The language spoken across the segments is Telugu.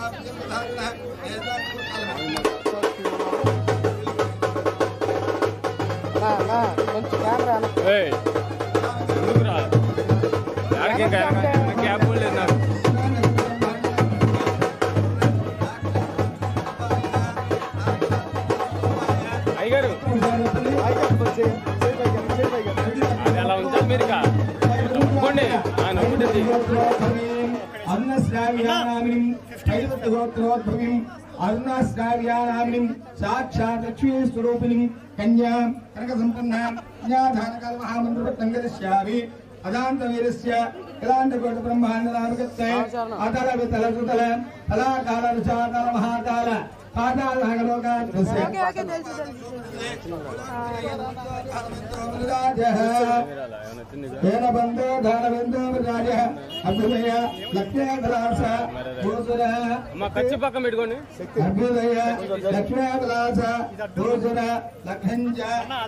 కొంచెం కెమెరా ఏయ్, ముందుకురా. ఆడికి ఇంకా వెనక గ్యాప్ కూడా లేదు నాకు అయ్యగారు అది అలా ఉంచాలి మీరు ఇక. నొక్కండి ఆ, నొక్కుంటుంది అన్నశ్రావ్యానామినిం ఐదగోత్రోద్భవిం అరుణశ్రావ్యానామినిం సాక్షాత్ లక్ష్మీ స్వరూపిణిం కన్యాం కనక సంపన్నాం కన్యాధానకాల మహామంత్రపట్టం గరిష్యామి అదాంత వీరస్య కలాంత కోట బ్రహ్మాండ నామకత్తే అతల వితల సుతల కళాకాల రుచాకాల మహాకాల పాతాళ నాగలోకాత్మస్య రాజః అలా ఏమైనా వచ్చింది ఇక? ఏన బంధో ధారబిందో రాజ అభ్యుదయ లక్ష్మీకలాస భూసుర అమ్మ ఖర్చు పక్కన పెట్టుకోండి అభ్యుదయ లక్ష్మీకలాస భూసుర లఖంజ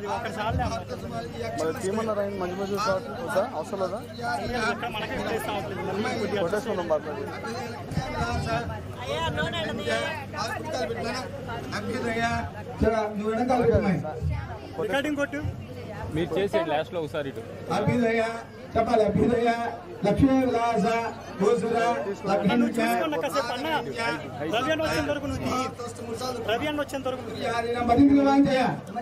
తీమన్నారు ఆయన మంచి మంచి షాట్ వద్దా అవసరం లేదా కొట్టేసుకుందాం మాట్లాడి అభ్యుదయ చల నువ్వు వెనకాల పెట్టమని రికార్డింగ్ కొట్టు మీరు చేసి లాస్ట్ లో ఒకసారి ఇటు అభ్యుదయ చెప్పాలి అభ్యుదయ లక్ష్మీకలాస భూసుర లఖంజ కాసేపు అన్న రవి అన్న వచ్చేంత వరకు నువ్వు తీ. రవి అన్న వచ్చేంత వరకు నువ్వు తీ. మరింత వాంఛయ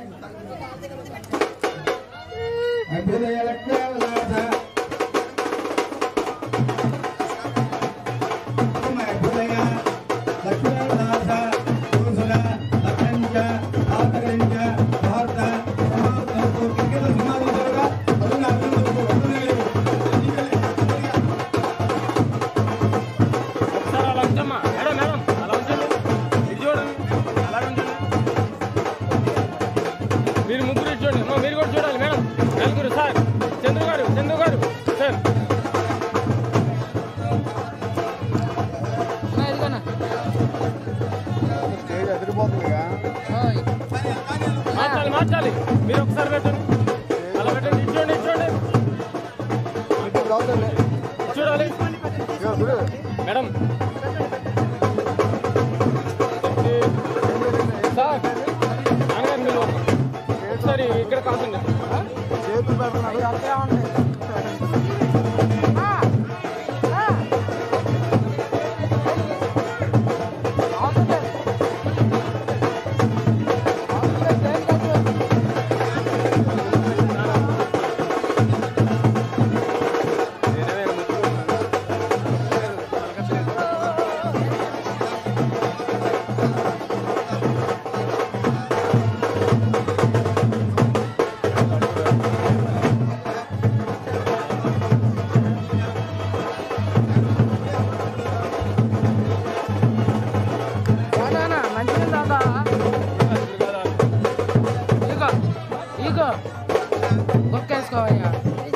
అభ్యుదయ లక్ష్మీకలాస అభ్యుదయ లక్ష్మీకలాస భూసుర లఖంజ ఆతరంజ భారత క్రికెట్ సినిమాలు అరుణ ఒకసారి అలా ఉంచమ్మా మేడం మేడం అలా ఉంచండి ఇది చూడండి అలా ఉంచండి మీరు ముగ్గురు ఇటు చూడండి అమ్మా మీరు కూడా చూడాలి మేడం నలుగురు సార్ చంద్రు గారు చంద్రు గారు సార్ స్టేజ్ ఎదిరిపోతుందిగా మార్చాలి మార్చాలి మీరు ఒకసారి పెట్టండి అలా పెట్టండి ఇటు చూడండి ఇటు చూడండి ఇప్పుడు అవుతుంది ఇటు చూడాలి ఇదిగో చూడు మేడం సార్ నాన్నగారు మీరు ఒకసారి ఇక్కడ కాన్సంట్రేట్ చేతులు పెడుతున్నారు మంచిగా తాత ఇగో ఇగో ఒక్కేసుకోవయ్యా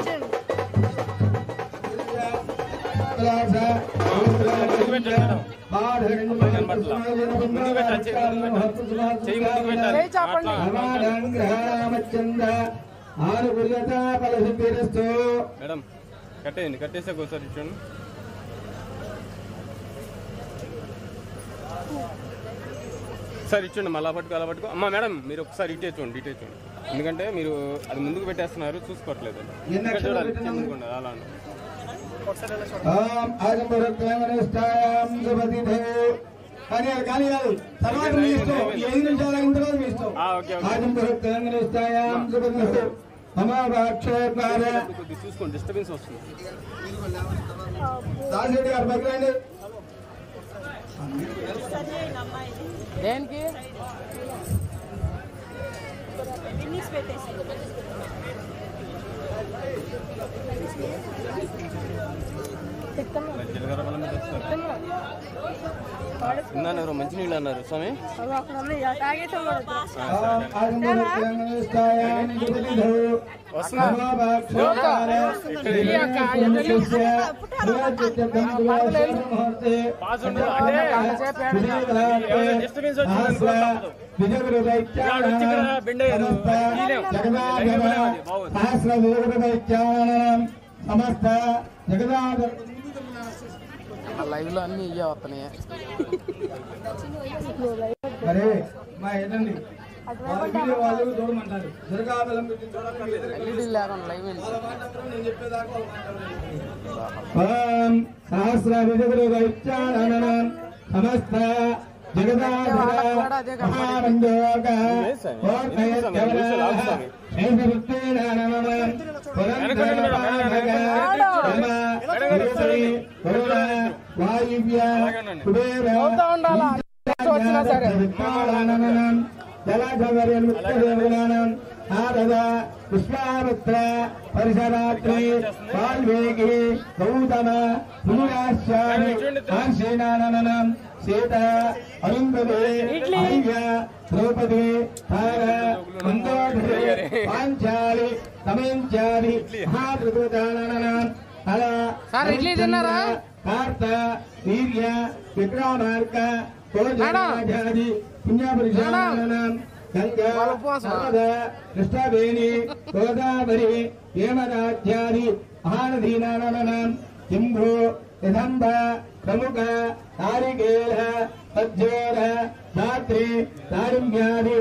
చెయ్యి ముందుకు పెట్టాలి చేయి చాపండి. ఆనుగుర్యతాఫలసిద్ధిరస్తు మేడం కట్టేయండి కట్టేసాక ఒకసారి ఇటు చూడండి సార్ ఇచ్చండి మళ్ళా పట్టుకో అలా పట్టుకో అమ్మా మేడం మీరు ఒకసారి ఇటే చూడండి ఇటే చూడండి ఎందుకంటే మీరు అది ముందుకు పెట్టేస్తున్నారు చూసుకోవట్లేదు ఇక్కడ చూడాలి ఇచ్చే ముందుకు ఉండాలి అలా ఉండాలి. ఓం ఆజంబరత్వమనిష్టాయాం సుపతిథో కానీ కానీ కాదు తర్వాత మీ ఇష్టం ఈ ఐదు నిమిషాలు అయిన తర్వాత మీ ఇష్టం ఆ, ఓకే, ఓకే. ఆజంబరత్వమనిష్టాయాం సుపతిథో మమాభాక్షోద్వార కొద్దిగా చూసుకోండి డిస్టర్బెన్స్ వస్తుంది రాజరెడ్డి గారు పక్కన రండి దేనికి జీలకర్ర బెల్లం మీద వస్తారు. ఇందాక ఎవరో మంచినీళ్ళు అన్నారు స్వామి ఆజంబరత్వమనిష్టాయాం సుపతిథో మమాభాక్షోద్వార పాస్ ఉండు అంటే డిస్టర్బెన్స్ వచ్చింది అనుకో తప్పదు. సమస్త జగదాధ లైవ్ లో అన్ని ఇయ్యే వస్తున్నాయి మరి మా ఏంటండి వాళ్ళ వీడియో వాళ్ళు చూడమంటారు దుర్గాబలం పెట్టి చూడక్కర్లేదు ఎల్ఈడి లేకుండా లైవ్ వాళ్ళ మాట్లాడతారు, నేను చెప్పేదాకా వాళ్ళు మాట్లాడతారు. ఓం సహస్రాధిపతులు దైత్యాననం సమస్త జగదాధిప మహామండోగ వాయువ్య కుబేర అవుతా ఉండాలా వచ్చినా సరే విశ్వామిత్ర పరిసరాత్రి వాల్మీకి గౌతమ పురాశ్యామి ఆశీనాననం సీత అరుంధతి ఐవ్య ద్రౌపది తార మందోదరి పాంచాలి తమించాలి మహాత్రిభుతాననం అలా సార్, ఇడ్లీ తిన్నారా? కార్త వీర్య విక్రమార్క కోజాది పుణ్యపురుషానం గంగా వాళ్ళ ఉపవాసం. నర్మద కృష్ణవేణి గోదావరి హేమరాజ్యాది మహానదీనానం సింధు నిధంబ ప్రముఖ నారికేళ సజ్జోర ధాత్రి దారిమ్యాది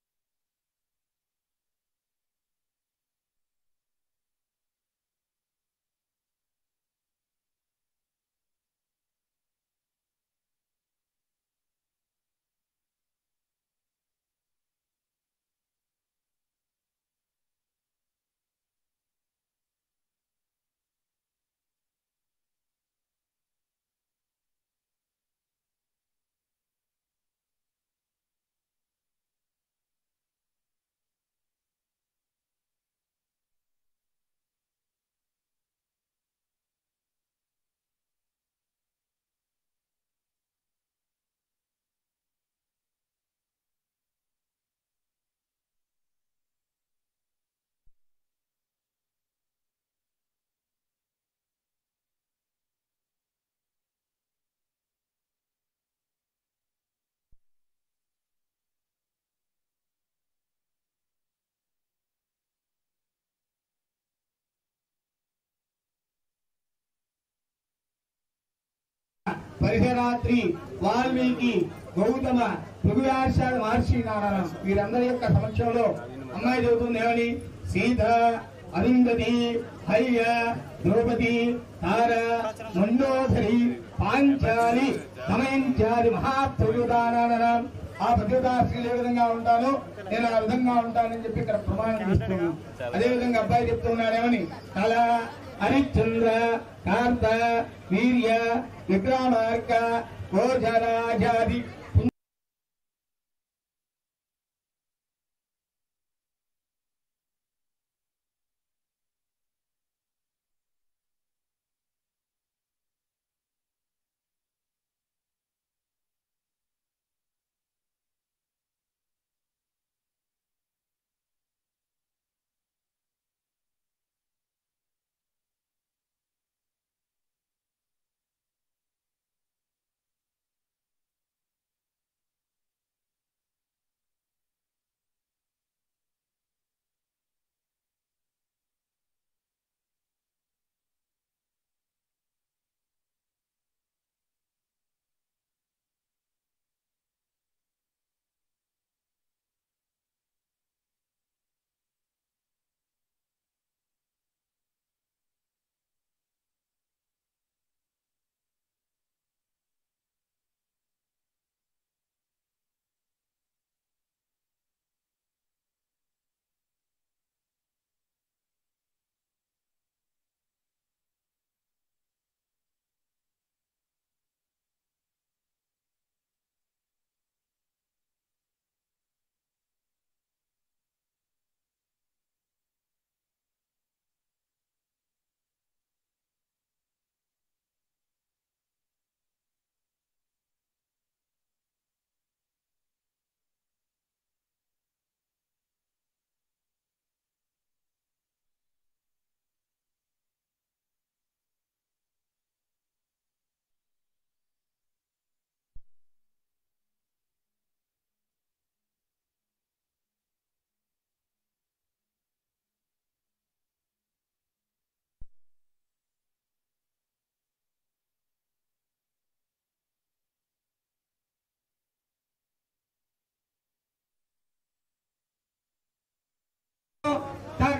పరిహరాత్రి వాల్మీకి గౌతమ భృగుయాశాల మహర్షి నారాయణ వీరందరి యొక్క సమక్షంలో అమ్మాయి చెబుతుంది ఏమని సీత అరుంధతి హయ్య ద్రౌపది తార మండోదరి పాంచాలి దమయంచాలి మహాప్రయుధానం ఆ ప్రతియుధా స్త్రీలు ఏ విధంగా ఉంటాను నేను ఆ విధంగా ఉంటానని చెప్పి ఇక్కడ ప్రమాణం చేస్తున్నాను అదే విధంగా అబ్బాయి చెప్తున్నాడేమని కళ హరిశ్చంద్ర కార్త వీర్య విక్రమార్క గోచరాజాది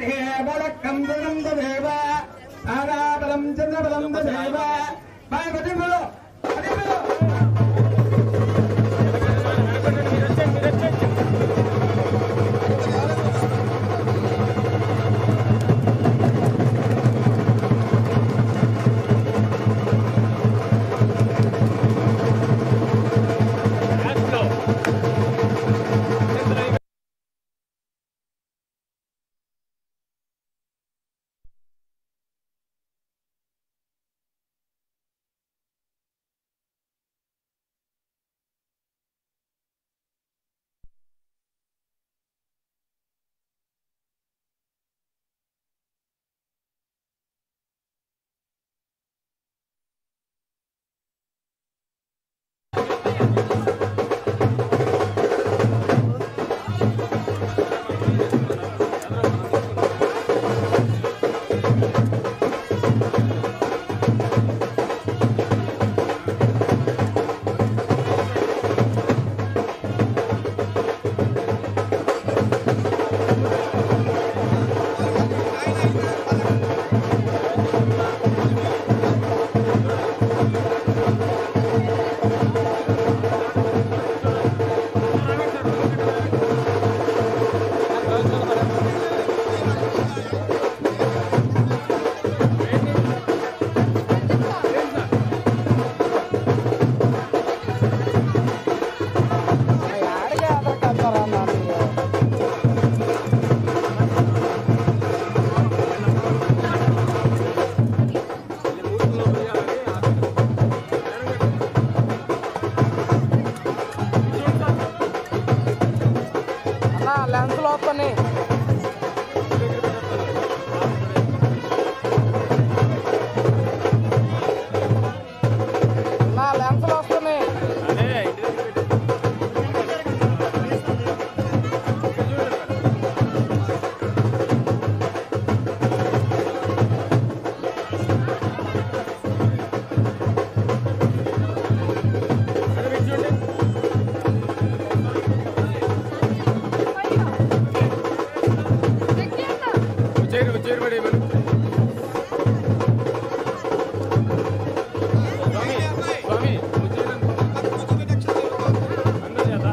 వడక్కం దురం దేవ తారాబలం చంద్రబలం దేవ బాయ్ భజనలో భజనలో మీరు వచ్చేయండి మీరు వచ్చేయండి Let's go. ఆడికే అదరకత్తారా నాకు అన్న లెన్స్లు వస్తున్నాయి నా లెన్స్లు వస్తున్నాయి అదే ఇంటి దగ్గర పెట్టు. మేడం, ఇటు చూడండి. చైర్ చైర్ పడే మేడం స్వామి స్వామి చైర్ అందరూ చేత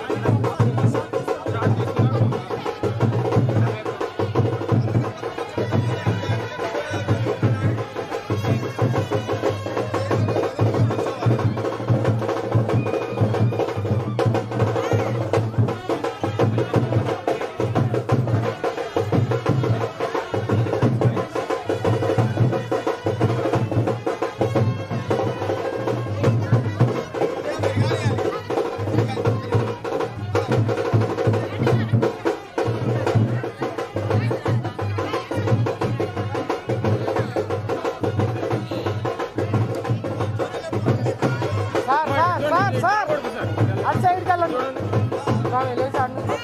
సార్ సార్ సార్ సార్ అటు సైడ్కి వెళ్ళండి స్వామి లేచి అటు నుంచి.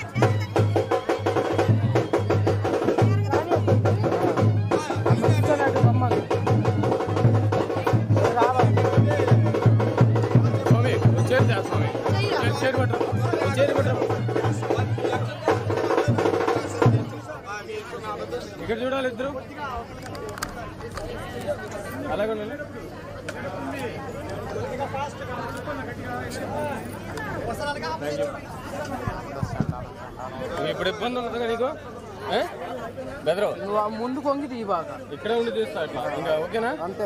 కూర్చొని అటు రమ్మని. రావాలి స్వామి చైర్ చేస్తా స్వామి చైర్ చైర్ పట్టరు చైర్ పట్టరు ఇక్కడ చూడాలి ఇద్దరు అలాగే ఉండండి Thank you. ఇప్పుడు ఇబ్బంది ఉండదు నీకు ఏ? బెదరు నువ్వు ఆ ముందు కొంగి తీ బాగా ఇక్కడే ఉండి తీస్తా అట్లా ఇంకా ఓకేనా అంతే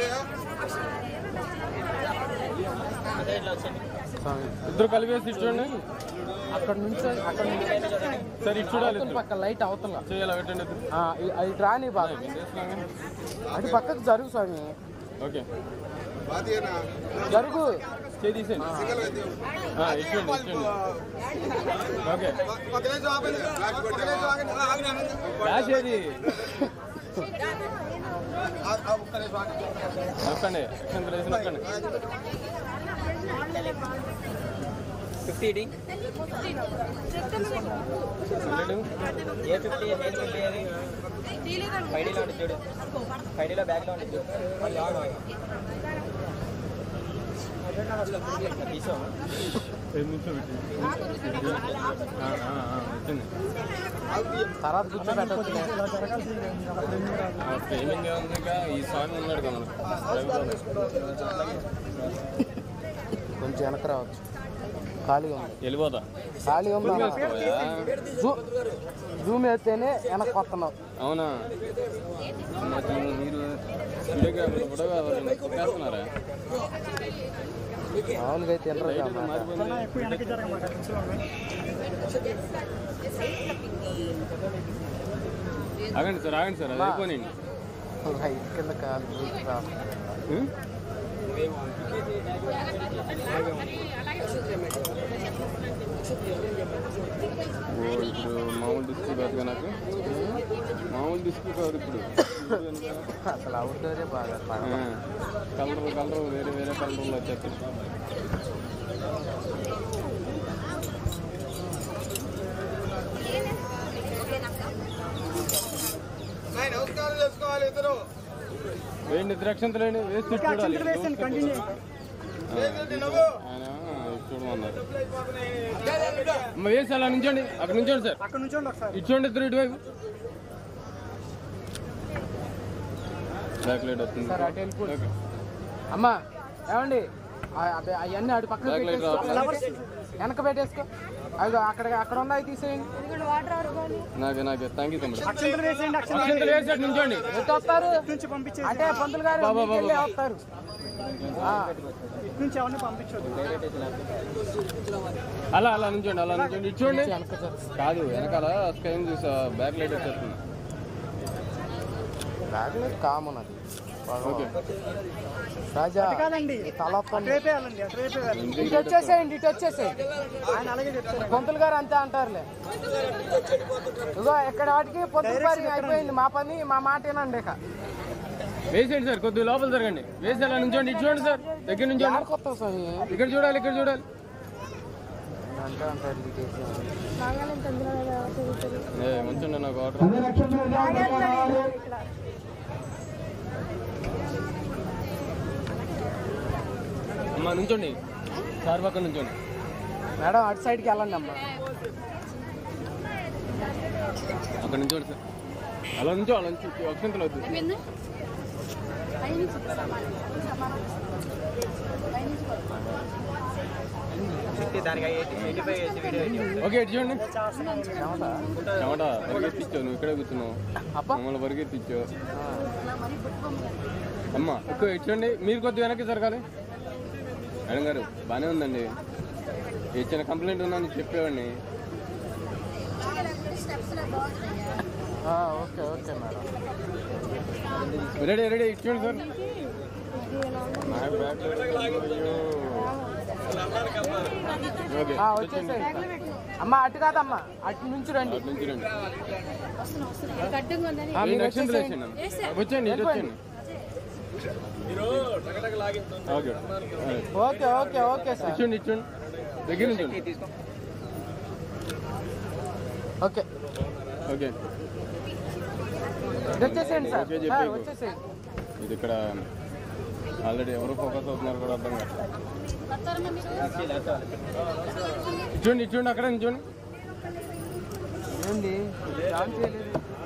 స్వామి ఇద్దరు కలిపేసి ఇటు చూడండి అక్కడ నుంచి అక్కడ నుంచి సరే ఇటు చూడాలి అవతల ఇద్దరు పక్క లైట్ అవతల చేయాలి పెట్టండి ఇద్దరు ఆ, ఇ- అది రాని బాగా అటు పక్కకు జరుగు స్వామి ఓకే జరుగు చేయి తీసేయండి ఆ, ఇచ్చేయండి ఇచ్చేయండి ఓకే ఫ్లాష్ ఏది నొక్కండి యాక్షన్ ప్లేస్ నొక్కండి fifty D hundred A fifty A fifty అది ఫైవ్ డీలో ఉంటుంది చూడు ఫైవ్ డీలో బ్యాగ్లో ఉంటుంది చూడు వచ్చింది తర్వాత కూర్చోబెట్టచ్చు ఫ్రేమింగ్ ఉంది ఇంకా ఈ స్వామి ఉన్నాడు కదా కొంచెం వెనక రావచ్చు ఖాళీగా ఉంది వెళ్ళిపోతా ఖాళీగా ఉంది అన్న. వస్తావా? జూ జూమ్ వేస్తేనే వెనక్కి వస్తున్నావు అవునా మరి మీరు వీడియోగ్రాఫర్ ఫోటోగ్రాఫర్ కొట్టేస్తున్నారా మామూలుగా అయితే తినరు లైట్ కదా మారిపోయింది ఎక్కువ వెనక్కి జరగమాట కొంచెం ఆగండి సార్ ఆగండి సార్ అది అయిపోయినండి రైట్ కింద కాలు దూకి రా. ఇప్పుడు మామూలు డిస్క్ కాదు నాకు మామూలు డిస్క్ కాదు ఇప్పుడు అసలు అవుట్డోరే బాగా పడదు. కలర్ కలర్ వేరే వేరే కలర్లో వచ్చేస్తాయి నమస్కారం చేసుకోవాలి ఇద్దరు వేయండి ద్రాక్షంతలు వేయండి వేసి చూడాలి వేసాను కంటిన్యూ ఆయన చూడమన్నారు అమ్మ వేసి అలా నుంచోండి అక్కడ నుంచోండి సార్ అక్కడ నుంచోండి ఒకసారి ఇచ్చోండి ఇద్దరు ఇటువైపు బ్యాక్ లైట్ వస్తుంది సార్, అటు వెళ్ళిపోండి. ఓకే. అమ్మా ఏమండి అవన్నీ అటు పక్కన బ్యాక్ లైట్ పెట్టేసుకో రావట్లేదు. వెనక పెట్టేసుకో అవి అక్కడ అక్కడ ఉన్నాయి తీసేయండి ఇదిగోండి వాటర్ ఆడుకోవాలి నాకు నాకు థ్యాంక్ యూ తమ్ముడు అక్షంతలు వేసేయండి అక్షంతలు అక్షంతలు వేసి అటు నుంచోండి ఎటు వస్తారు నుంచి పంపించేసి అంటే పంతులు గారు బాబా, బాబా. మీకెళ్ళే వస్తారు ఆ, ఇటు నుంచి ఎవరిని పంపించొద్దు అలా అలా నుంచోండి అలా నుంచోండి ఇచ్చోండి వెనక సార్. కాదు వెనకాల స్క్రీన్ చూసా బ్యాక్ లైట్ వచ్చేస్తుంది బ్యాగ్లో కామన్ అది ఓకే రాజా కాదండి ఈ తల అటు వైపే వెళ్ళండి అటు వైపే వెళ్ళండి ఇంటికి ఇటు వచ్చేసేయండి ఇటు వచ్చేసేయండి ఆయన అలాగే చెప్తారు పంతులు గారు అంతే అంటారులే ఇదిగో ఇక్కడ వాటికి పొద్దు పని అయిపోయింది మా పని మా మాట ఏనండి ఇక వేసేయండి సార్ కొద్దిగా లోపల జరగండి వేసి అలా నుంచోండి ఇటు చూడండి సార్ దగ్గర నుంచోండి ఆడుకొస్తాం స్వామి ఇక్కడ చూడాలి ఇక్కడ చూడాలి అంటే అంటారు ఇది చేసి. నాగాలం చంద్రబాబు చదువుతుంది ఏ మంచండి నాకు ఆర్డర్ అదే నక్షత్రం జాగ్రత్తగా అమ్మా నుంచోండి సార్ పక్కన నుంచోండి మేడం అటు సైడ్కి వెళ్ళండి అమ్మా అక్కడ నుంచోండి సార్ అలా నుంచో అలా నుంచి అక్షంతలు వద్దు ఏమైంది పైనుంచి సమానం సమానం పైనుంచి ఓకే ఇటు చూడండి చెమట పరిగెత్తిచ్చావు నువ్వు ఇక్కడే కూర్చున్నావు అబ్బా మమ్మల్ని పరిగెత్తిచ్చావు అమ్మ ఎక్కువ ఇటు చూడండి మీరు కొద్దిగా వెనక్కి జరగాలి మేడం గారు బాగానే ఉందండి ఇచ్చిన కంప్లైంట్ ఉందని చెప్పేవాడిని ఆ, okay okay madam ready ready ఇటు చూడండి సార్ నాకు బ్యాక్ ఓకే ఆ, వచ్చేసేయండి అమ్మా అటు కాదమ్మా అటు నుంచి రండి అటు నుంచి రండి గడ్డంగా ఉందని ఆ, ఏం మీరు రక్షణ వచ్చేసేయండి లేచండి వచ్చేయండి ఇటు వచ్చేయండి okay okay okay okay sir ఇచ్చండి ఇచ్చండి దగ్గర నుంచి ఓకే ఓకే ఇది వచ్చేసేయండి సార్ ఓకే, సార్ చెప్పేయకు. వచ్చేసేయండి ఇది ఇక్కడ ఆల్రెడీ ఎవరు ఫోకస్ అవుతున్నారు కూడా అర్థం కాదు వస్తారమ్మా మీరు ఇచ్చండి ఇచ్చండి అక్కడ నిల్చోండి ఏంది ఛాన్స్ చేయలేదు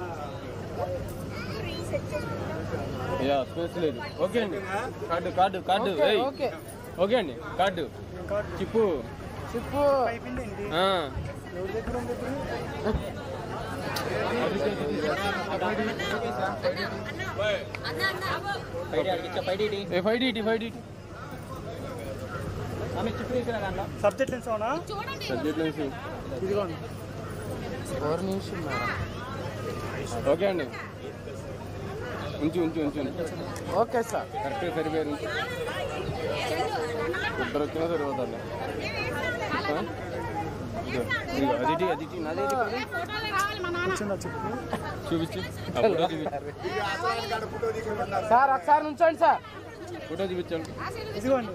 యా స్పేస్ లేదు ఓకే అండి కార్డు కార్డు కార్డు ఓకే, ఏయ్. ఓకే ఓకే అండి కార్డు చిప్పు చెప్పు అయిపోయిందండి ఆ. ఎవరి దగ్గర ఉంది ఇప్పుడు A five DT five DT subject నుంచి అవునా సబ్జెక్ట్ నుంచి ఇదిగోండి ఫోర్ నిమిషం మేడం ఓకే అండి ఉంచు ఉంచు ఉంచు ఉంచు. ఓకే సార్ కరెక్ట్గా సరిపోయారు ఉంచు. ఇద్దరు వచ్చినా సరిపోతుంది ఆ? ఇదిగో, ఇదిగో, అది ఇటీ, అది ఇటీ, నాది ఇటీ కాదు. వచ్చిందా చెప్పు చూపించు ఆ ఫోటో చూపించు సార్ ఒకసారి నుంచోండి సార్ ఫోటో చూపించండి ఇదిగోండి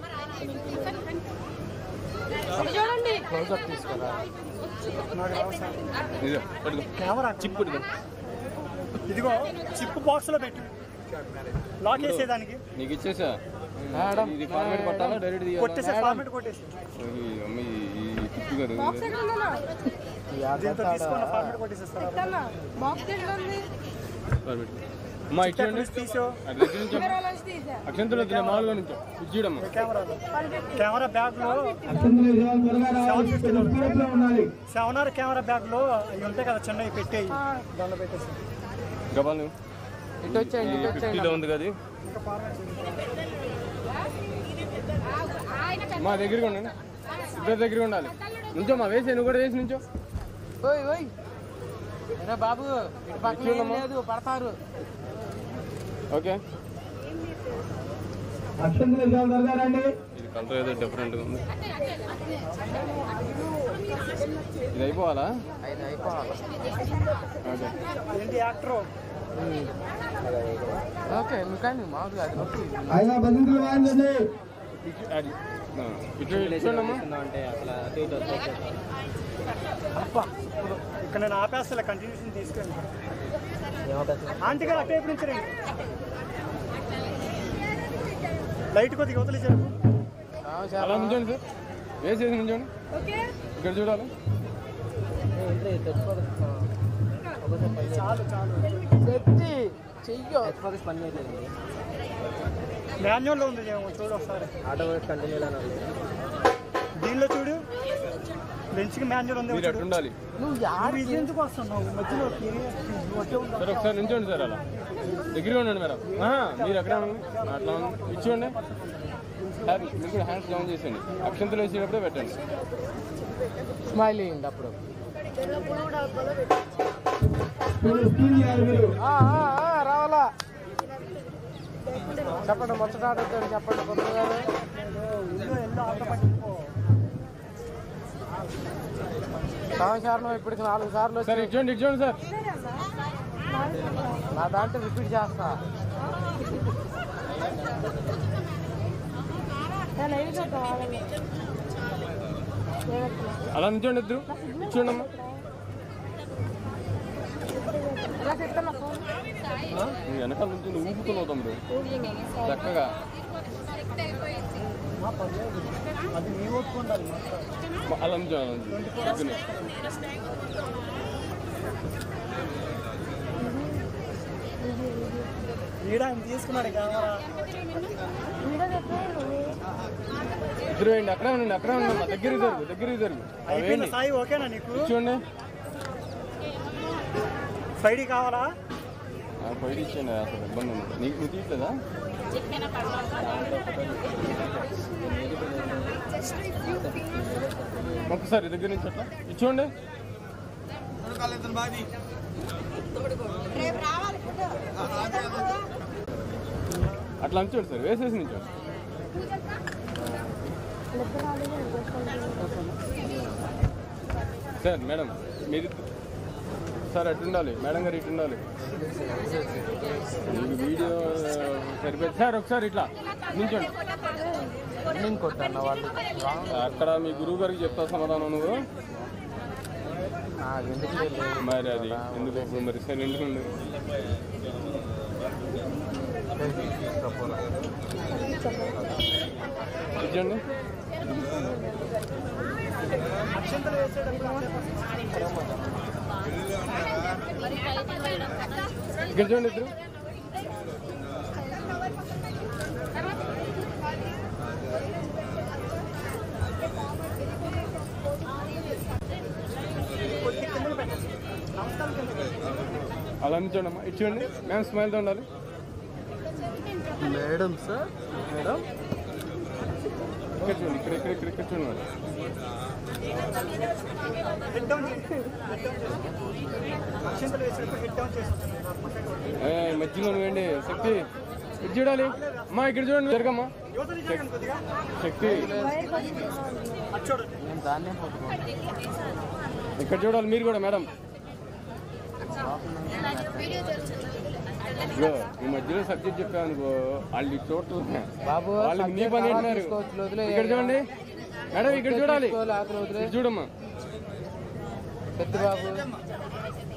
చూడండి క్లోజ్అప్ తీసుకురా నాకు రావు సార్ ఇదిగో పట్టుకో కెమెరా చిప్పు ఇదిగో ఇదిగో చిప్ బాక్స్ లో పెట్టు లాక్ వేసేదానికి నీకు ఇచ్చేసా మేడం ఇది ఫార్మేట్ కొట్టాలా డైరెక్ట్ కొట్టేసి ఫార్మేట్ కొట్టేసి అమ్మ ఈ తిప్పు కదా బాక్స్ ఎక్కడ ఉందన్నా దీంతో తీసుకున్న ఫార్మేట్ కొట్టేసేస్తారు ఎక్కడన్నా బాక్స్ ఎక్కడ ఉంది ఫార్మేట్ అమ్మా ఇచ్చేయండి తీసో అది దగ్గర నుంచి కెమెరా నుంచి తీసా అక్షంతలు వద్దు మామూలుగా నుంచో ఇచ్చేయడమ్మా కెమెరాలో కెమెరా బ్యాగ్ లో అక్షంతలు వేసేవాళ్ళు త్వరగా రావాలి స్పీడప్ లో ఉండాలి సెవెన్ కెమెరా బ్యాగ్ లో అవి ఉంటాయి కదా చిన్నవి పెట్టేయి దానిలో పెట్టేసి గబాలు ఇటు వచ్చేయండి ఇటు వచ్చేయండి ఫిఫ్టీలో ఉంది కదా ఇంకా ఫార్మేట్ మా దగ్గరగా ఉండండి ఇద్దరు దగ్గర ఉండాలి నుంచో మా వేసి నువ్వు కూడా వేసి నుంచో ఓయ్ ఓయ్ అరే బాబు ఇటు పక్కన ఏం లేదు పడతారు ఓకే అక్షంతలు వేసేవాళ్ళు త్వరగా రండి ఇది కలర్ ఏదో డిఫరెంట్గా ఉంది ఇది అయిపోవాలా ఐదు అయిపోవాలి ఓకే ఏంటి యాక్టర్ ఓకే ఎందుకండి మామూలుగా అది ఓకే ఆయన భద్రతలు వాయించండి ఇటు- అది ఆ, ఇటు ఇచ్చండమ్మా అబ్బా ఇక్కడ నేను ఆపేస్తా కంటిన్యూషన్ తీసుకెళ్ళి ఆంటీ గారు అటే ఎప్పుడు నుంచి రండి లైట్ కొద్దిగా వదిలేసారు అలా నుంచోండి సార్ వేసేసి నుంచోండి ఓకే ఇక్కడ చూడాలి చాలు చాలు చెత్తి చెయ్యో మాన్యువల్లో ఉంది ఏమో చూడు ఒకసారి దీనిలో చూడు బెంచ్కి మాన్యువల్ ఉంది మీరు చూడు అటు ఉండాలి నువ్వు యాడ్ నువ్వు ఇది ఎందుకు వస్తున్నావు మధ్యలో వచ్చే ఉందా సార్ ఒకసారి నుంచోండి సార్ అలా దగ్గరగా ఉండండి మేడం ఆహా, మీరు అక్కడ ఉండండి అట్లా ఉండండి. ఇచ్చుకోండి హ్యాపీ మీరు కూడా హ్యాండ్స్ డౌన్ చేసేయండి అక్షంతలు వేసేటప్పుడే పెట్టండి స్మైల్ అయ్యింది అప్పుడు మీరు స్పీడ్ చేయాలి మీరు ఆ, ఆ, ఆ, రావాలా చెప్పండి మొదట ఆడొద్దని చెప్పండి కొత్త గారు ఇల్లు ఎల్లో ఆటో పట్టించుకో సంవత్సరం ఇప్పటికి నాలుగు సార్లు వచ్చి సార్ ఇచ్చోండి ఇచ్చోండి సార్ నా దాంట్లో రిపీట్ చేస్తా నేను ఐదు చూద్దాం వాళ్ళని అలా నుంచోండి ఇద్దరు ఇచ్చోండి అమ్మా ఇలా చెప్తాను ఫోన్ నువ్వు వెనకాల నుంచి నువ్వు ఊపుతున్నావు తమ్ముడు చక్కగా అది మీ ఓపుకుండాలి అలా నుంచో అలా నుంచో దగ్గరనే. ఈడ ఆయన తీసుకున్నాడు కెమెరా వీడియో చెప్పాను ఇద్దరు వేయండి అక్కడే ఉండండి అక్కడే ఉండండి అమ్మా. దగ్గరికి జరుగు దగ్గరికి జరుగు అవి అయిపోయింది వేయండి సాయి ఓకేనా నీకు ఇచ్చోండి ఫ్రైడే కావాలా నాకు బయట ఇచ్చేయండి అసలు ఇబ్బంది ఉంది నీకు నువ్వు తీయట్లేదా ఒక్కసారి దగ్గర నుంచి అట్లా ఇచ్చోండి కాలేదు బాది అట్లా అంచండి సార్ వేసేసి నుంచోండి సార్ మేడం మీరు సార్ అటు ఉండాలి మేడం గారు ఇటు ఉండాలి మీకు వీడియో సరిపోయింది సార్ ఒకసారి ఇట్లా నించోండి రన్నింగ్ కొట్టన్న వాళ్ళు అక్కడ మీ గురువు గారికి చెప్తా సమాధానం నువ్వు నాకు ఎందుకు లేదు మరి అది ఎందుకు ఇప్పుడు మరి సరే ఎందుకు ఉండు? ఇచ్చండి అక్షంతలు వేసేటప్పుడు ఇక్కడ చూడండి ఇద్దరు కొద్ది కిందకి పెట్టండి నమస్కారం కిందకి అలా నిల్చోండి అమ్మా ఇచ్చేయండి మేము స్మైల్తో ఉండాలి మేడం సార్ మేడం ఇక్కడ చూడండి ఇక్కడ ఇక్కడ ఇక్కడ ఇక్కడ చూడండి మేడం. హెడ్ డౌన్ చేయండి హెడ్ డౌన్ చేయండి అక్షంతలు వేసేటప్పుడు హెడ్ డౌన్ చేసి ఏ మధ్యలో వేయండి శక్తి ఇది చూడాలి అమ్మా ఇక్కడ చూడండి జరగమ్మా యువతలు జరగండి కొద్దిగా శక్తి అటు చూడండి నేను దాన్నే పట్టుకోండి ఇక్కడ చూడాలి మీరు కూడా మేడం ఇగో ఈ మధ్యలో సబ్జెక్ట్ చెప్పాను అనుకో వాళ్ళు ఇటు చూడటం బాబు వాళ్ళు మీ subject పని అలా అంటున్నారు తీసుకోవచ్చు, వదిలేయ్. ఇక్కడ చూడండి మేడం ఇక్కడ చూడాలి తీసుకోవాలి, ఆకలి వదిలే ఇక్కడ చూడమ్మా శక్తి బాబు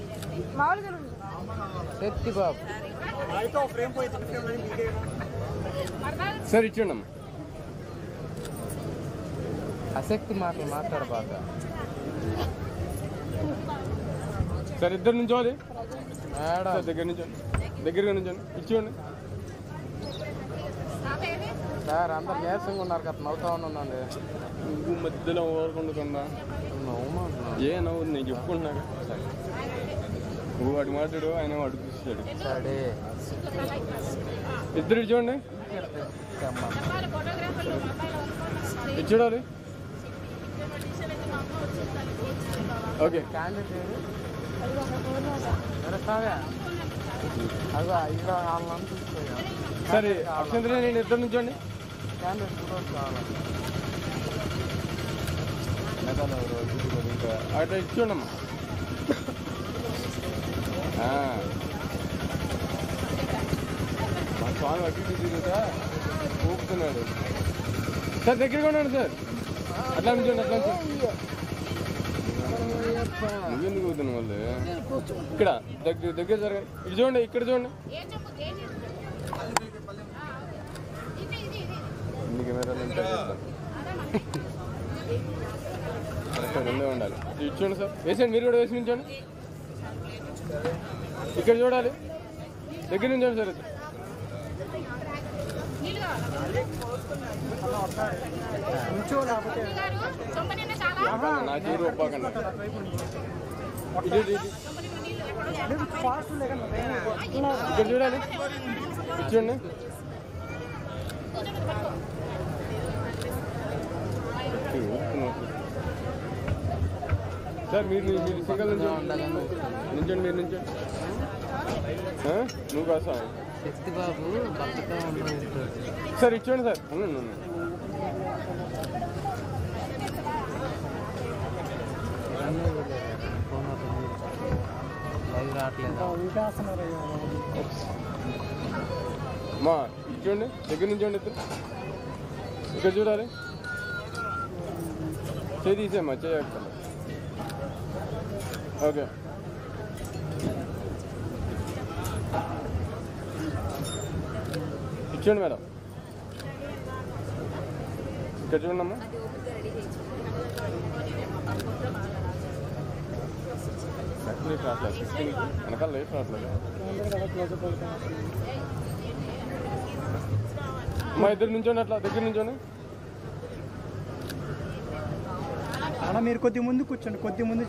మామూలుగా ఉంది. శక్తి బాబు అయితే ఒక ఫ్రేమ్ పోయి ఫ్రేమ్ మీకే సార్ ఇచ్చేయండి అమ్మా అశక్తి మాటలు మాట్లాడబాక సార్ ఇద్దరు నుంచోవాలి మేడం సార్ దగ్గర నుంచోండి దగ్గరగా నుంచోండి ఇచ్చేయండి సార్ అందరు నీరసంగా ఉన్నారు కదా నవ్వుతా ఉన్నానండి నువ్వు మధ్యలో ఓరకుండకుండా నవ్వుమంటున్నాను ఏ నవ్వు నేను చెప్పుకుంటున్నాగా నువ్వు వాటి మాట్లాడు ఆయన వాడు చూసాడు సరే ఇద్దరు ఇటు చూడండి ఇటు చూడాలి ఓకే క్యాండిడేట్ కావ్యా అదో ఇక్కడ వాళ్ళని చూసుకోయా సరే అక్షంతరే నేను ఇద్దరు నుంచోండి క్యాండిడేట్ ఫోటోస్ కావాలి అట్లా ఇచ్చుకోండమ్మా ఆ. మా స్వామి అటు ఇటు తిరుగుతా ఊపుతున్నాడు సార్ దగ్గరగా ఉన్నాడు సార్ అట్లా నుంచోండి అట్లా నుంచోండి నువ్వెందుకు ఊతున్నావు వాళ్ళు ఇక్కడ దగ్గర దగ్గర జరగండి ఇటు చూడండి ఇక్కడ చూడండి ఎన్ని కెమెరాలు ఉంటాయి చూద్దాం. కరెక్ట్గా రెండే ఉండాలి ఇటు చూడండి సార్ వేసండి మీరు కూడా వేసి నుంచోండి ఇక్కడ చూడాలి దగ్గర నుంచోండి సార్ ఇద్దరు. నుంచో లేకపోతే నా చీర ఒప్పాకండి ఇటు ఇటు, ఇటు. ఫాస్ట్ లేకుండా ఇక్కడ చూడాలి ఇటు చూడండి ఇది ఊపుతున్నావు. సార్ మీరు మీరు- మీరు సింగల్ నుంచోండి నుంచోండి మీరు నుంచోండి ఆ? నువ్వు కాదు సార్ శక్తి బాబు భక్తితో ఉంటాడు సార్ ఇచ్చేయండి సార్ ఉండండి ఉండండి ఫోన్ లైవ్ రావట్లేదు ఊపేస్తున్నారు మా ఇచ్చేయండి దగ్గర నుంచి ఇద్దరు ఇక్కడ చూడాలి చేయి తీసేమ్మా చేయక్కర్లేదు ఓకే ఇచ్చేయండి మేడం ఇక్కడ చూడండి అమ్మా లేట్ రావట్లేదు సిక్స్టీన్ వెనకాల లేట్ రావట్లేదు మా ఇద్దరు నుంచోండి అట్లా దగ్గర నుంచోండి అన్న మీరు కొద్ది ముందు కూర్చోండి కొద్ది ముందు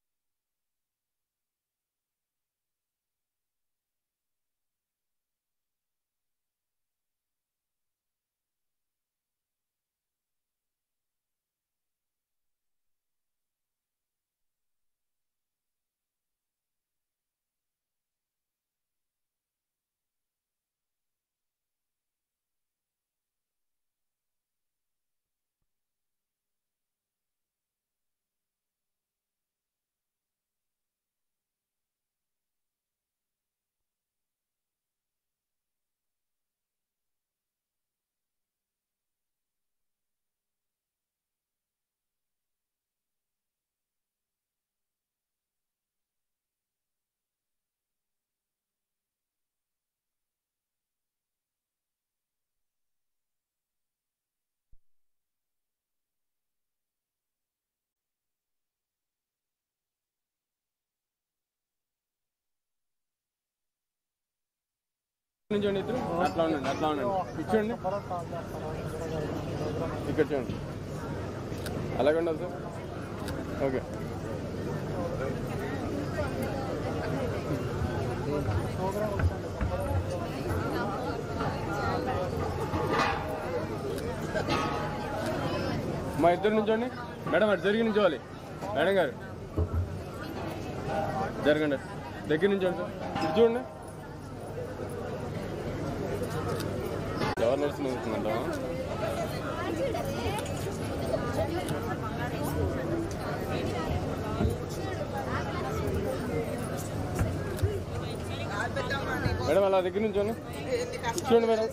నుంచోండి ఇద్దరు అట్లా ఉండండి అట్లా ఉండండి ఇచ్చేయండి ఇక్కడ చూడండి అలాగే ఉండాలి సార్ ఓకే మా ఇద్దరు నుంచోండి మేడం అటు జరిగి నుంచోవాలి మేడం గారు జరగండి దగ్గర నుంచోండి సార్ ఇటు చూడండి ఎవరు నర్సింగ్ అవుతుందంట మేడం అలా దగ్గర నుంచోండి చూడండి మేడం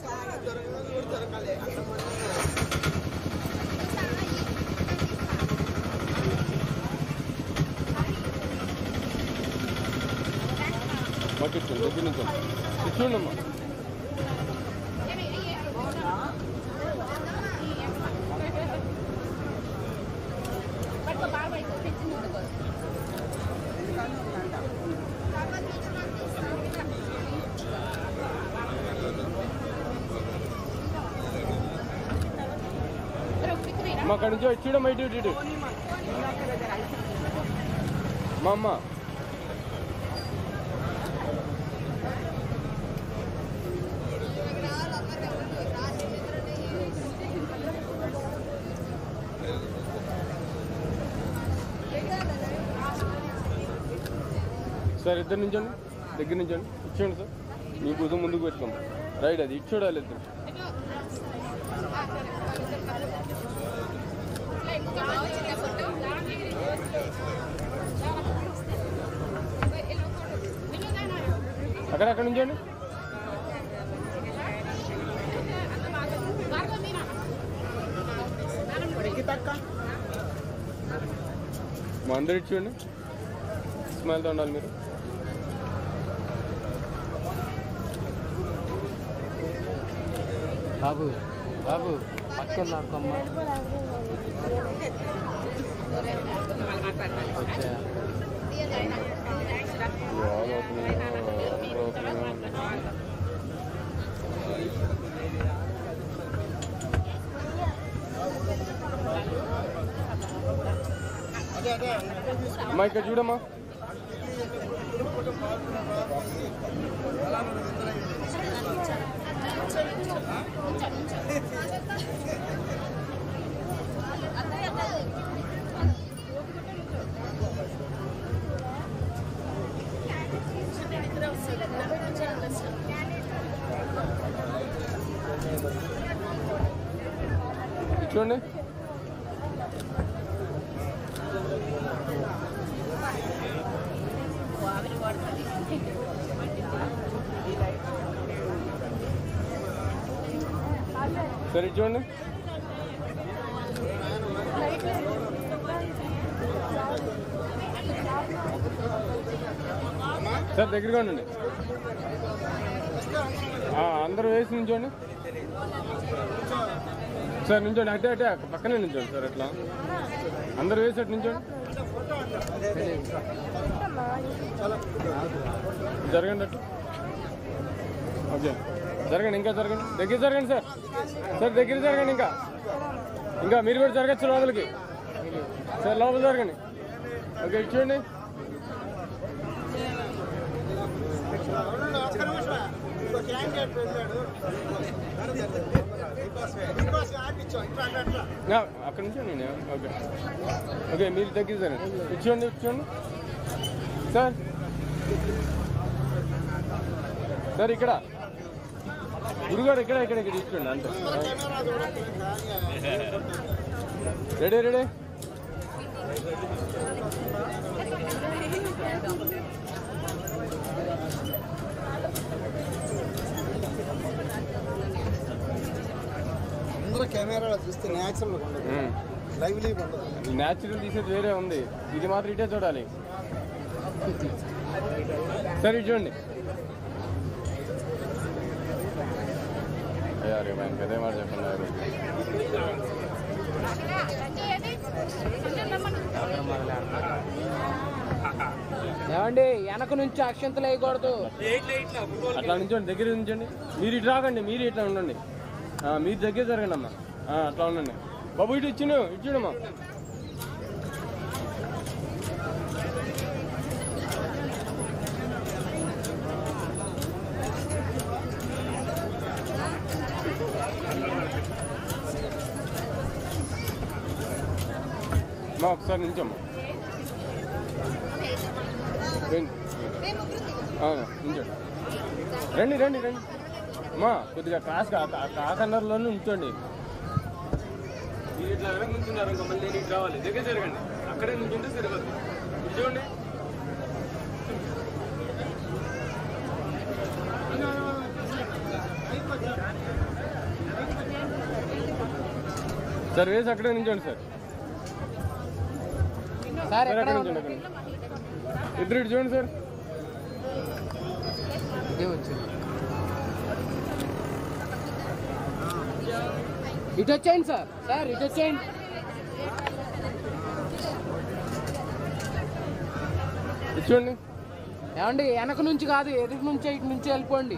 మాకు ఇచ్చేయండి దగ్గర నుంచోండి ఇచ్చేయండి అమ్మా అమ్మ అక్కడి నుంచి వచ్చి చూడమ్మా ఇటు ఇటు ఇటు మా అమ్మ సార్ ఇద్దరు నుంచండి దగ్గర నుంచండి ఇచ్చేయండి సార్ మీ భుజం ముందుకు పెట్టుకోండి రైట్ అది ఇటు చూడాలి ఇద్దరు అక్కడ అక్కడ నుంచండి మా అందరు ఇటు చూడండి స్మైల్తో ఉండాలి మీరు బాబు బాబు పక్కన నాకమ్మ వచ్చా వాల్ ఓపెనింగ్ అందరూ ఓపెనింగ్ ఉంది. అమ్మా ఇక్కడ చూడమ్మా ఇటు చూడండి సరే ఇటు చూడండి సార్ దగ్గరగా ఉండండి ఆ, అందరూ వేసి నుంచోండి సార్ నుంచోండి అటే అటే పక్కనే నుంచోండి సార్ అట్లా అందరూ వేసి అటు నుంచోండి జరగండి అటు ఓకే జరగండి ఇంకా జరగండి దగ్గర జరగండి సార్ సార్ దగ్గర జరగండి ఇంకా ఇంకా మీరు కూడా జరగచ్చు లోపలికి సార్ లోపల జరగండి ఓకే ఇటు చూడండి ఒక్క నిమిషం ఇంకో క్యాండిడేట్ వెళ్ళాడు బికాస్ ఆపించాం ఇట్లా అట్లా అట్లా ఆ, అక్కడ నుంచి నేను ఓకే ఓకే మీరు దగ్గర జరగండి ఇటు చూడండి ఇటు చూడండి సార్ సార్ ఇక్కడ గురుగారు ఇక్కడ ఇక్కడ ఇక్కడ ఇచ్చుకోండి అంతే కెమెరా చూడండి రెడీ రెడీ అందరూ కెమెరాలో చూస్తే న్యాచురల్ ఉండదు లైవ్లీ ఉండదు న్యాచురల్ తీసేది వేరే ఉంది ఇది మాత్రం ఇటే చూడాలి సరే ఇటు చూడండి అయ్యా రే మేము అదే మాట చెప్పన్నారు ఏమండి వెనక నుంచి అక్షంతలు వేయకూడదు అట్లా నుంచోండి దగ్గర నుంచండి మీరు ఇటు రాకండి మీరు ఇట్లా ఉండండి ఆ, మీరు దగ్గర జరగండి అమ్మా ఆ, అట్లా ఉండండి బాబు ఇటు ఇచ్చిండు ఇచ్చిండమ్మా మా ఒకసారి నుంచమ్మా రండి అవును నుంచోండి రండి రండి రండి అమ్మా కొద్దిగా క్లాస్ కాకన్నర్లోనే ఉంచండి మీరు ఇట్లా వెనక నుంచున్నారు ఇంకా మళ్ళీ నీకు రావాలి దగ్గర జరగండి అక్కడే నుంచుంటే సరిపోతుంది ఇటు చూడండి సార్ వేసి అక్కడే నుంచోండి సార్ సార్ సార్ ఎక్కడ అక్కడ నుంచోండి అక్కడ ఇద్దరు ఇటు చూడండి సార్ ఇదే వచ్చింది ఇటు వచ్చేయండి సార్ సార్ ఇటు వచ్చేయండి ఇటు చూడండి ఏమండి వెనక నుంచి కాదు ఎదుటి నుంచి ఇటు నుంచి వెళ్ళిపోండి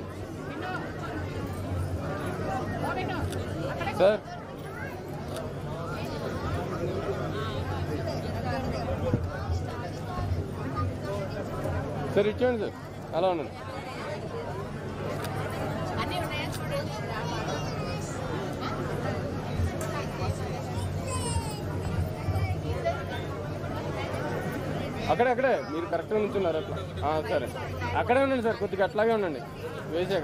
సార్ సార్ ఇచ్చేయండి సార్ అలా ఉండండి అక్కడే అక్కడే మీరు కరెక్ట్గా నుంచున్నారు అట్లా ఆ, సరే అక్కడే ఉండండి సార్ కొద్దిగా అట్లాగే ఉండండి వేసాక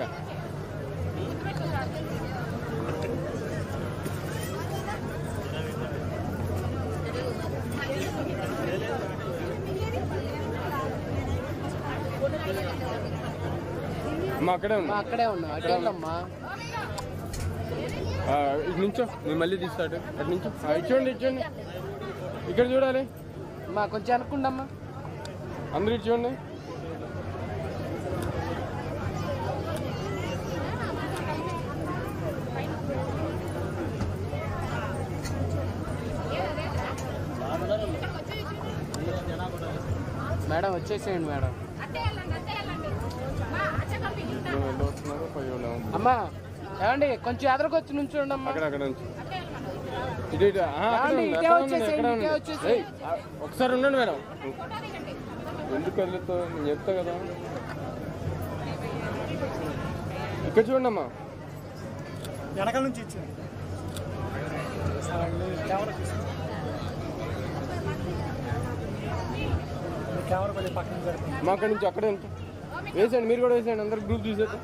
అమ్మా అక్కడే మా ఉన్నా అక్కడే ఉన్నాం అటేంటమ్మా ఆ, ఇటు నుంచో నేను మళ్ళీ తీస్తాడు అటు నుంచో ఆ, ఇచ్చోండి ఇచ్చోండి ఇక్కడ చూడాలి మా కొంచెం అనుకుండమ్మా అందరూ ఇటు చూడండి మేడం వచ్చేసేయండి మేడం నువ్వు ఎన్ని వస్తున్నారో పది ఉన్నాము అమ్మా ఏమండి కొంచెం ఎదరకొచ్చి నుంచోండి అమ్మా అక్కడ అక్కడ నుంచి ఇటు ఇటు ఆ, అక్కడ రాండి, ఉంది, ఇటే అక్కడ ఉంది, వచ్చేసేయండి, అక్కడ ఇటే ఉంది. వచ్చేసేయండి. ఏయ్, ఆ, ఒకసారి ఉండండి మేడం ఎందుకు కదులుతావు నేను చెప్తా కదా ఇక్కడ చూడండి అమ్మా వెనకాల నుంచి ఇచ్చింది కెమెరా తీసుకో. కెమెరా కొద్దిగా పక్కన జరుగుతుంది మా అక్కడి నుంచి అక్కడే ఉంటాం వేసేయండి మీరు కూడా వేసేయండి అందరు గ్రూప్ తీసేద్దాం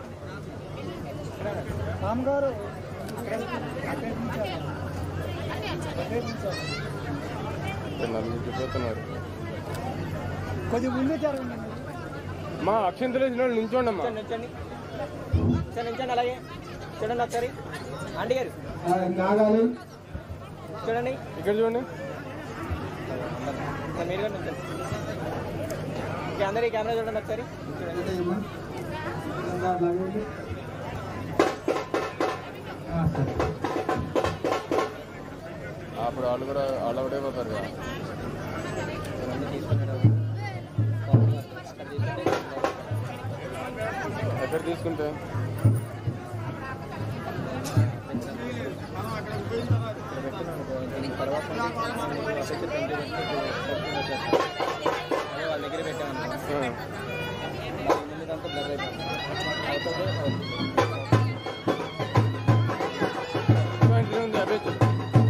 రామ్గారు అక్కడే అక్కడే నుంచోండి. అక్కడే నుంచోండి. ఇక్కడ నలుగురు పోతున్నారు కొద్దిగా ముందు జరగండి మా అక్షంతలు వేసిన వాళ్ళు నించోండి అమ్మా నిల్చోండి సార్ నిల్చోండి అలాగే చూడండి ఒకసారి ఆంటీ గారు ఆ, నాగాలు చూడండి ఇక్కడ చూడండి సార్ మీరు కూడా నిల్చోండి ఇంకా అందరు ఈ కెమెరా చూడండి ఒకసారి ఇదే ఇవ్వమా. ఇదంతా అట్లాగే ఉంది. ఆ, సరే. అప్పుడు వాళ్ళు కూడా వాళ్ళు ఒకటే పోతారు కదా ఎక్కడ తీసుకుంటే వాళ్ళ దగ్గర పెట్టామన్నా ఆ. ముందుకంతా బ్లర్ అయిపోయింది పాయింట్ త్రీ ఉంది అదే చెప్పు.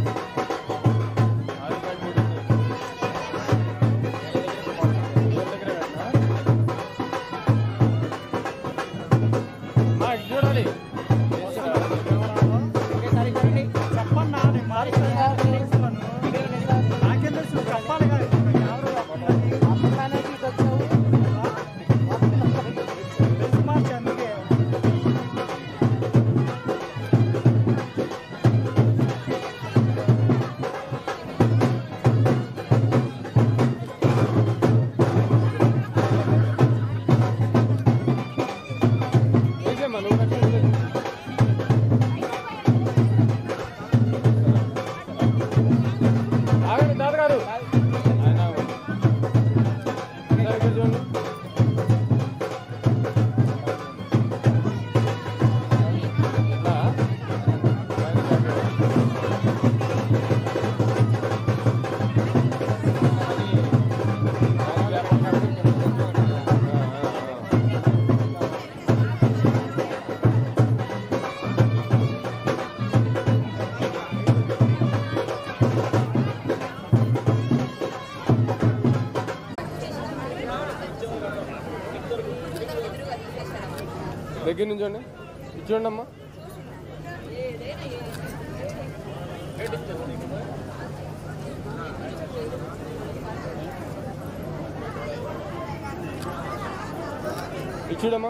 ఆరు పాయింట్ మూడు ఉంది. ఎవరి దగ్గర పెట్టినా? మా ఇటు చూడాలి ఒకేసారి చూడండి చెప్పండి నా, నేను మాట్లాడుతున్నాను. నాకేం తెలుసు చెప్పాలి కదా ఎవరు చెప్పండి. అప్పట్లానే తీసుకొచ్చావు తెలుసు మార్చి అందుకే వేసేమ్మా నువ్వు కట్టు, నువ్వు కట్టు. ఆగండి తాత గారు ఆయన ఆగండి. ఒకసారి ఇక్కడ చూడండి ఎట్లా? దగ్గర నుంచోండి ఇటు చూడండి అమ్మా ఇటు చూడమ్మా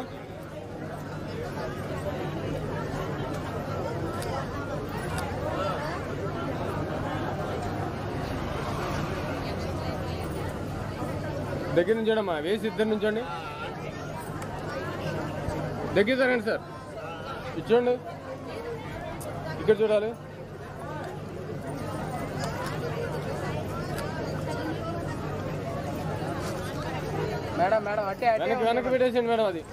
దగ్గర నుంచోడమ్మా వేసి ఇద్దరు నుంచోండి దగ్గర జరగండి సార్ ఇటు చూడండి ఇక్కడ చూడాలి మేడం మేడం అట్టే అట్టే వెనక్కి వెనక్కి పెట్టేసేయండి మేడం అది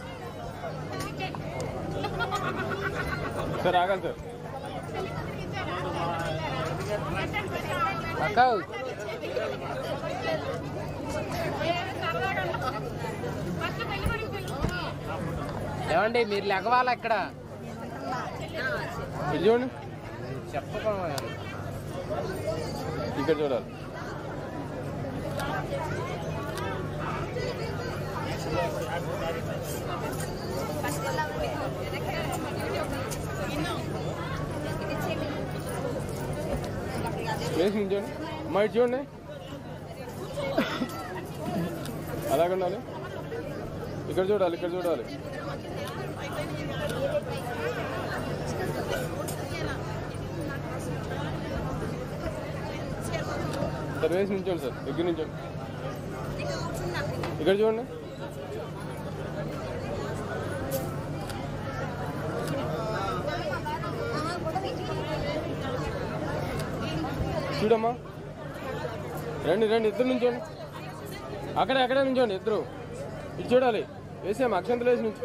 సార్ ఆగాలి సార్ అక్క ఏమండి మీరు లెగవాలా ఇక్కడ ఇటు చూడండి చెప్పకుండా ఇక్కడ చూడాలి వేసి నించోండి అమ్మా ఇటు చూడండి అలాగే ఉండాలి ఇక్కడ చూడాలి ఇక్కడ చూడాలి సార్ వేసి నించోండి సార్ దగ్గర నించోండి ఇక్కడ చూడండి చూడమ్మా రండి రండి ఇద్దరు నుంచోండి అక్కడే అక్కడే నుంచోండి ఇద్దరు ఇటు చూడాలి వేసేమ్మా అక్షంతలు వేసి నుంచి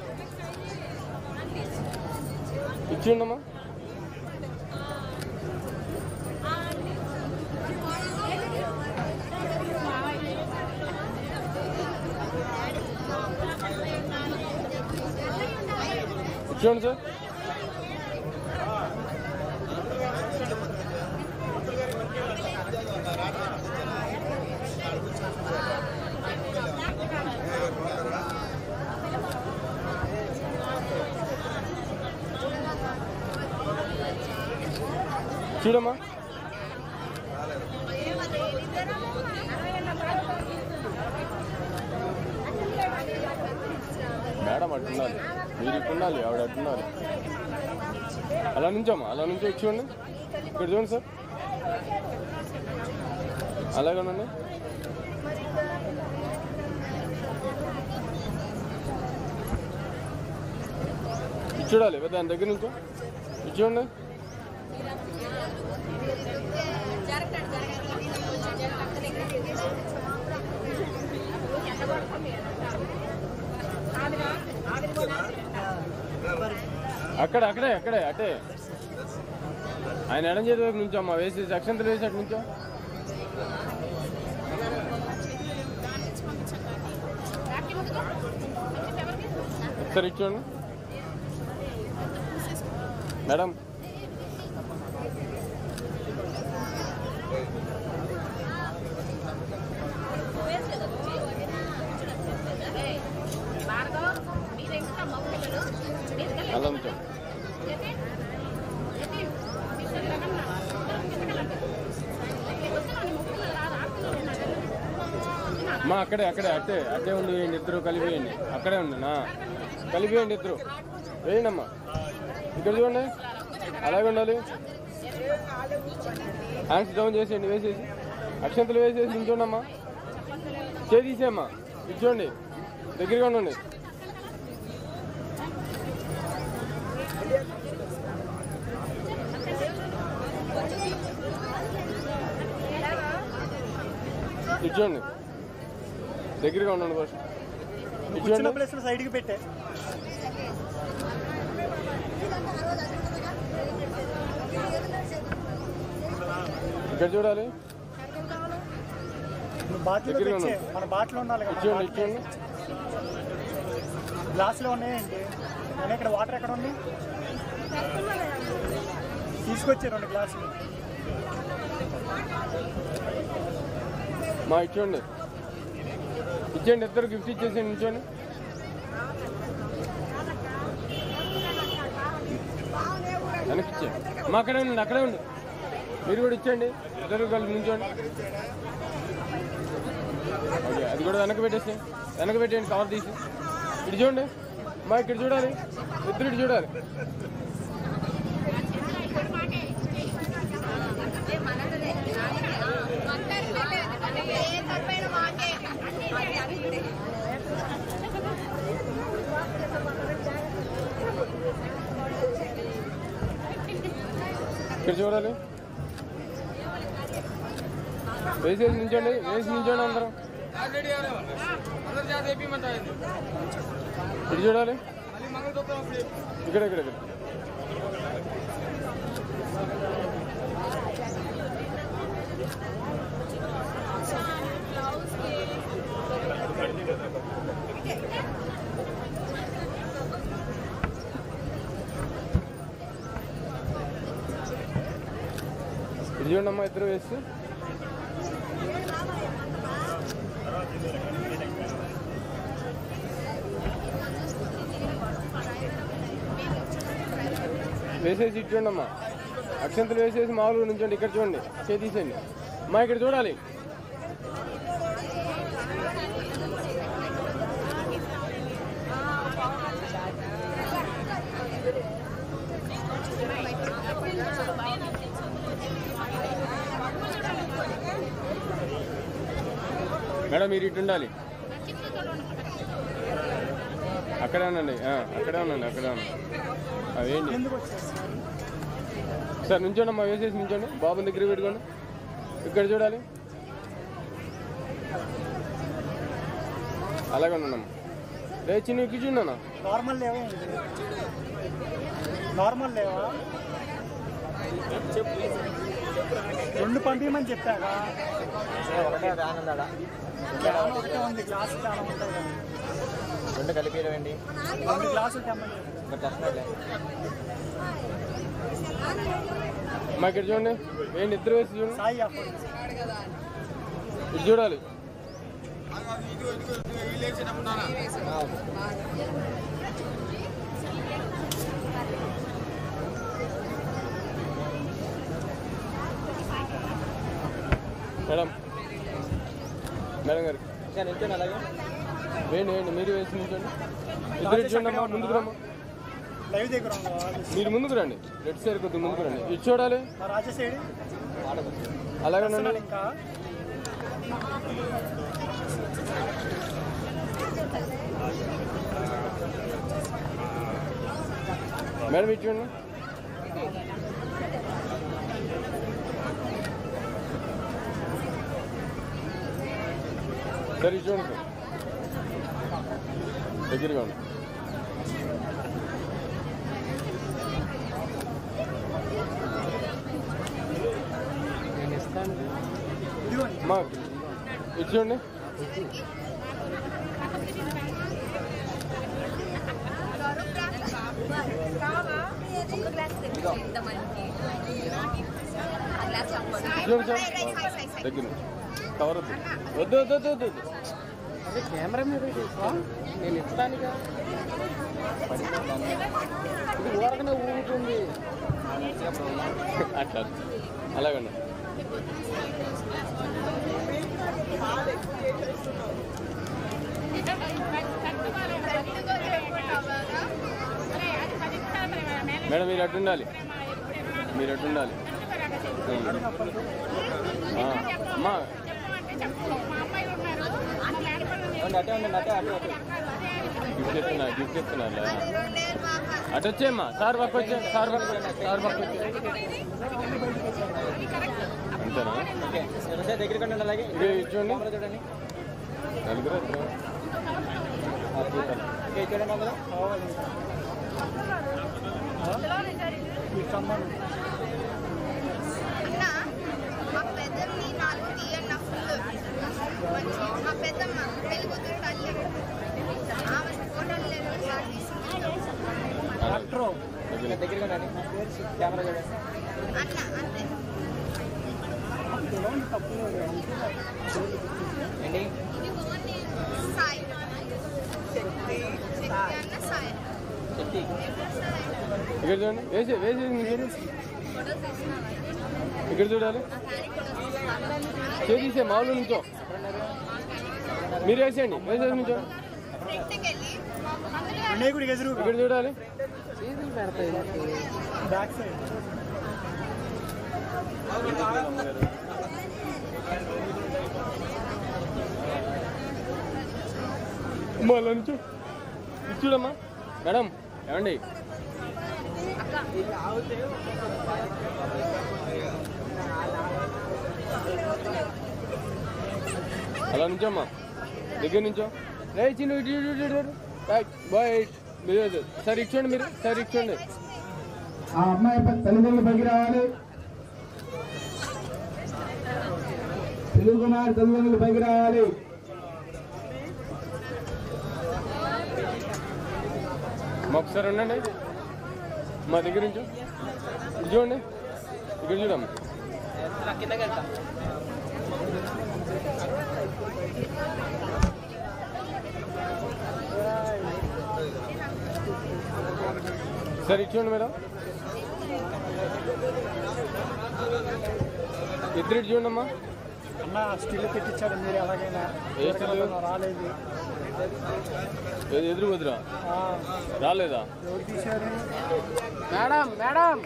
ఇటు చూడమ్మా ఇటు చూడండి సార్ చూడమ్మా మేడం అట్టున్నారు మీరు ఇట్టున్నారు ఆవిడ అట్టున్నారు అలా నుంచోమ్మా అలా నుంచి వచ్చి చూడండి ఇక్కడ చూడండి సార్ అలాగేనండి ఇది చూడాలి దాని దగ్గర నుంచో ఇది చూడండి అక్కడ అక్కడే అక్కడే అటే ఆయన ఎడం చేతి వైపు నుంచో అమ్మా వేసి అక్షంతలు వేసి అటు నుంచో ఒకసారి ఇచ్చోండి మేడం అలా ఉంచండి మా అక్కడే అక్కడే అట్టే అట్టే ఉండి వేయండి ఇద్దరు కలిపి వేయండి అక్కడే ఉండి నా కలిపి వేయండి ఇద్దరు వేయండి అమ్మా ఇక్కడ చూడండి అలాగే ఉండాలి హ్యాండ్స్ డౌన్ చేసేయండి వేసేసి అక్షంతలు వేసేసి నించోండి అమ్మా చేయి తీసేయమ్మా ఇచ్చోండి దగ్గరగా ఉండండి ఇచ్చోండి దగ్గరగా ఉండండి ఫస్ట్ కూర్చున్న ఇచ్చోండి ప్లేస్ సైడ్కి పెట్టే ఇక్కడ చూడాలి నువ్వు బాటిల్ దగ్గరగా తెచ్చే ఉన్నావు. మన బాటిల్ ఉండాలి కదా ఇచ్చోండి ఇచ్చోండి గ్లాసులో ఉన్నాయండి నేను ఇక్కడ వాటర్ ఎక్కడ ఉంది తీసుకొచ్చే రెండు గ్లాసులు మా ఇచ్చోండి ఇచ్చేయండి ఇద్దరు గిఫ్ట్ ఇచ్చేసేయండి ఇచ్చోండి వెనక్కి ఇచ్చేయండి మా అక్కడే ఉండండి అక్కడే ఉండి మీరు కూడా ఇచ్చేయండి ఇద్దరు కలిసి నించోండి ఓకే అది కూడా వెనక పెట్టేసి వెనక పెట్టేయండి కవర్ తీసి ఇటు చూడండి మా ఇక్కడ చూడాలి ఇద్దరు ఇటు చూడాలి ఇక్కడ చూడాలి వేసేసి నించోండి వేసి నించోండి అందరం ఇటు చూడాలి ఇక్కడ ఇక్కడ ఇక్కడ ఇది చూడండి అమ్మా ఇద్దరు వేసి వేసేసి ఇటు చూడండి అమ్మా అక్షంతలు వేసేసి మామూలుగా నుంచోండి ఇక్కడ చూడండి చేయి తీసేయండి అమ్మా ఇక్కడ చూడాలి మేడం మీరు ఇటు ఉండాలి అక్కడే ఉండండి ఆ, అక్కడే ఉండండి అక్కడే ఉండండి అవేంటి ఎందుకు వచ్చేస్తారు సార్ నుంచోండి అమ్మా వేసేసి నుంచోండి బాబు దగ్గర పెట్టుకోండి ఇక్కడ చూడాలి అలాగే ఉన్నామ్మా రే చిన్న ఎక్కి చూడన్నా నార్మల్ లేవా ఏంటి? నార్మల్ లేవా రెండు పంపించమని చెప్పాగా ఒకటే వ్యాన్ ఉందా క్యాన్ ఒకటే ఉంది గ్లాస్ చాలా ఉంటుంది కదా. రెండు కలిపి ఇవ్వండి రెండు గ్లాసులు తెమ్మని చెప్పు. ఇంకా తెస్తున్నారులే అమ్మా ఇక్కడ చూడండి ఏంటి ఇద్దరు వేసి చూడండి సాయి అప్పుడు ఇది చూడాలి మేడం మేడం గారు నేను నిల్చోండి అలాగే వేయండి వేయండి మీరు వేసి నిల్చోండి ఇద్దరు ఇటు చూడండి అమ్మా ముందుకు రమ్మా లైవ్ దగ్గర ఉందా మీరు ముందుకు రండి రెడ్ సైడ్ కొద్దిగా ముందుకు రండి ఇటు చూడాలి మా రాజశేడి అలాగే వస్తున్నాడు ఉండండి ఇంకా మేడం ఇటు చూడండి సరే ఇటు చూడండి సార్ దగ్గరగా ఉంది ఇదిగోండి మా ఇటు చూడండి చూడండి సార్ దగ్గర నుంచి. కవర్ వద్దు వద్దు వద్దు వద్దు వద్దు కెమెరా మీద తీసుకో. నేను ఇస్తానుగా ఇది ఊరకనే ఊరుతుంది అట్లా అలాగండి మేడం మీరు అటు ఉండాలి మీరు అటు ఉండాలి ఆ, అమ్మా ఉండి అటే ఉండండి అటే అటే అటే గిఫ్ట్ ఇస్తున్నారు గిఫ్ట్ ఇస్తున్నారు అటు వచ్చేమ్మా సార్ పక్క వచ్చే సార్ పక్క వచ్చే సార్ పక్క వచ్చే అంతేనా ఓకే ఒకసారి దగ్గరికి ఉండండి అలాగే ఇది చూడండి కెమెరా చూడండి నలుగురు ఇద్దరు. ఓకే చూడండి అందరూ కావాలి ఈ కమ్మను అన్న మా పెద్దమ్ని నాలుగు తీయన్న ఫుల్ మంచి మా పెద్దమ్మ పెళ్లి కూతురు తల్లి ఆమె ఫోటోలు లేదు ఒకసారి తీసుకుంటాం. డాక్టర్ ఇంకా దగ్గరికి ఉండండి కెమెరా చూడండి అట్లా అంతే ఏంటి సాయి శక్తి అన్న సాయి శక్తి ఇక్కడ చూడండి వేసి వేసి ఫోటోస్ తీసినావా ఇక్కడ చూడాలి మా డాడీ ఫోటోస్ చేసే మామూలు నుంచో మీరు వేసేయండి వేసేసి నుంచో ఫ్రంట్కి వెళ్ళి వినాయకుడికి ఎదురు ఇక్కడ చూడాలి చేతులు పెడతాయి బ్యాక్ సైడ్ అమ్మా అలా నుంచో ఇది చూడమ్మా మేడం ఏమండి అలా నుంచోమ్మా దగ్గర నుంచో రే చిన్న ఇటు ఇటు ఇటు ఇటు. రైట్ బాయ్ మీరు సార్ ఇచ్చోండి మీరు సార్ ఇచ్చోండి ఆ అమ్మాయి ప- తల్లిదండ్రులు పైకి రావాలి దిలీప్ కుమార్ తల్లిదండ్రులు పైకి రావాలి మా ఒకసారి ఉండండి మా దగ్గర నుంచి ఇది చూడండి ఇక్కడ చూడమ్మా సరే ఇటు చూడండి మేడం ఇద్దరు ఇటు చూడండి అమ్మా అన్న స్టిల్ పెట్టించాడు మీరు ఎలాగైనా ఏ స్టిల్? రాలేదు ఏది ఎదురు వదిరా ఆ, రాలేదా ఎవరు తీశారు మేడం మేడం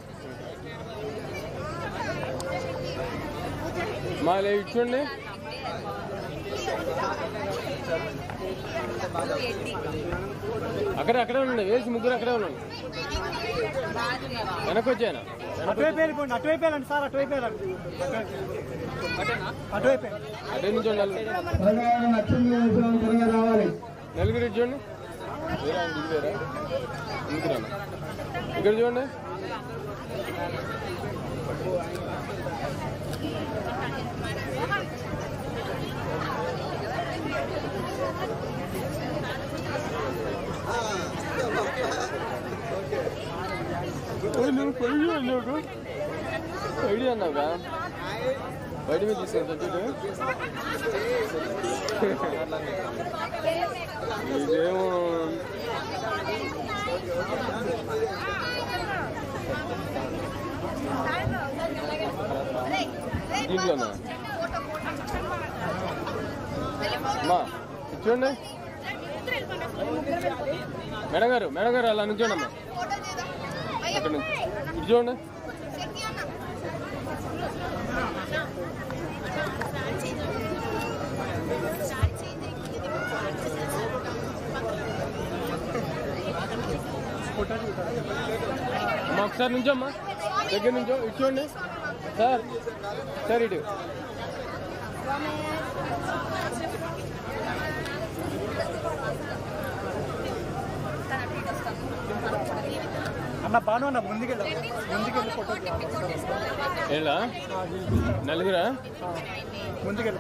మా లే ఇటు చూడండి అక్కడే అక్కడే ఉండండి వేసి ముగ్గురు అక్కడే ఉండండి వెనక్కి వచ్చాయన అటువైపు వెళ్ళిపోండి అటువైపు వెళ్ళండి సార్ అటువైపు వెళ్ళండి అటువైపు వెళ్ళండి. అదే నుంచి ఉండాలి త్వరగా నచ్చింది వేసిన త్వరగా రావాలి నలుగురు ఇటు చూడండి వేరా ఆయన దిగులేరా ఎందుకు రాను ఇక్కడ చూడండి ఐడియా అన్నావుగా బయట మీద తీసుకుని సబ్జెక్టు ఇదేమో దీంట్లోనా అమ్మా ఇటు చూడండి మేడం గారు మేడం గారు అలా నుంచోండి అమ్మా అక్కడ నుంచి ఇటు చూడండి అమ్మా ఒకసారి నుంచోమ్మా దగ్గర నుంచో ఇటు చూడండి సార్ సార్ ఇటు అన్న బాను అన్న ముందుకెళ్ళి ముందుకెళ్ళి ఫోటో ఏళ్ళా నలుగురా ముందుకెళ్ళి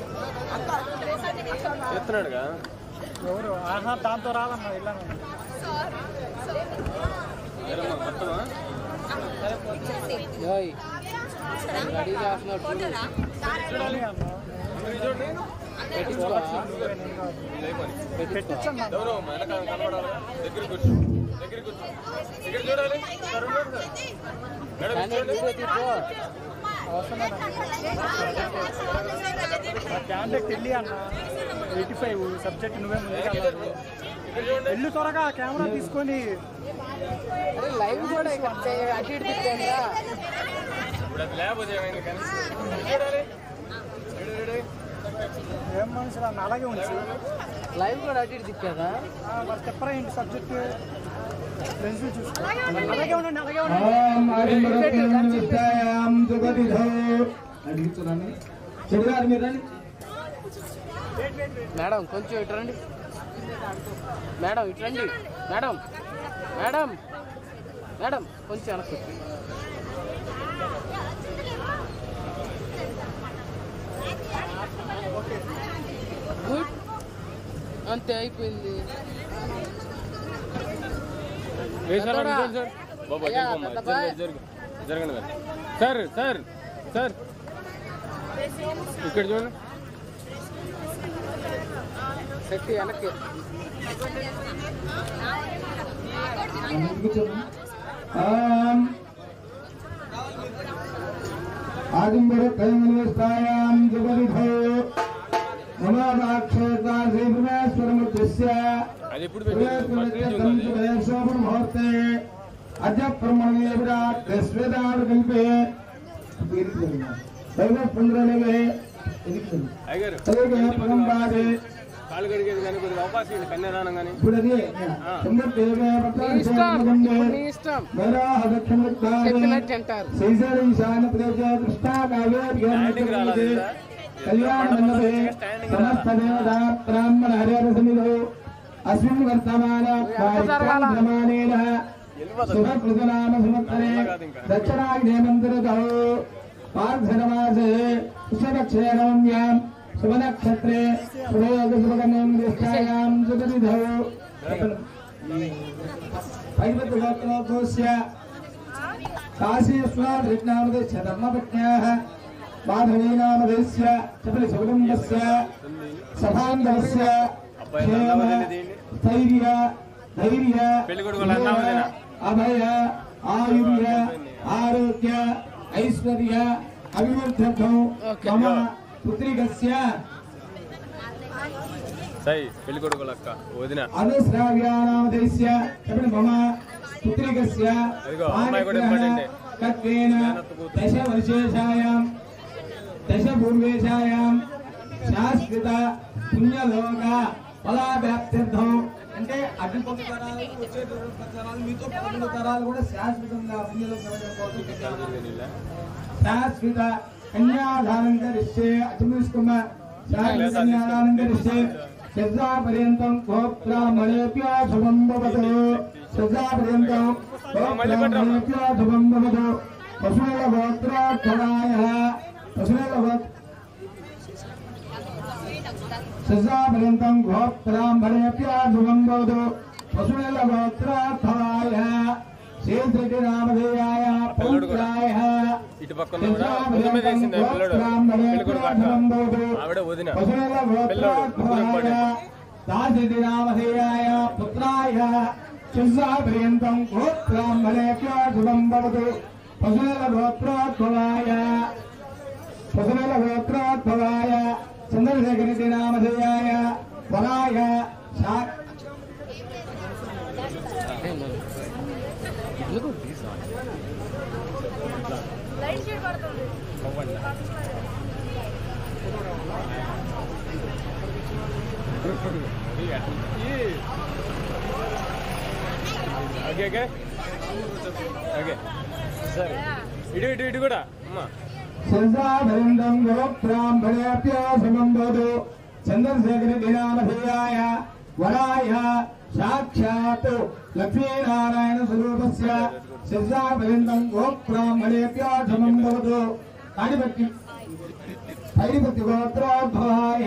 ఎత్తున్నాడుగా ఎవరు ఆహా దాంతో రాదన్న వెళ్ళాను ఏరమ్మా, మొత్తమా ఓయ్ రెడీ చేస్తున్నాడు చూడు. చూడాలి అన్న పెట్టించుకోవా? పెట్టించన్న ఎవరు అమ్మా? వెనక కనబడాలా దగ్గర కూర్చో దగ్గర కూర్చో ఇక్కడ చూడాలి సార్ ఉండండి సార్. మేడం కానీ ఇటు చూడండి. వీడియో తీసుకో. క్యాండెక్ట్ వెళ్ళి అన్న ఎయిటీ ఫైవ్ సబ్జెక్ట్ నువ్వే ముందుకెళ్ళాలి వెళ్ళు త్వరగా కెమెరా తీసుకొని అరే లైవ్ కూడా ఇక్కడ చే- అటు ఇటు తిప్పానుగా. ఇప్పుడు అది లేకపోతే ఏమైంది కానీ చూడాలి రెడీ, రెడీ. ఏం మనుషులు అన్న అలాగే ఉంచు లైవ్ కూడా అటు ఇటు తిప్పారా ఆ, మరి చెప్పరా ఏంటి సబ్జెక్ట్ లెన్స్ చూసుకో అలాగే ఉండండి అలాగే ఉండండి ఓం ఆదిమరత్నం జగదిధో అడిగిస్తున్నాను చెడుగారు మీరు రండి మేడం కొంచెం ఇటు రండి మేడం ఇటు రండి మేడం మేడం మేడం కొంచెం వెనక్కి వచ్చి. గుడ్ అంతే అయిపోయింది వేశారా? పెద్దోడా? నిజం సార్ బాబా అయ్యా, జరగమ్మా. పెద్ద జరగ- బాయ్. జరగ- జరగండి మరి. సార్ సార్ సార్ ఇక్కడ చూడండి శక్తి వెనక్కి ఓం ఆదిమరత్నం జగదిధో నమాక్షేతా శ్రీపురేశ్వరముద్రస్య అది ఎప్పుడు పెట్టింది ఫస్ట్ నుంచి ఉంది అది. ముహూర్తే అద్య బ్రహ్మణే విరాట్ స్వేదాడు కల్పే దైవ పుండ్రలవే అయ్యగారు అలాగే పరంపాదే కాలు కడిగేది కానీ కొద్దిగా అవకాశం ఉంది కన్యాదానం కానీ ఇప్పుడు అది సుందరదేవే నీ ఇష్టం ఇప్పుడు నీ ఇష్టం చెప్పినట్టు అంటారు శ్రీశైల ఈశాన ప్రదేశ కృష్ణా స్టాండింగ్ రాలేదు కావ్య కదా? కళ్యాణ మండపే సమస్త దేవతా బ్రాహ్మణ హరిహర సన్నిధౌ అస్మిన్ వర్తమాన కార్యక్రమానేన శుభ కృతనామ సంవత్సరే దక్షిణాగ్నే మందిరతో పార్థనమాసే పుష్పక్షే నవమ్యాం శుభనక్షత్రే శుభయోగ శుభకర్ణం నిష్ఠాయాం శుభనిధౌ పైపతి గోత్రోద్భవస్య కాశీస్వాదృజ్ఞామదస్య ధర్మపత్న్యాः మాధవీనామదస్య చపలి సకుటుంబస్య సభాంగవస్య క్షేమ స్థైర్య ధైర్య పెళ్ళికొడుకు వాళ్ళ అన్న వదిన. అభయ ఆయుర్య ఆరోగ్య ఐశ్వర్య అభివృద్ధ్యర్థం మమ పుత్రికస్య సై పెళ్లి కొడుకు లక్క వదిన అనుశ్రావ్యానామధేస్య చెప్పండి మమ పుత్రికస్య అదిగో, అమ్మాయి కూడా ఇంపార్టెంటే. తత్వేన దశ వర్షేషాయాం దశ పూర్వేషాయాం శాశ్వత పుణ్యలోక ఫలావ్యాప్త్యర్థం అంటే అటు పది తరాలు వచ్చేటటువంటి పది తరాలు మీతో పదకొండు తరాలు కూడా శాశ్వతంగా పుణ్యలోక కోసం పెట్టారు. శాశ్వత కన్యాదానం కరిస్తే అతిమిష్కుమ శాశ్వత కన్యాదానం కరిస్తే శ్రద్ధాపర్యంతం గోబ్రాహ్మణేభ్యో శుభం భవతు శ్రద్ధాపర్యంతం గోబ్రాహ్మణేభ్యో శుభం భవతు పశువుల గోత్రోత్తరాయ పశువుల గోత్ర శ్రద్ధాపర్యంతం గోబ్రాహ్మణేభ్యో శుభం భవతు పశువుల గోత్రోత్తరాయ శ్రీశ్రీ రామదేవాయ పౌత్రాయ ఇటు పక్కన కూడా భుజం మీద వేసింది ఆ పిల్లడు పెళ్లి కొడుకు అక్క ఆవిడ వదిన పిల్లడు ముగ్గురు ఇంపార్టెంట్ దాసిరామధేయాయ పుత్రాయ శిశాపర్యంతం గోత్రాంబలేభ్యో శుభం భవతు పశువుల గోత్రోద్భవాయ పశువుల గోత్రోద్భవాయ చంద్రశేఖరి నామధేయాయ వరాయ శా లైట్ షేడ్ పడుతుంది ఓకే ఓకే ఓకే సరే ఇటు ఇటు ఇటు కూడా అమ్మా సంసాధరిందం గోత్రాంబణేభ్యో శుభం భవతు చంద్రశేఖరి దినామధేయాయ వరాయ సాక్షాత్ లక్ష్మీనారాయణ స్వరూపస్య సంసాధరిందం గోత్రాంబణేభ్యో శుభం భవతు అడిపట్టి ఐడిపతి గోత్రోద్భవాయ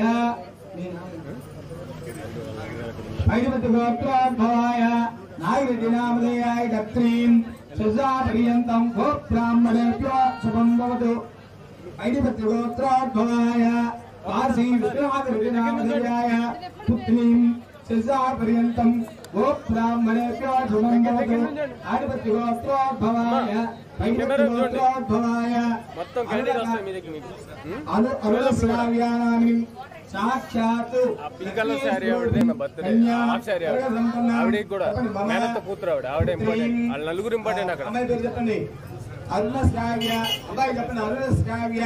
ఐడిపతి గోత్రోద్భవాయ నాగిరెడ్డి నామధేయాయ దత్రీం సుజాపర్యంతం గోబ్రాహ్మణేభ్యో శుభం భవతు ఐడిపతి గోత్రోద్భవాయ కాశీ విశ్వనాథరెడ్డి నామధేయాయ పుత్రీం సుజాపర్యంతం గోబ్రాహ్మణేభ్యో శుభం భవతు ఐడిపతి గోత్రోద్భవాయ ఐడిపతి గోత్రోద్భవాయ మొత్తం క్యాంటీన్ వస్తాయి మీ దగ్గర మీకు ఉం? అను అనుశ్రావ్యానామి సాక్షాత్ ఆ పింక్ కలర్ శారీ ఆవిడదే నా బర్త్డే హాఫ్ శారీ ఆవిడ ఆవిడకి కూడా మేనత్త కూతురు ఆవిడ ఆవిడ ఇంపార్టెంట్ వాళ్ళ నలుగురు ఇంపార్టెంట్ అక్కడ అమ్మాయి పేరు చెప్పండి అరుణ శ్రావ్య అబ్బాయి చెప్పండి అరుణ శ్రావ్య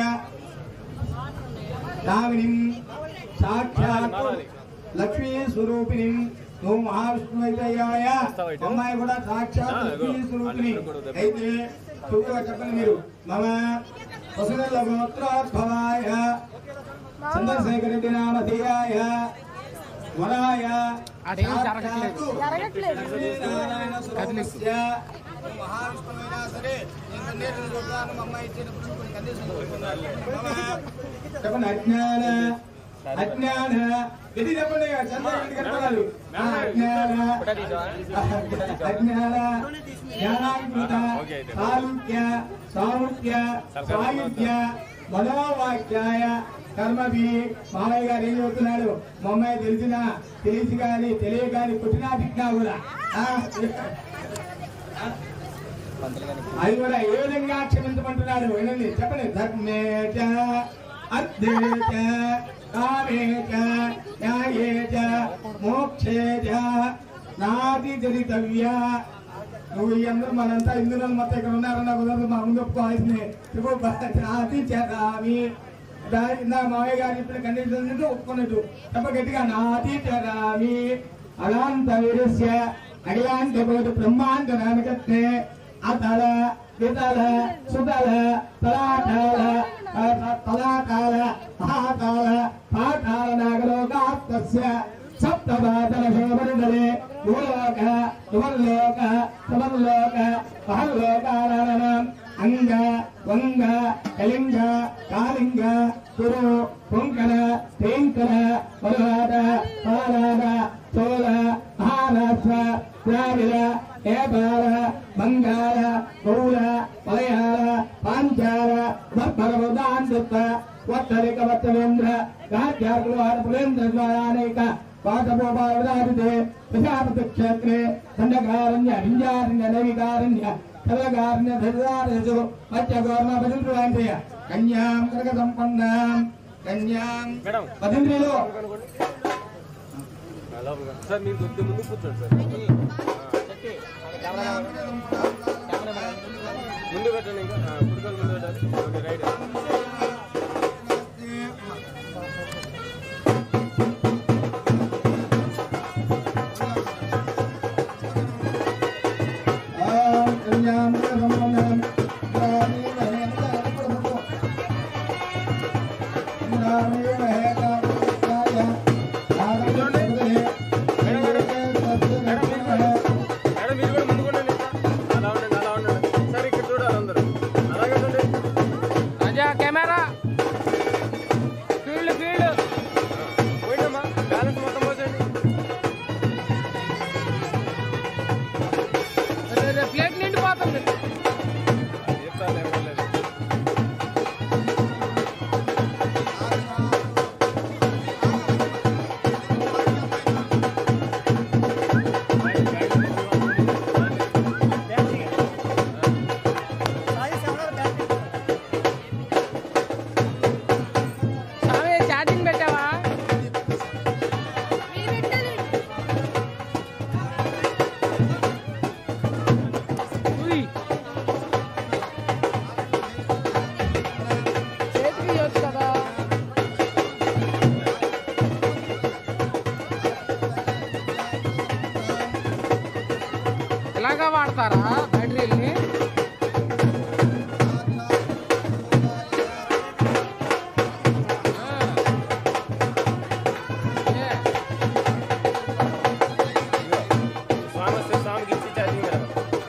రామిని సాక్షాత్ మారాలి. లక్ష్మీ స్వరూపిణి నువ్వు మహావిష్ణువయ్యాయ వస్తావా ఇటు? అమ్మాయి కూడా సాక్షాత్ ఆ, ఇదిగో. లక్ష్మీ స్వరూపిణి వాళ్ళిద్దరు కూడా దెబ్బ. అయితే చుట్టూ చెప్పండి మీరు మమ వసుల గోత్రోద్భవాయ చంద్రశేఖరెడ్డి నామధేయాయ వరాయ అదేం జరగట్లేదు. జరగట్లేదు లక్ష్మీనారాయణ స్వరూపస్య మహావిష్ణువైనా సరే నేను కన్నీరుని చూడగాను మా అమ్మాయి ఇచ్చేటప్పుడు కొన్ని కండిషన్లు పెట్టుకున్నాను. మమ చెప్పండి అజ్ఞాన అజ్ఞాన ఇది చెప్పండి చంద్రశేఖరెడ్డి కనపడాలి ఆ, అజ్ఞాన అజ్ఞాన జ్ఞానాంకృత ఓకే అయితే. సాలుక్య సాముఖ్య సాయుధ్య మనోవాక్యాయ కర్మభి మామయ్య గారు ఏం చెబుతున్నాడు మా అమ్మాయి తెలిసినా తెలిసి కానీ తెలియ కానీ పుట్టినా తిట్టినా కూడా ఆ? అది కూడా ఏ విధంగా క్షమించమంటున్నాడు వినండి చెప్పండి ధర్మేచ అర్థేచ కామేచ న్యాయేచ మోక్షేచ నాది చరితవ్య నువ్వు ఈ అందరూ మనంతా ఇందులో మొత్తం ఇక్కడ ఉన్నారన్న కుదరదు మా ముందు ఒప్పుకోవాల్సిందే ఇదిగో నాది చరామి దాని నా మామయ్య గారు ఇప్పుడు కండిషన్ ఒప్పుకున్నట్టు చెప్ప గట్టిగా నాది చరామి అలాంత వీరస్య అఖిలాంత కోటి బ్రహ్మాండ నామకత్తే అతల వితల సుతల తలాకాల తలాకాల మహాకాల పాకాల నాగలోకాత్మస్య సప్తపాతల శోభరుడలే భూలోక సువర్లోక సువర్లోక మహల్లోకారాయణ అంగ వంగ కళింగ కాళింగ కురు కుంకల తేంకల మలహార పాలార చోళ మహారాష్ట్ర ద్రావిడ నేపాల బంగాళ గౌడ మలయాళ పాంచాల భగవదాంత వత్తరిక వత్తవేంద్ర రాజ్యాకులవార పురేంద్ర ద్వారానేక పాఠపోపావదారితే ప్రజాపతి క్షేత్రే దండకారణ్య వింజారణ్య నైవికారణ్య కలకారణ్య ధరిదారేషు మత్స్యగోర్మ భజంత్రువాంతయ కన్యాం కనక సంపన్నాం కన్యాం మేడం భజంత్రిలో సార్ మీరు కొద్ది ముందు కూర్చోండి సార్ ముందు పెట్టండి ఇంకా ఆ, కుడికాలు ముందు పెట్టాలి ఓకే రైట్ ఆం కన్యాం కనక సంపన్నాం గ్రామే మహేంద్ర గ్రామే మహేంద్ర మేడం మీరు కూడా ముందు ఉండండి అలా ఉండండి అలా ఉండండి సార్ ఇక్కడ చూడాలి అందరూ అలాగే చూడండి రాజా కెమెరా ఫీల్డ్ ఫీల్డ్ పోయిందమ్మా బ్యాలెన్స్ మొత్తం పోసేయండి ప్లేట్ నిండిపోతుంది చెప్తాను ఏం లేదు స్వామి ఛార్జింగ్ పెట్టావా ఉయ్. చేతికి ఇవ్వచ్చు కదా ఇలాగా వాడతారా బ్యాటరీల్ని ఏ. స్వామి వస్తే స్వామికి ఇచ్చి ఛార్జింగ్ మేడం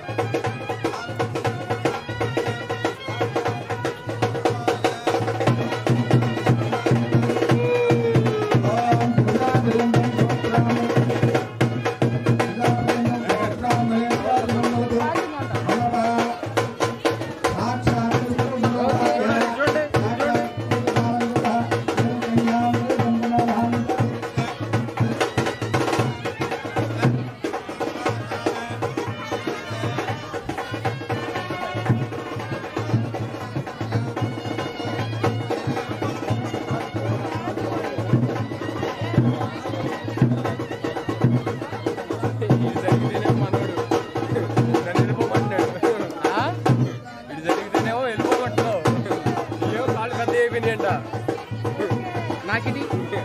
ఇది జరిగితేనే మనోడు నన్ను వెళ్ళిపోమంటాడు ఆ? ఇది జరిగితేనేమో వెళ్ళిపోమంటావు ఏమో కాళ్ళు పెద్ద అయిపోయినాయంట నాకిది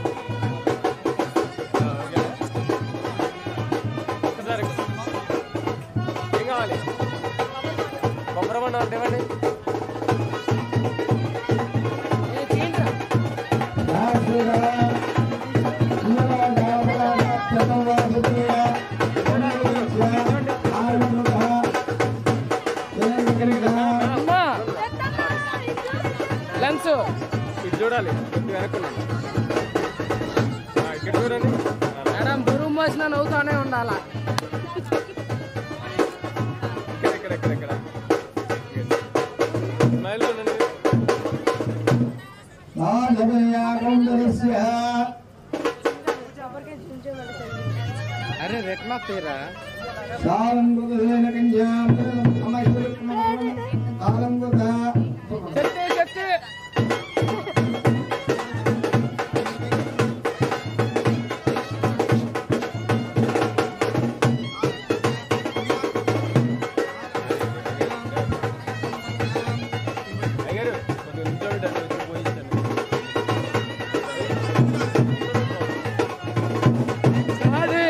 ఒక్కసారి ఏం కావాలి కొబ్బరి బండ అంటే ఇవ్వండి ఏ, తీయండిరా. అమ్మా లెన్స్ ఇది చూడాలి కొద్దిగా వెనక్కున్నాను ఇక్కడ చూడండి మేడం బరువు మోసిన నవ్వుతానే ఉండాలా ఇక్కడ ఇక్కడ ఇక్కడ ఇక్కడ స్మైల్ ఉండండి అరే రెట్నా తీరా చెత్తే చెత్తే అయ్యారు కొద్దిగా నిల్చోబెట్టి అట్లా వచ్చి పోయించాను అది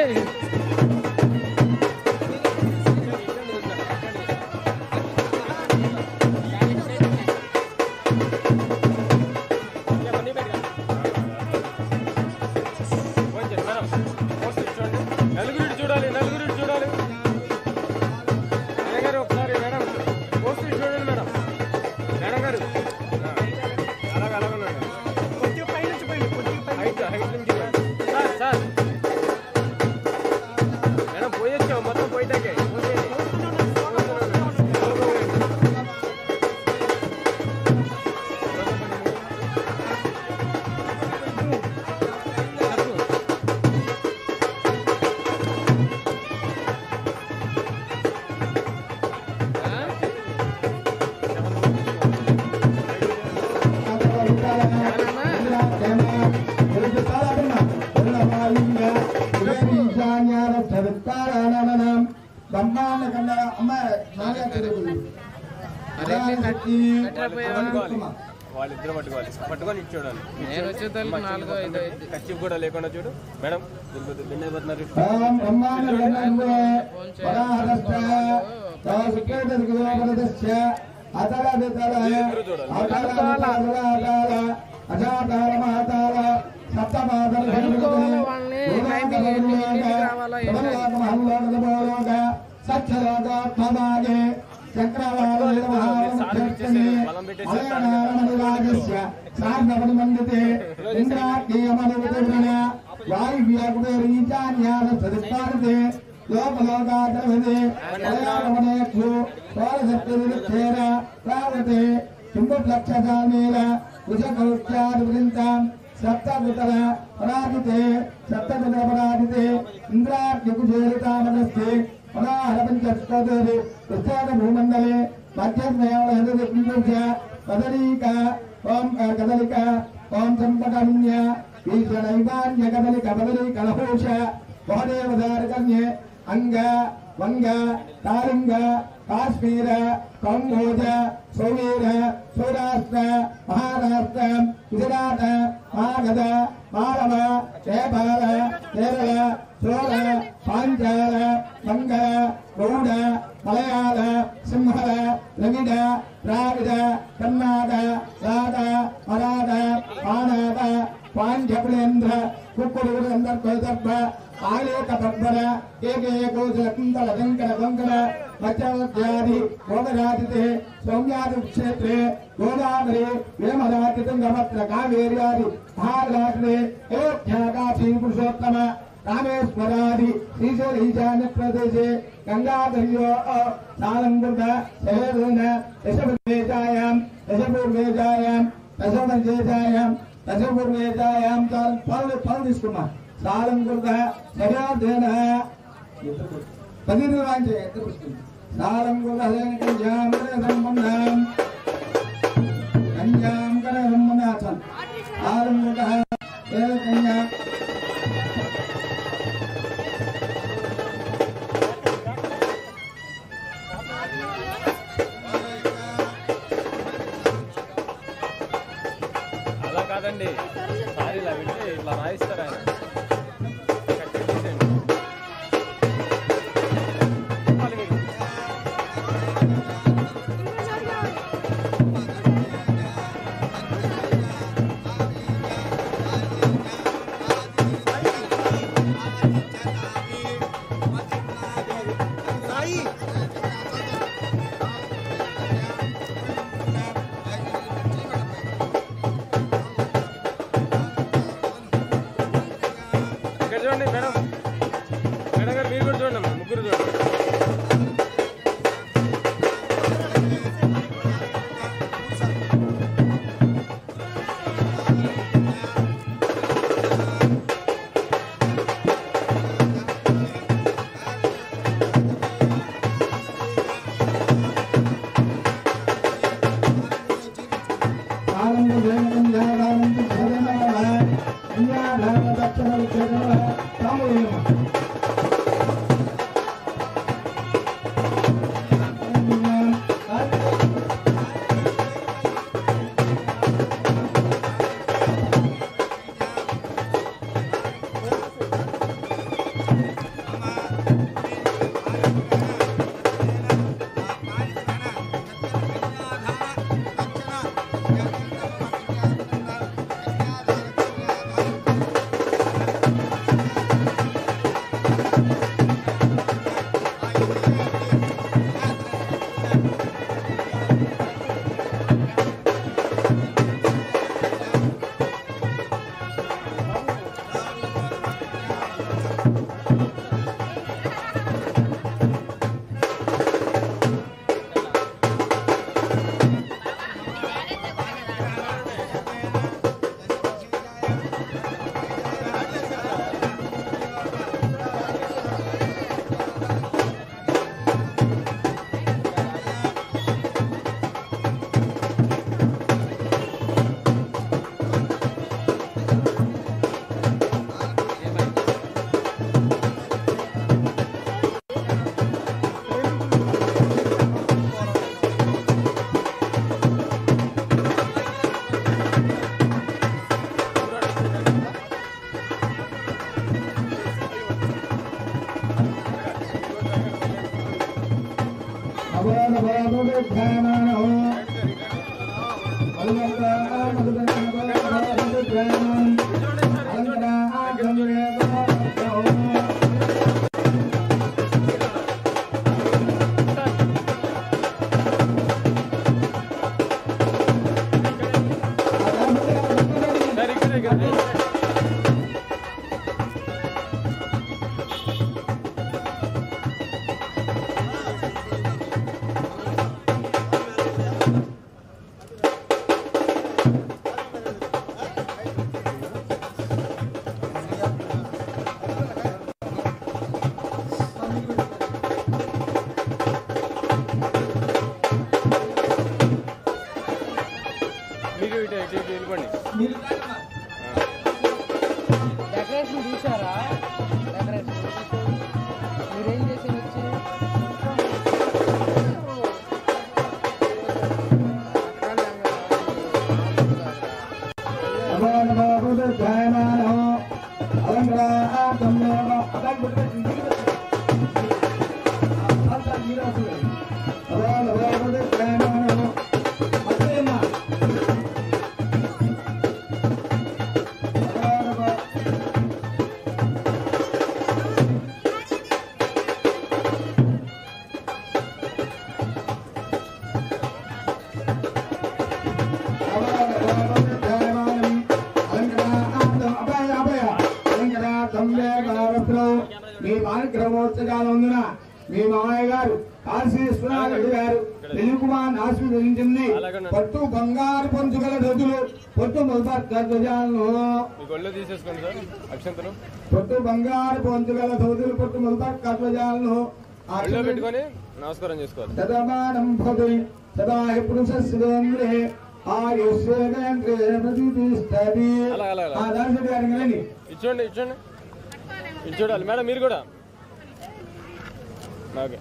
ఇక్కడ వాళ్ళిద్దరు పట్టుకోవాలి పట్టుకొని ఇటు చూడాలి నేను వచ్చేసరికి నాలుగు ఐదు ఐదు ఖర్చు కూడా లేకుండా చూడు మేడం దీనికి భిన్న అయిపోతున్నారు ఓం బ్రహ్మాండ బ్రహ్మాండే పరాహరస్య తవసుకేతదిగోపరదస్య అతల వితల అతల వితల అతల అజాతాల మహాతాల సప్తమాతల కనుక్కోవాలి వాళ్ళని. టైంకి ఎన్ని- ఎన్నింటికి రావాలా, ఏంటి? సత్యలోకాత్మమాగే చక్రవాళ మహారాజస్య సార్ణపడి మండితే ఇంద్రాగ్నేయమనివృణ వాయువ్యాకుటేరీచాన్యాన సదిపాడితే లోకలోకాదవదే కళయారమణేక్షు సోరసప్తరిక్షేర ప్రావతే చుంబులక్షసామేల కుశకౌత్యాదివృంతాం సప్తపుతర పరాజితే సప్తపుతర పరాజితే ఇంద్రాగ్నికుచేరితామనస్తే పరాహరపంచస్పదే ప్రసాద భూమండలే మధ్యస్మయాళ కదలీక ఓం కదలిక ఓం చంపకన్య ఈశ్వరైవాన్య కదలిక బదలి కలహోష మహదేవదారకన్యే అంగ వంగ తారంగ కాశ్మీర కంబోజ సౌవీర సౌరాష్ట్ర మహారాష్ట్ర గుజరాత మాగధ మాళవ నేపాల కేరళ చోళ పాంచాల మంగళ గౌడ మలయాళ సింహళ ద్రవిడ ద్రావిడ కర్ణాట రాధ మరాఠ పానాట పాండ్యపులేంద్ర కుక్కుడు సందర్భ ఆలేక బబ్బర ఏకేకోశకుంతల వెంకట కొంకణ మత్స్యాది గోమరాజితే సౌమ్యాది క్షేత్రే గోదావరి వేమరాజి తుంగభద్ర కావేర్యాది మహారాష్ట్రే అయోధ్యాకాశీ పురుషోత్తమ రామేశ్వరాది శ్రీశైల ఈశాన్య ప్రదేశే గంగాధర్యో సాలంగుడ శహేన దశపూర్వేజాయాం దశపూర్వేజాయాం దశపంచేజాయాం దశపూర్వేజాయాం పనులు పనులు తీసుకున్నా సాలంగుడ శరాధేన పదిహేను రాంచే సాలంగుడ కన్యాం సంబంధం కన్యాం కర సంబంధాచన్ సాలంగుడ కన్యాం అలా కాదండి సారీ ఇలా పెట్టి ఇట్లా రాయిస్తారు ఆయన కట్ చేసేయండి. చెప్పాలి మీరు. ఇక్కడ చూడండి మేడం మేడం గారు మీరు కూడా చూడండి అమ్మా, ముగ్గురు చూడండి కాలంలో దేవతం దేవతాలను సదనవ కన్యాధార దక్షిణ విక్షేపణ సామూహిక సార్ ఇక్కడ ఇక్కడ మీరు ఇటు ఇటు ఇటు వెళ్ళిపోండి డెకరేషన్ చూసారా డెకరేషన్ మీరేం చేసేది వచ్చి మీ కార్యక్రమోత్సవాలు ఉందిన మీ మామయ్య గారు కాశీశ్వరరావు గారు తెలుగు కుమార్ ఆశీర్వదించింది పట్టు బంగారు పంచుగల రోజులు పట్టు మొదటి ధ్వజాలను మీకు ఒళ్ళు తీసేసుకోండి సార్ అక్షంతలు పట్టు బంగారు పంచుగల రోజులు పట్టు మొదటి ధ్వజాలను ఒళ్ళో పెట్టుకొని నమస్కారం చేసుకోవాలి శతమానం భవతి సదా పురుషస్వేంద్రే ఆయుష్యేంద్రే ప్రతిష్టతి అలా, అలా, అలా. ఆ దాని గారికి రండి ఇచ్చోండి ఇచ్చోండి ఇది చూడాలి మేడం మీరు కూడా ఓకే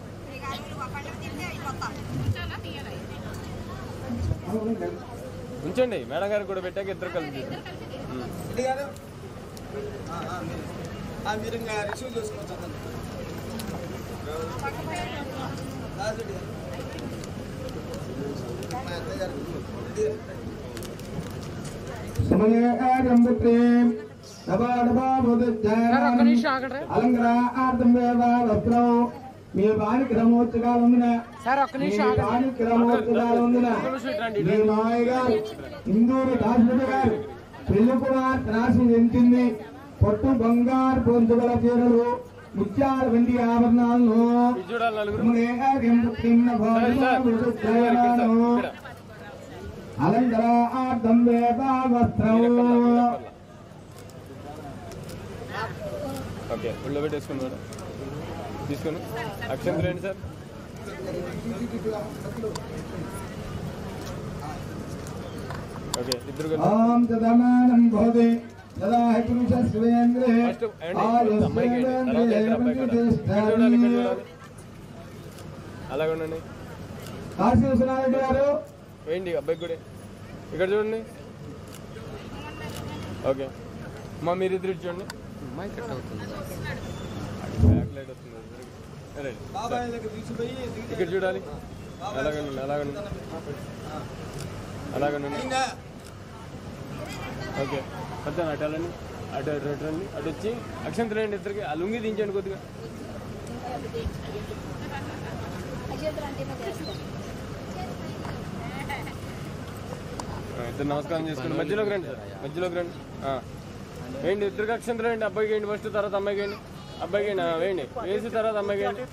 ఉంచండి మేడం గారికి కూడా పెట్టాక ఇద్దరు కలిసి తీసుకోండి. రెడ్డి గారు ఆ, ఆ, మీరు. ఆ, మీరు ఇంకా రిసీవ్ చేసుకోవచ్చు అతను. రాజరెడ్డి గారు. మా అత్తయ్య గారు. రెడ్డి గారు. సమయేకారంభత్రేం సార్ ఒక్క నిమిషం ఆగండి అలంకారార్థం వేవ వస్త్రం మీ వారి క్రమోత్సవాలు ఉందిన సార్ ఒక్క మీ నిమిషం ఆగండి వారి క్రమోత్సవాలు ఉందిన మీ మామయ్య గారు ఇందూరు దాసుడు గారు పెళ్లి కుమార్ రాసి ఎంచింది పొట్టు బంగారు పొందుగల చీరలు ముత్యాల వెండి ఆభరణాలను ఇది చూడాలి నలుగురు సమయేకారంభత్రిం సార్, సార్. ఇక్కడ, ఇక్కడ. అలంకారార్థం వేవ వస్త్రం ఓకే ఒళ్ళో పెట్టేసుకోండి మేడం తీసుకొని అక్షంతలు ఏంటి సార్ ఓకే ఇద్దరు కలిసి ఓం తదమానం భవతి సదా హి పురుషస్వేంద్రే ఫస్ట్ ఏంటి అమ్మాయికి ఏంటి తర్వాత ఇద్దరు అబ్బాయి కూడా ఇక్కడ చూడాలి ఇక్కడ చూడాలి అలాగే ఉండండి కాశీ విశ్వనాథ్ గారు వేయండి అబ్బాయికి కూడా ఇక్కడ చూడండి ఓకే మా మీరు ఇద్దరు ఇటు చూడండి బ్యాక్ లైట్ వస్తుంది రైట్. బాబాయ్ దగ్గర తీసుకుపోయి ఇక్కడ చూడాలి అలాగనండి అలాగనండి అలాగనండి ఇంకా ఓకే పెద్ద అటు వెళ్ళండి అటు అటు అటు రండి అటు వచ్చి అక్షంతలు వేయండి ఇద్దరికి ఆ లుంగి దించండి కొద్దిగా ఆ, ఇద్దరు నమస్కారం చేసుకోండి మధ్యలోకి రండి సార్ మధ్యలోకి రండి ఆ. వేయండి ఇద్దరికి అక్షంతలు వేయండి అబ్బాయికి వేయండి ఫస్ట్ తర్వాత అమ్మాయికి వేయండి అబ్బాయికి వేయండి ఆ, వేయండి వేసి తర్వాత అమ్మాయికి వేయండి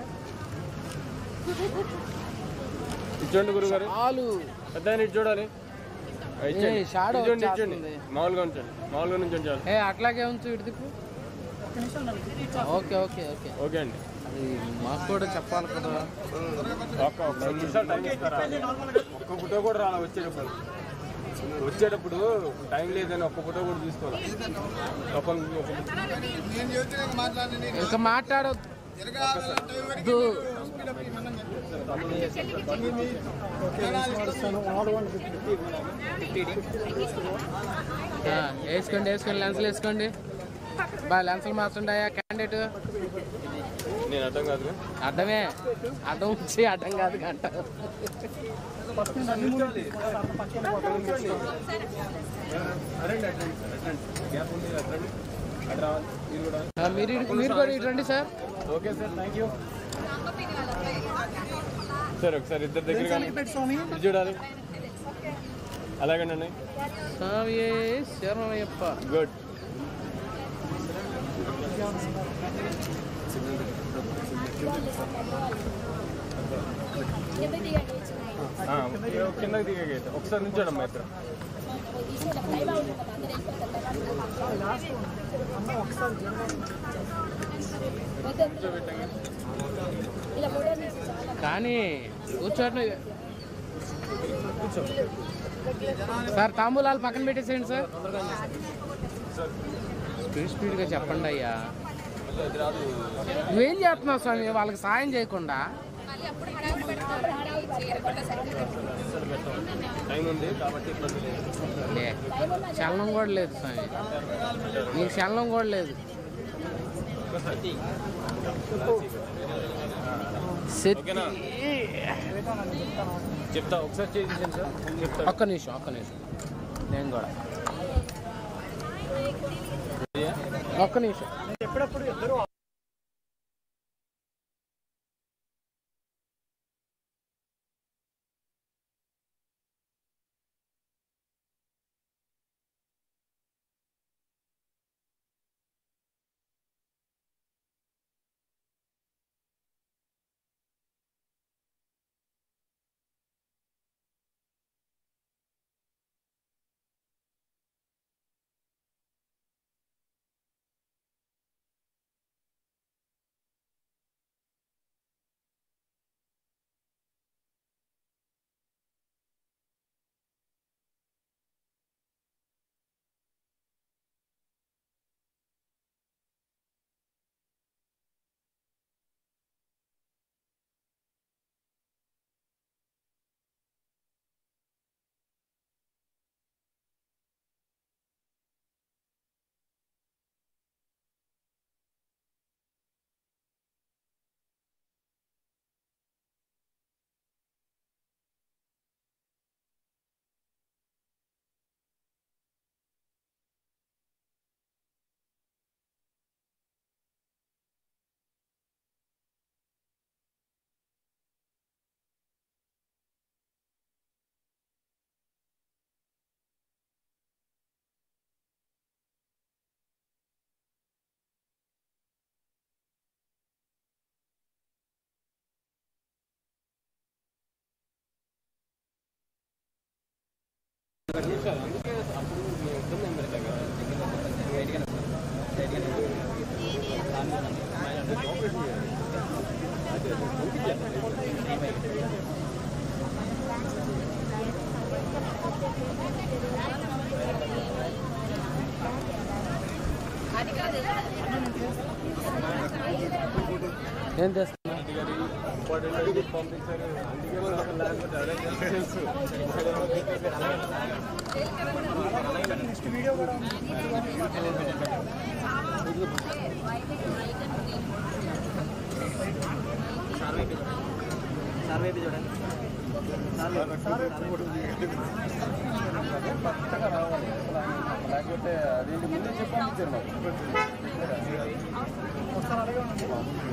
ఇచ్చోండి గురుగారు చాలు పెద్ద ఆయన ఇటు చూడాలి ఆ, ఇచ్చండి ఏ, shadow ఇచ్చండి ఇచ్చండి వచ్చేస్తుంది. మామూలుగా ఉంచండి మామూలుగా నుంచండి చాలు ఏ అట్లాగే ఉంచు ఇటు దిక్కు ఓకే ఓకే ఓకే ఓకే అండి అది మాకు కూడా చెప్పాలి కదా ఒక్క ఒక్క రెండు నిమిషాలు టైం ఇస్తారా ఒక్క ఫోటో కూడా రాలా వచ్చేటప్పుడు వచ్చేటప్పుడు టైం లేదని ఒక్క ఫోటో కూడా తీసుకోవాలి ఒక ఒక- నేను చెబుతున్నా మాట్లాడండి ఇంకా మాట్లాడొద్దు తిరగాలంటే ఆ, వేసుకోండి వేసుకోండి లెన్సులు వేసుకోండి బా లెన్సులు మార్చండి అయ్యా క్యాండిడేట్ నేను అర్థం కాదు అడ్డమే అడ్డం వచ్చి అడ్డం కాదు గంట ఫస్ట్ నేను అన్ని మూడు తీసుకున్నా, తర్వాత పక్కన పోతాను. అరండి అటండి అటండి గ్యాప్ ఉంది అటండి అటు రావాలి మీరు కూడా ఆ, మీరు ఇటు- మీరు కూడా ఇటు రండి sir okay sir thank you sir ఒకసారి ఇద్దరు దగ్గర కానీ పెట్టు స్వామి ఇది చూడాలి అలాగేనండి స్వామి శరణయ్యప్ప గుడ్ కిందకి దిగైతే ఒకసారి నుంచోడమ్మా ఇద్దరు కానీ కూర్చోండి సార్ తాంబూలాలు పక్కన పెట్టేసేయండి సార్ స్పీడ్ స్పీడ్గా చెప్పండి అయ్యా నువ్వేం చేస్తున్నావు స్వామి వాళ్ళకి సాయం చేయకుండా టైం ఉంది కాబట్టి ఇబ్బంది లేదు లే చలనం కూడా లేదు స్వామి నీకు చలనం కూడా లేదు ఓకేనా? చెప్తా ఒకసారి చేసేసాను సార్ చెప్తా ఒక్క నిమిషం ఒక్క నిమిషం నేను కూడా ఒక్క నిమిషం ఎప్పుడప్పుడు ఇద్దరు ఏం తెస్తున్నా ఇంపార్టెంట్ అయితే పంపించారు అందుకే నాకు లేకపోతే అదే తెలుసు నెక్స్ట్ వీడియో కూడా కొత్తగా రావాలి లేకపోతే అదేంటి ముందే చెప్పి పంపించారు మాకు ఒకసారి అలాగే ఉండండి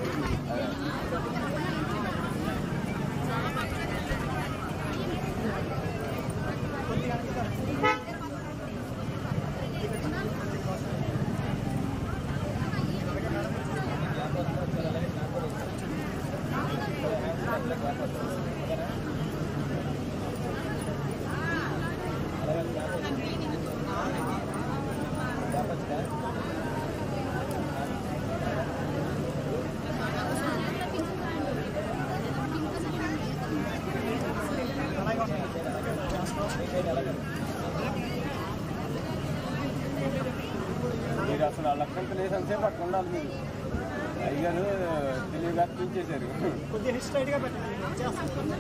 మీరు అసలు ఆ లక్షణం లేదని సేపు అక్కడ ఉండాలి మీరు అయ్యారు తెలివిగా తీసేశారు కొద్దిగా స్ట్రైట్గా పెట్టండి వచ్చేస్తాను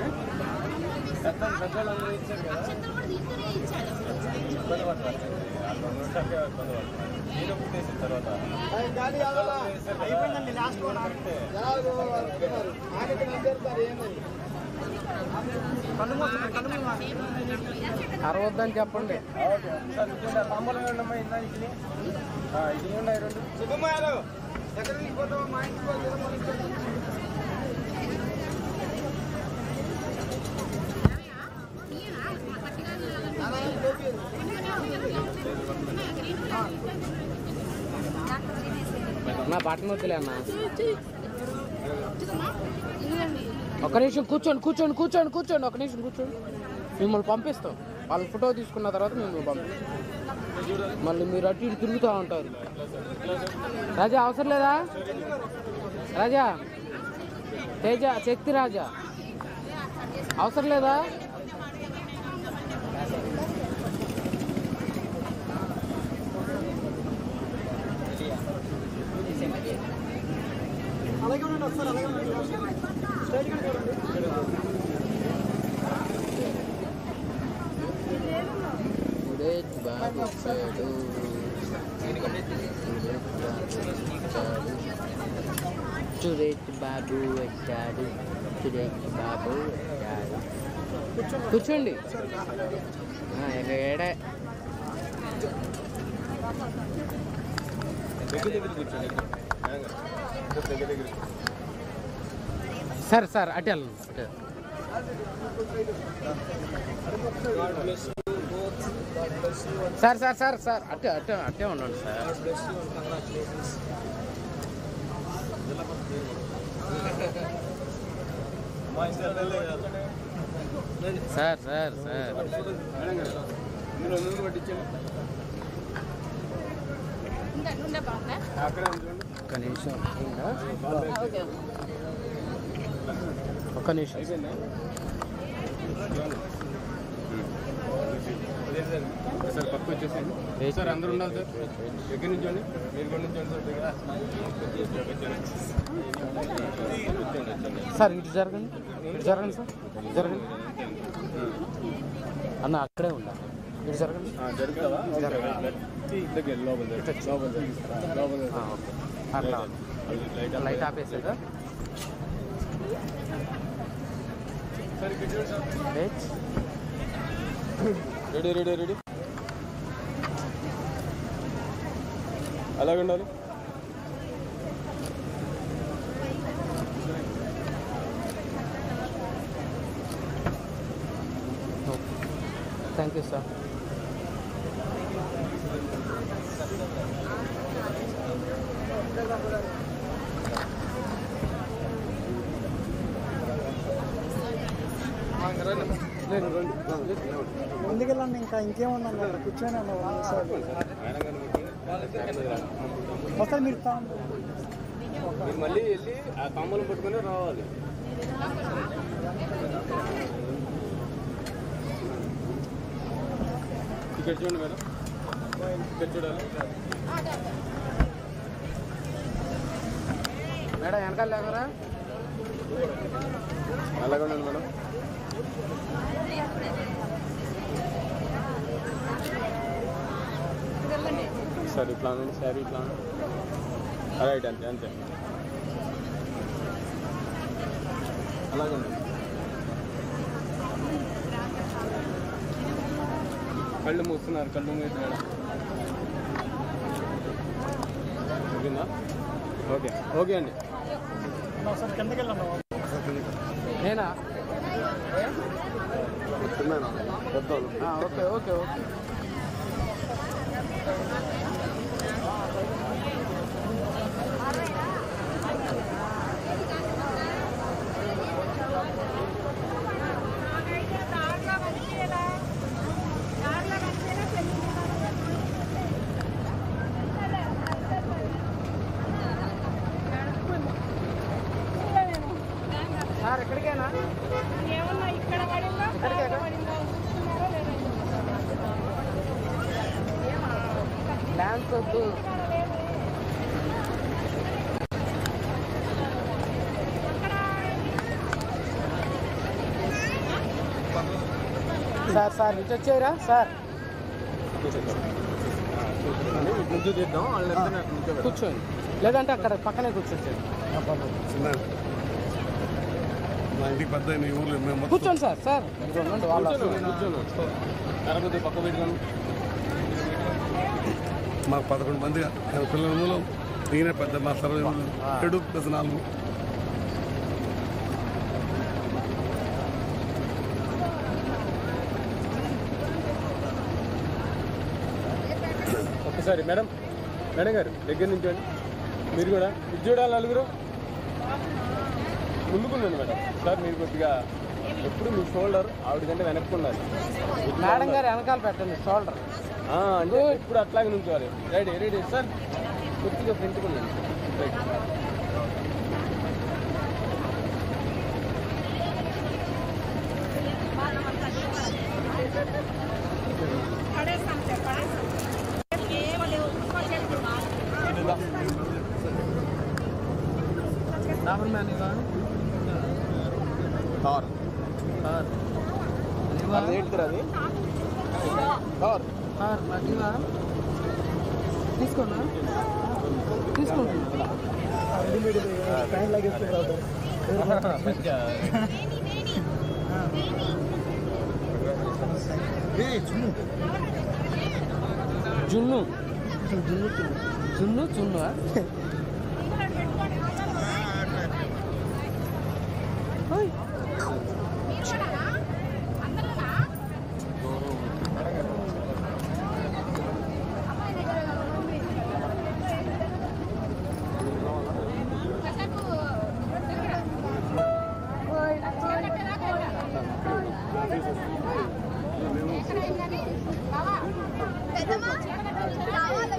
పెద్ద పెద్దవాళ్ళు అందరూ ఇచ్చారు కదా ఇబ్బంది పడతారు రెండు నిమిషాలకే ఇబ్బంది పడుతున్నారు నేను గుర్తేసిన తర్వాత గాలి అవ్వాలా అయిపోయిందండి లాస్ట్ వన్ జనాలు వస్తున్నారు ఆగటి నందేస్తారు ఏందని కళ్ళు మూస్తున్నారు కళ్ళు మూస్తున్నారు అరవద్దని చెప్పండి ఓకే సార్ నిజంగా తాంబూలం ఉండమ్మా ఇందా ఇడ్లీ ఆ, ఇడ్లీ ఉన్నాయి రెండు శుభమయాలు ఎక్కడ తీసుకుంటావు మా ఇంటికి పోతే మన ఇంటికి నా బట్టన్ వద్దులే అన్న ఒక నిమిషం కూర్చోండి కూర్చోండి కూర్చోండి కూర్చోండి ఒక నిమిషం కూర్చోండి మిమ్మల్ని పంపిస్తాం వాళ్ళ ఫోటో తీసుకున్న తర్వాత మిమ్మల్ని పంపిస్తాం మళ్ళీ మీరు అటు ఇటు తిరుగుతూ ఉంటారు రాజా అవసరం లేదా రాజా తేజ శక్తి రాజా అవసరం లేదా అలాగే ఉండండి ఒకసారి అలాగే ఉండండి స్ట్రైట్గా చూడండి సురేష్ బాబు వచ్చాడు సురేష్ బాబు వచ్చాడు సురేష్ బాబు వచ్చాడు కూర్చోండి ఆ, ఇక ఏడే దగ్గర దగ్గర కూర్చోండి దగ్గర దగ్గర సార్ సార్ అటు వెళ్ళండి అటు సార్ సార్ సార్ సార్ అట్టే అట్టే అట్టే ఉండండి సార్ మా ఇద్దరు సార్ సార్ సార్ మేడం గారు ఇందులో నూనె పట్టించండి అక్కడే ఉంచండి ఒక్క నిమిషం ఇంకా ఒక్క నిమిషం అయిపోయిందా అదే సార్ సార్ పక్క వచ్చేసేయండి సార్ అందరూ ఉండాలి సార్ దగ్గర నుంచోండి మీరు కూడా నుంచోండి సార్ దగ్గర కూర్చోండి కూర్చోండి సార్ ఇటు జరగండి ఇటు జరగండి సార్ జరగండి అన్న అక్కడే ఉండాలి ఇటు జరగండి ఆ, జరుగుతావా ఓకే దగ్గర లోపల దగ్గర లోపల దగ్గర లోపల దగ్గర ఆ, ఓకే అట్లా లైట్ లైట్ ఆపేసేదా సార్ ఇక్కడ చూడండి sir wait ready ready ready అలాగే ఉండాలి థ్యాంక్ యూ సార్ ముందుకెళ్ళండి ఇంకా ఇంకేముందండి అక్కడ కూర్చొని అన్న వస్తారు మీరు తా- మీరు మళ్ళీ వెళ్ళి ఆ కమ్మలు పట్టుకొని రావాలి ఇక్కడ చూడండి మేడం ఇక్కడ చూడాలి మేడం వెనకాల లేకరా అలాగే ఉండండి మేడం సరే ఇట్లా అనండి సరే ఇట్లా అనండి. రైట్ అంతే అంతే అలాగే ఉండండి కళ్ళు మూస్తున్నారు కళ్ళు మూసి మేడం ఓకేనా ఓకే ఓకే అండి ఒకసారి కిందకి వెళ్ళండి నేనా వస్తున్నాను పెద్దోళ్ళు ఆ, ఓకే ఓకే ఓకే సార్ ఎక్కడికేనా ఏమన్నా ఇక్కడ పడిందా ఇక్కడికే కదా? పడిందా వస్తున్నారో లేదో డాన్స్ వద్దు సార్ సార్ ఇటు వచ్చారా సార్ కూర్చోండి కొంచెం తీద్దాం వాళ్ళు ఇద్దరిని అక్కడ నిల్చోబెడదాం. కూర్చోండి లేదంటే అక్కడ పక్కనే కూర్చోండి మా ఇంటికి పెద్ద అయిన ఈ ఊర్లో మేము మొత్తం కూర్చోండి సార్ సార్ ఇదిగో ఉండండి, వాళ్ళ కూర్చోను కూర్చోను కరగొద్ది పక్క పెట్టుకొని మా పదకొండు మంది పిల్లల మూలం ఈయన పెద్ద మా సర్వ ఏడు ప్లస్ నాలుగు ఒక్కసారి మేడం మేడం గారు దగ్గర నుంచోండి మీరు కూడా ఇది చూడాలి నలుగురు ముందుకున్నాను మేడం సార్ మీరు కొద్దిగా ఎప్పుడు మీ షోల్డర్ ఆవిడ కంటే వెనక్కున్నారు మేడం గారు వెనకాల పెట్టండి షోల్డర్ ఆ, అంటే ఇప్పుడు అట్లాగే నుంచోవాలి రెడీ రెడీ సార్ కొద్దిగా ఫ్రంట్కున్నాను రైట్ డాబర్ మ్యాన్ ఇవా హార్ అది ఏంటిరా అది హార్ సార్ ఇవా తీసుకోనా తీసుకుంటున్నా మంచిగా జున్ను జున్ను జున్ను జున్ను పెద్దమ్మ రావాలి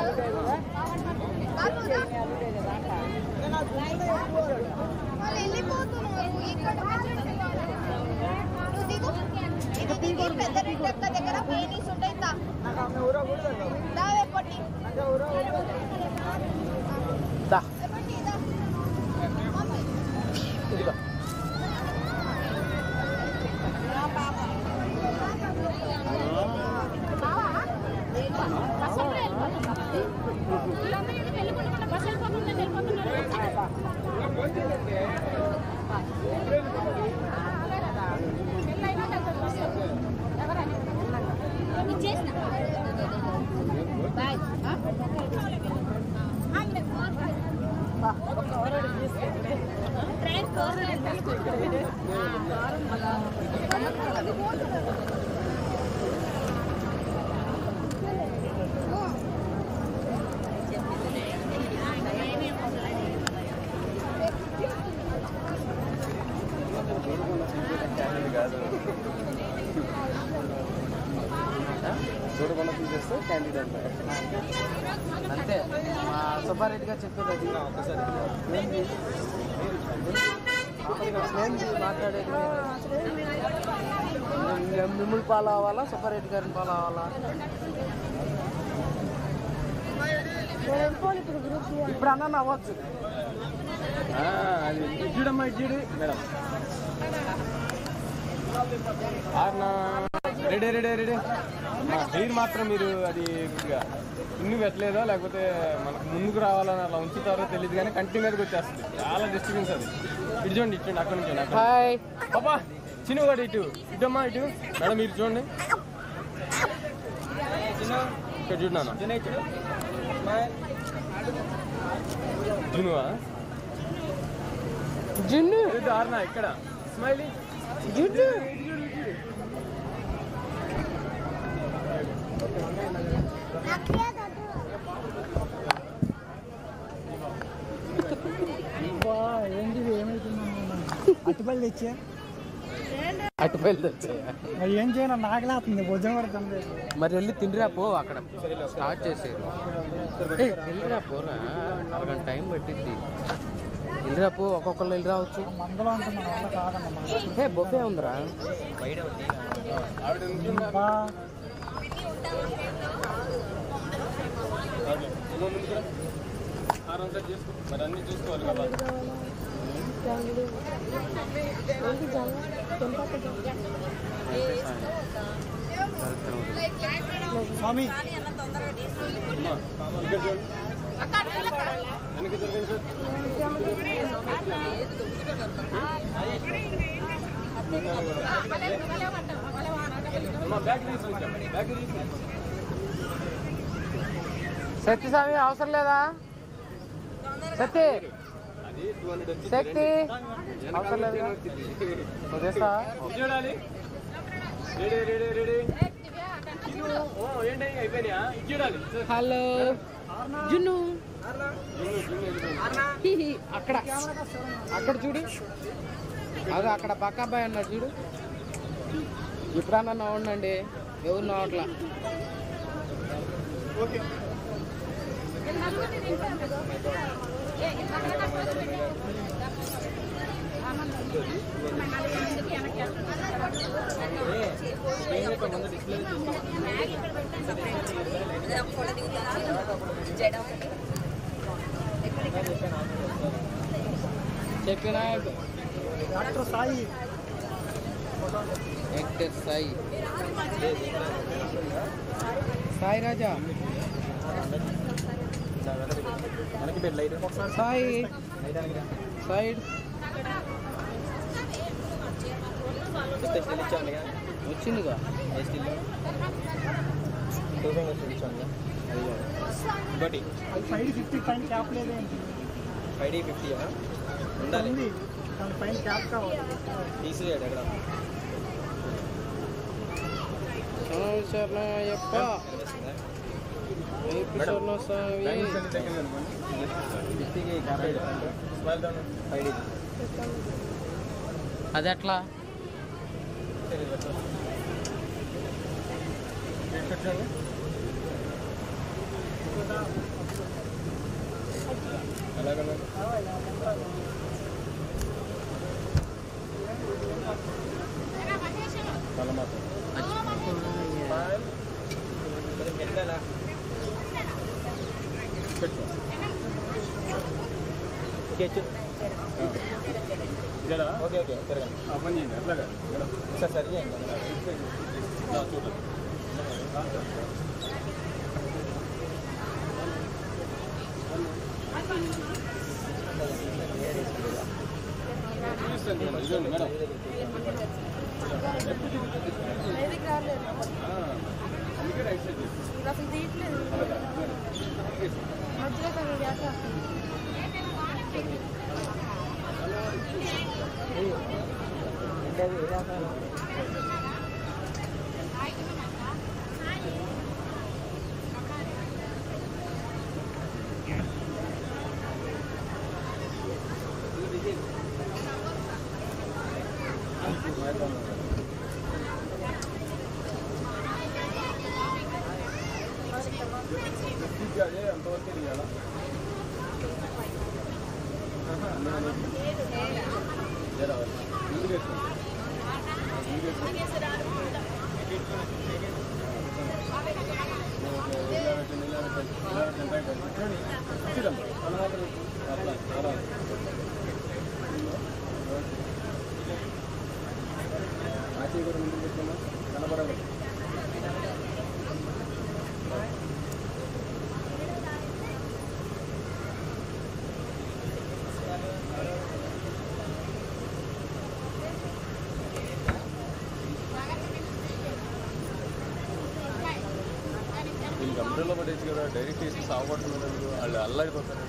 వాళ్ళు వెళ్ళిపోతున్నారు ఇక్కడ నువ్వు దిగు ఇది దిగి పెద్ద రెడ్డి అక్క దగ్గర పేనీస్ ఉంటాయి తా దావే పట్టి దా పట్టి దా మమ్మీ ఇదిగో చూడకుండా తీసేస్తే క్యాండిడేట్ అంటారు అంతే మా సుబ్బారెడ్డి గారు చెప్పారు అది ఏంది? ఏంది మాట్లాడేది మీరు? మిమ్మల్ని ఫాలో అవ్వాలా సుబ్బారెడ్డి గారిని ఫాలో అవ్వాలా ఇప్పుడు అన్న అవ్వచ్చు ఆ, అది ఇది చూడమ్మా ఇది చూడు మేడం ఆర్నా రెడీ రెడీ రెడీ హెయిర్ మాత్రం మీరు అది కొద్దిగా ఇన్ని పెట్టలేదా లేకపోతే మనకు ముందుకు రావాలని అలా ఉంచుతారో తెలియదు కానీ కంటి మీదకి వచ్చేస్తుంది చాలా డిస్టర్బెన్స్ అది ఇటు చూడండి ఇటు చూడండి అక్కడ నుంచి చూడండి, అక్కడ హాయ్ పాపా చిన్న కూడా ఇటు ఇటమ్మా ఇటు మేడం మీరు చూడండి ఇక్కడ చూడన్నా జునువా జున్ను ఇది ఆర్నా ఇక్కడ స్మైలీ జున్ను అట్టుపల్లి తెచ్చా అటు బయలుదేరా మరి ఏం చేయను నాకలేస్తుంది భుజం పడుతుంది మరి వెళ్ళి తిండిరా పో అక్కడ స్టార్ట్ చేసేది ఏయ్, వెళ్ళిరా పోరా అరగంట టైం పట్టిద్ది వెళ్ళిరా పో ఒక్కొక్కరు వెళ్ళి రావచ్చు మందలో ఉంటుంది మన వల్ల కాదన్నమాట ఏ బొఫే ఉందిరా ఆవిడ ఉంటుందా? బా ఇదిగో ముందుకురా. ఆరు అంతా చేసుకో మరి అన్ని చూసుకోవాలి కదా స్వామి అమ్మా, ఇక్కడ చూడండి వెనక్కి తిరగండి సార్ అమ్మా బ్యాగ్ తీసుకుంటాం బ్యాగ్ తీసుకుంటాం శక్తి స్వామి అవసరం లేదా శక్తి అది టూ హండ్రెడ్ వచ్చి శక్తి అవసరం లేదు వదిలేస్తా చూడాలి రెడీ రెడీ రెడీ ఇది ఓ ఏంటి అయిపోయినాయా ఇది చూడాలి సార్ హలో జున్ను జున్ను, జున్ను వెళ్ళిపోయింది. హిహి. అక్కడ అక్కడ చూడు అది అక్కడ పక్క అబ్బాయి అన్నాడు చూడు ఇప్పుడన్నా నవ్వండి ఎవరు నవ్వట్లా చెప్పినా doctor Sai actor Sai Sai Raja Sai side వచ్చిందిగా ఇంకోటి సైడ్ ఫిఫ్టీ పైన క్యాప్ లేదే ఫైవ్ డీ ఫిఫ్టీ ఉండాలి ఉంది దాని పైన క్యాప్ కావాలి తీసేయాడు ఎక్కడ శరణయ్యప్ప కనిపిస్తుందా అయ్యప్ప శరణ స్వామి బ్యాగ్ అన్ని దగ్గర కనుకోండి ఫిఫ్టీకి యాభై స్మైల్ డౌన్ ఫైవ్ డీ అది ఎట్లా ఇక్కడ చూడండి అలాగన్నా తలమాట స్మైల్ ఎట్లా పెట్టు స్కెచ్ జరా ఓకే ఓకే తిరగండి ఆ పని చేయండి అట్లాగా జరా. సార్ సరి చేయండి ఆ, చూడండి చూపిస్తాను మేడం ఇదిగోండి మేడం ఆ, అందుకే రైట్ సైడ్ చేసి. అలాగా, ఇంకా అదే అంతవరకే తీయాలా ఆహా, అన్నీ అనేది. జరా, ముందుకు వేసుకోండి. ముందుకు వేసుకోండి. ఇలా పెట్టండి, ఇలా పెట్టండి, ఇలా పెట్టండి, రైట్, రైట్. చూడండి, చూడండి. అలా మాత్రం అట్లా, అలా. ఆ చేయి కూడా ముందుకు పెట్టుకున్నా కనబడాలి దీనికి కంప్యూటర్లో పట్టేసి కదా డైరెక్ట్ వేసి సాగుపడుతున్నారు వాళ్ళు అల్లాడిపోతారు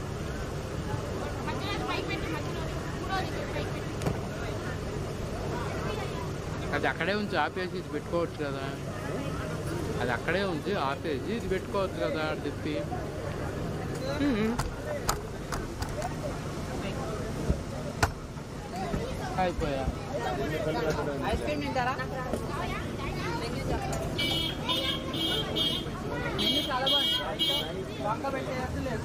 అది అక్కడే ఉంచి ఆపేసి ఇది పెట్టుకోవచ్చు కదా అది అక్కడే ఉంచి ఆపేసి ఇది పెట్టుకోవచ్చు కదా అటు తిప్పి హ్మ్. అయిపోయా ఐస్ క్రీమ్ తింటారా మెన్యూ చాలా బాగుంది వంక పెట్టేటట్టు లేదు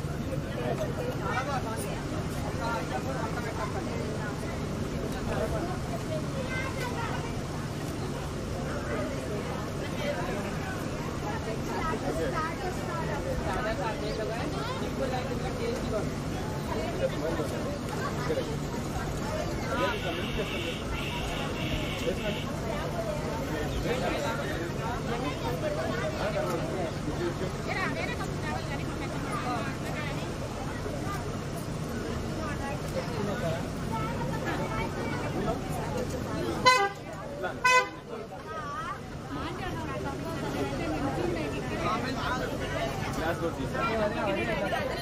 వేరే గ్లాస్ కూడా తీసాను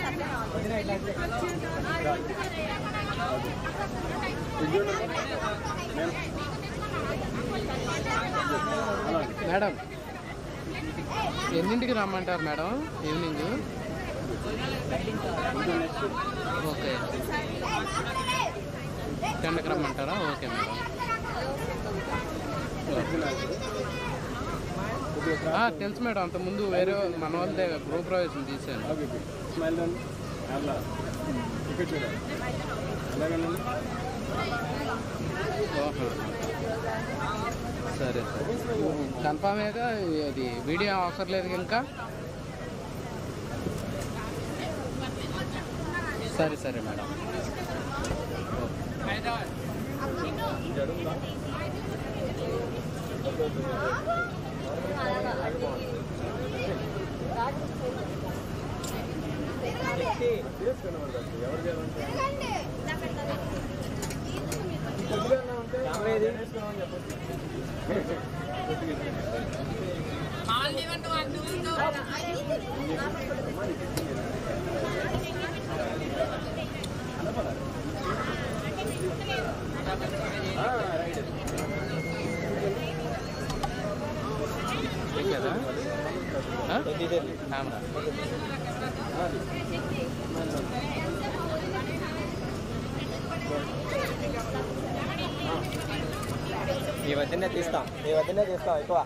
మేడం ఎన్నింటికి రమ్మంటారు మేడం ఈవినింగ్ ఓకే టెన్కి రమ్మంటారా ఓకే మేడం ఆ, తెలుసు మేడం అంతకుముందు వేరే మన వాళ్ళదే గృహప్రవేశం తీసాను ఓకే స్మైల్ దండి అలా ఇక్కడ చూడాలి అలాగండి ఓహో సరే సరే కన్ఫామేగా అది వీడియో అవసరం లేదు ఇంకా సరే సరే మేడం ठीक है ना हाँ कैमरा ఈ వద్దనే తీస్తాం ఈ వద్దనే తీస్తాం ఎక్కువ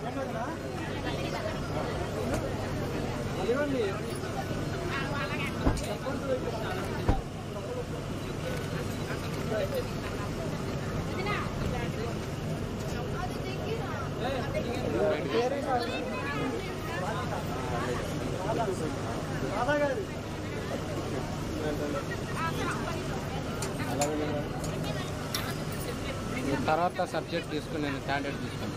తర్వాత సబ్జెక్ట్ తీసుకుని నేను క్యాండిడేట్ తీసుకున్నాను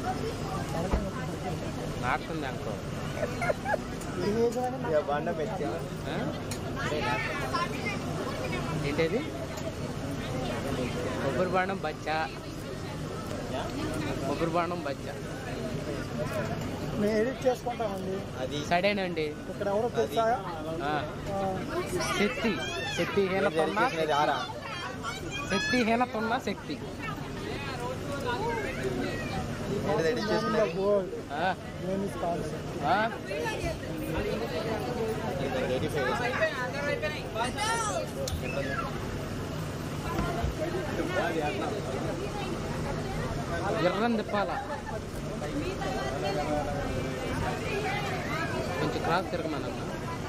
నాకుంది అనుకో బండ పెట్టి ఆ? ఏంటది కొబ్బరి బాణం బచ్చా కొబ్బరి బాణం బచ్చా మేము ఎడిట్ చేసుకుంటామండి అది సడేనండి ఇక్కడ ఎవరో తెలుసా ఆ. శక్తి శక్తి హీనతున్న చేసినది ఆరా శక్తి హీనతున్న శక్తి ఏంటిది ఎడిట్ చేసుకునేది గోల్డ్ ఆ, నేను స్పాన్సర్ ఆ, రెడీ ఫేస్ ఎర్రం తిప్పాల కొంచెం క్రాస్ తిరగమనమ్మా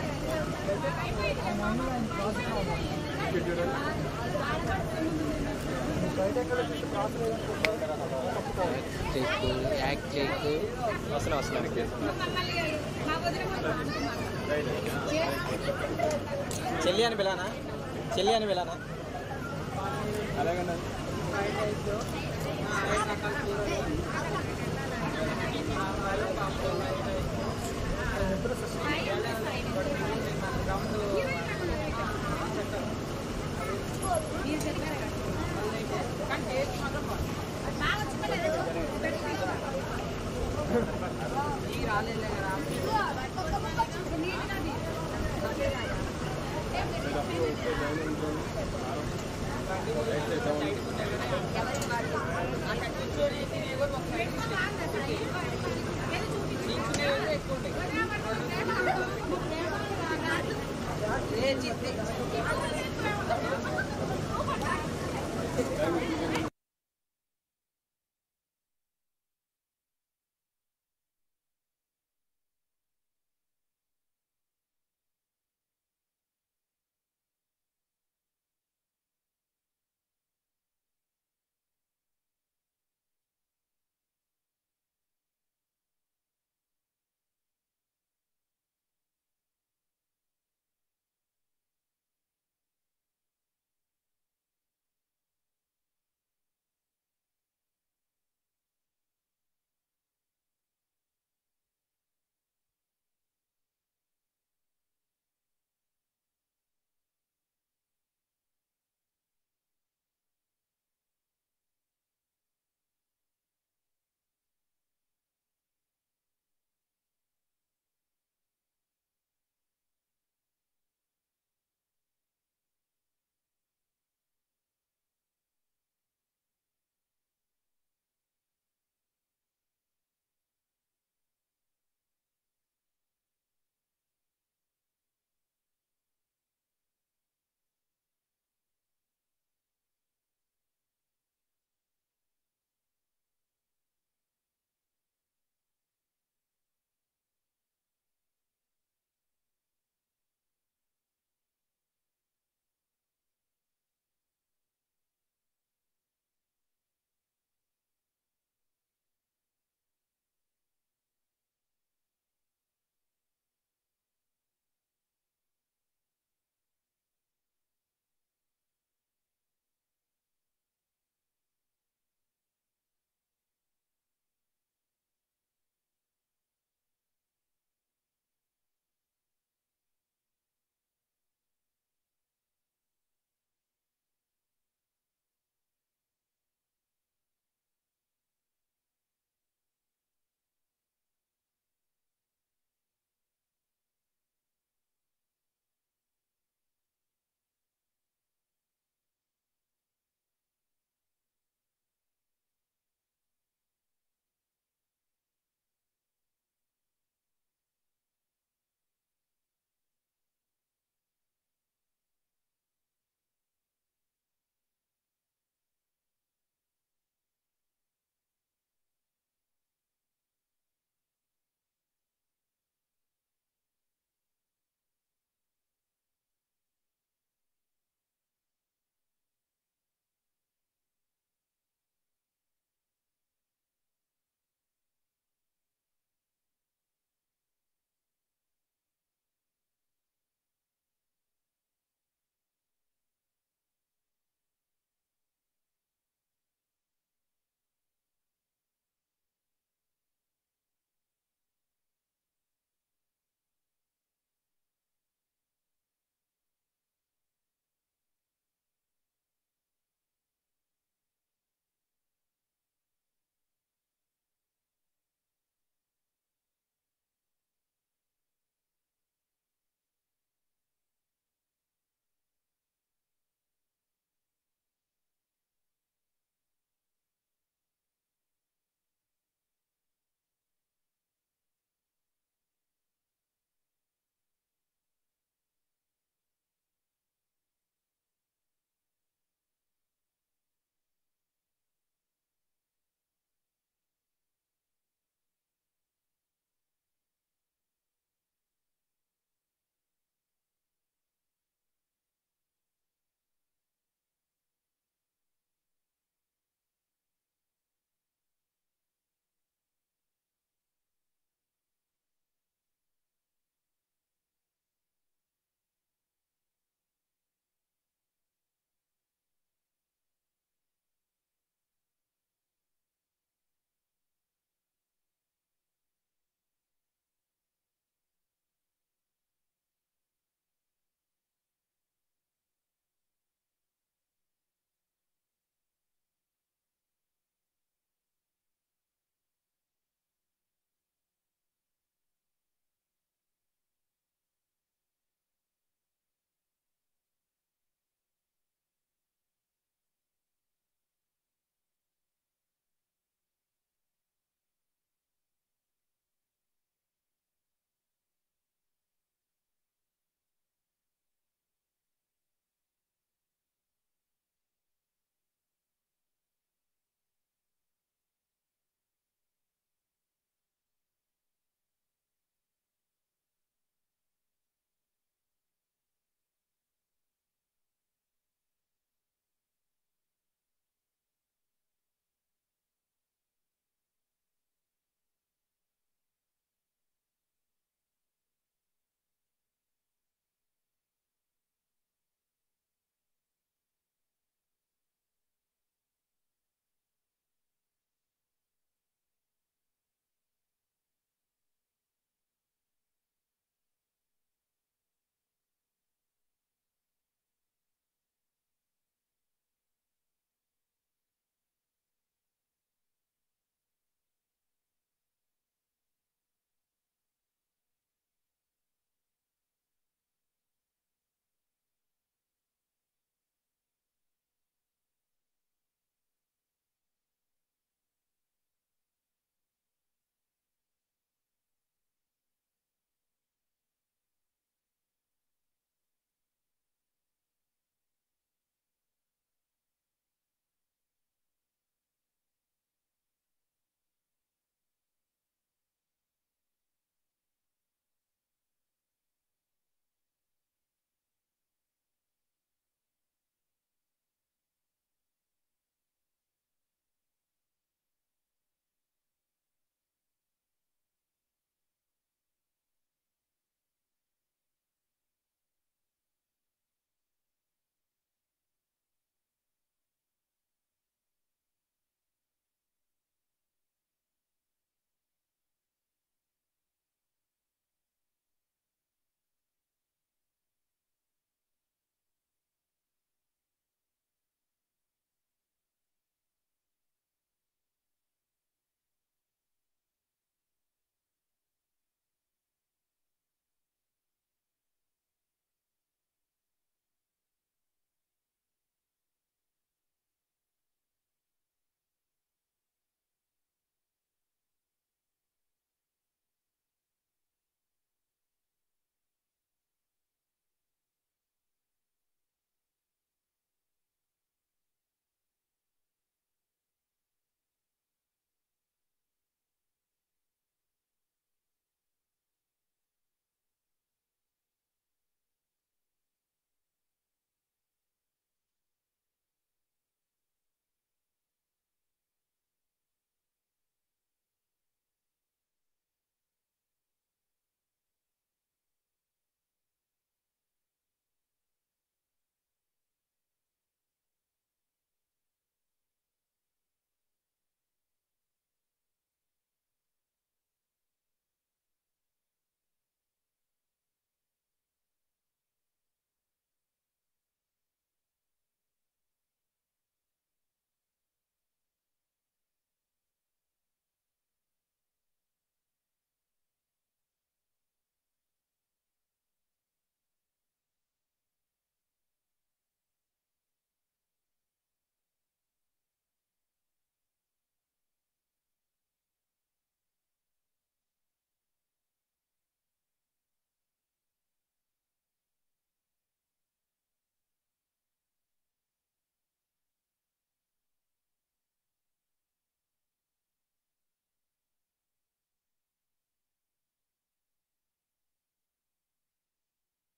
చేయకు యాక్ట్ చేయకు వస్తున్నా వస్తున్నా చెల్లి అని పిలానా చెల్లి అని పిలానా అలాగండి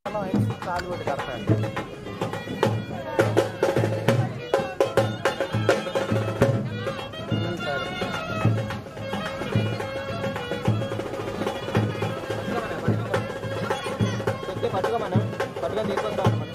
కాలు కొట్టి కడతాడు సరే కొద్దిగా పట్టుగా మనం పట్టుగా తీసుకొస్తాం మనం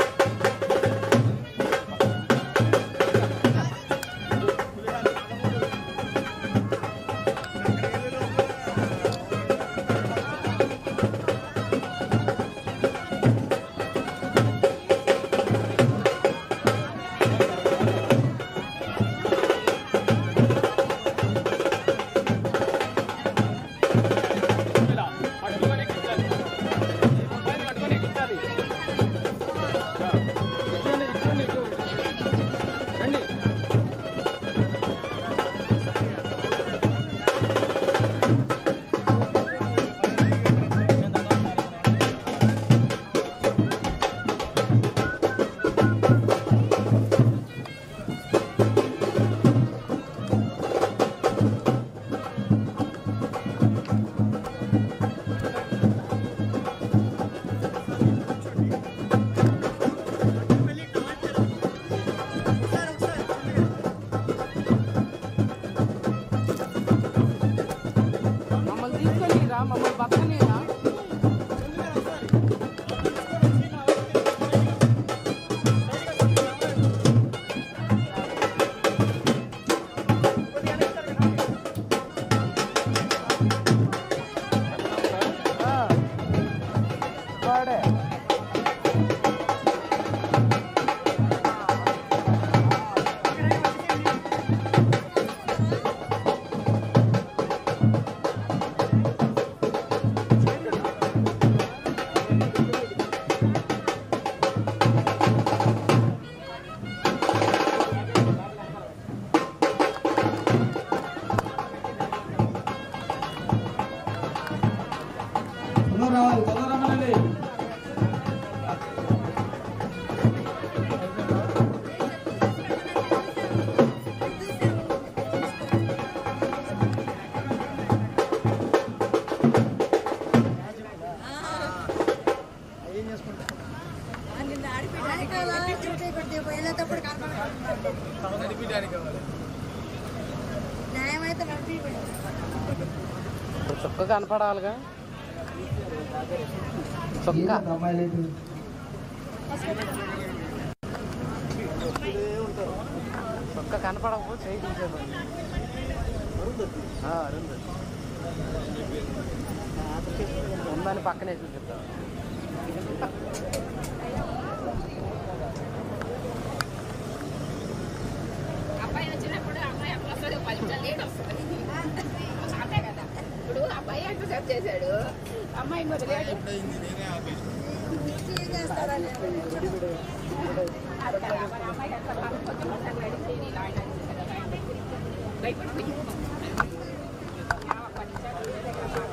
మమ్మల్ని తీసుకొని రా మమ్మల్ని పక్కనే రా వాడే తొందరరావాలి తొందరమ్మనండి న్యాయమైతే నడిపి ఇప్పుడు చుక్క కనపడాలిగా చుక్క అమ్మాయిలు చుక్క కనపడకపోతే చేయి తీసేది ఉందని పక్కనే చూపిద్దాం అబ్బాయి వచ్చినప్పుడు అమ్మాయి అప్పుడు వస్తుంది పది నిమిషాలు లేట్ వస్తుంది అంతే కదా ఇప్పుడు అబ్బాయి ఎంతసేపు చేశాడు అమ్మాయి ఇంకొక లేట్ అది కదా మరి అమ్మాయికి ఎంత బాగా కొంచెం మొత్తం నడిచి ఇలా ఆయన చేశాడు కదా, ఆయన భయపడిపోయి. పది నిమిషాలు వేరే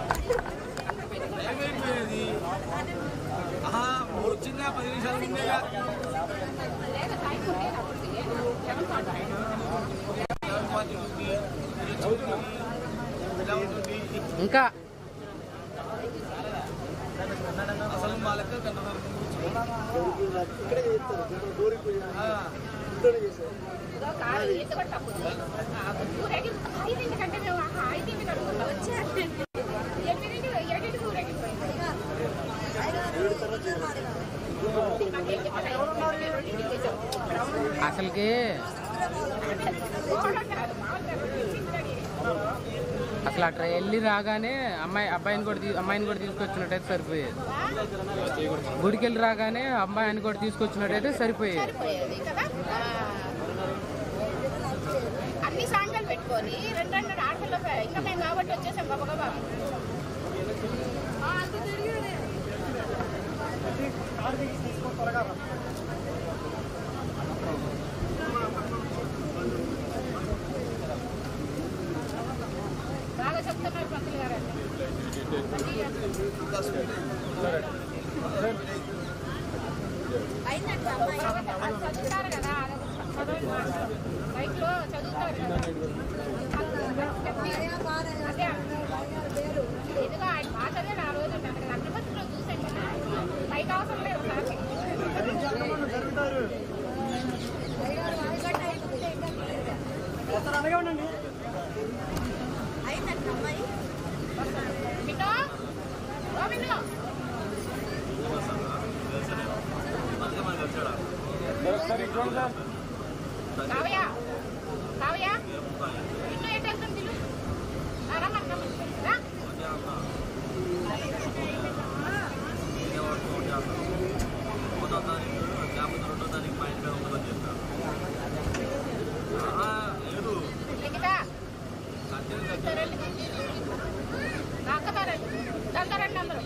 దగ్గర ఏమైపోయేది ఆహా వచ్చిందా పది నిమిషాలు ఉండేగా లేదు టైం లేదు అప్పుడు సెవెన్ ఫార్టీ ఇలా ఉంటుంది ఇంకా అసలు మా లెక్క గంట వరకు ఆ, ఇదో కాదు ఈత కూడా తప్పుంది ఊరేగి ఐదింటికంటే మేము ఆహా, ఐదింటికి అడుగుతాం వచ్చారు ఎనిమిదింటి ఏడింటికి ఊరేగిపోయింది మాకేం చెప్పలేదు. రెండింటికి చేసాం. అసలుకి గోడ కాదు, మామూలుగా రెండింటికి రెడీ. అసలు అట్లా వెళ్ళి రాగానే అమ్మాయి అబ్బాయిని కూడా తీ- అమ్మాయిని కూడా తీసుకొచ్చినట్టయితే సరిపోయేది గుడికి వెళ్ళి రాగానే అమ్మాయిని కూడా తీసుకొచ్చినట్టయితే సరిపోయేది పోయేది కదా ఆ. అన్ని సాంగ్లు పెట్టుకొని రెండు రెండు ఆడపిల్ల ఇంకా మేము కాబట్టి వచ్చేసాం గబగబా ఆ, అంత తిరిగానే. కారు దిగి తీసుకొని త్వరగా రా. బాగా చెప్తున్నారు పంతులు గారు అయిందంట అమ్మాయి అది చదువుతారు కదా చదువు బైక్లో చదువుతారు కదా అదే ఇదిగో ఆయన మాటదే నా రోజు అంతమందిలో చూసాను కదా మైక్ అవసరం లేదు సార్కి అలాగే ఉండండి బిడ్డో ఓ బిడ్డో ఒకసారి ఇటు చూడండి సార్ కావ్య కావ్య బిడ్డో ఎటు వెళ్తుంది తిలు రమ్మని రమ్మని రా లిఖిత ఇద్దరండి నాకతారండి దందరండి అందరూ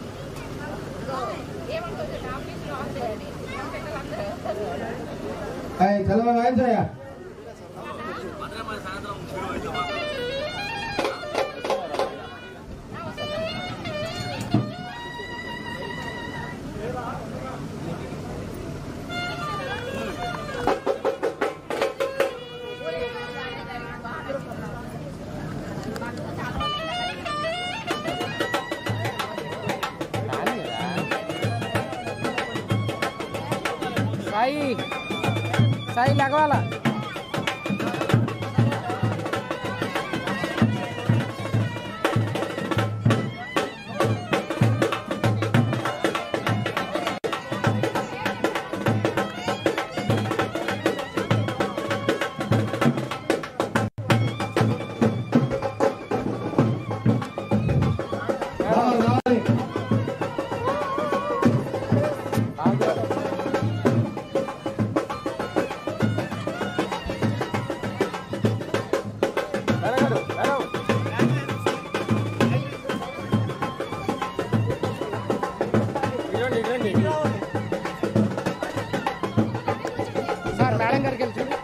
ఏమంటుంది ఆఫీస్లో అందరండి పిల్లలందరూ చలవ వాయించయ్యా సాయి సాయి లగవాల రావాలి రావాలి మేడం గారు మేడం ఇవ్వండి ఇవ్వండి సార్ మేడం గారికి వెళ్ళి చూడు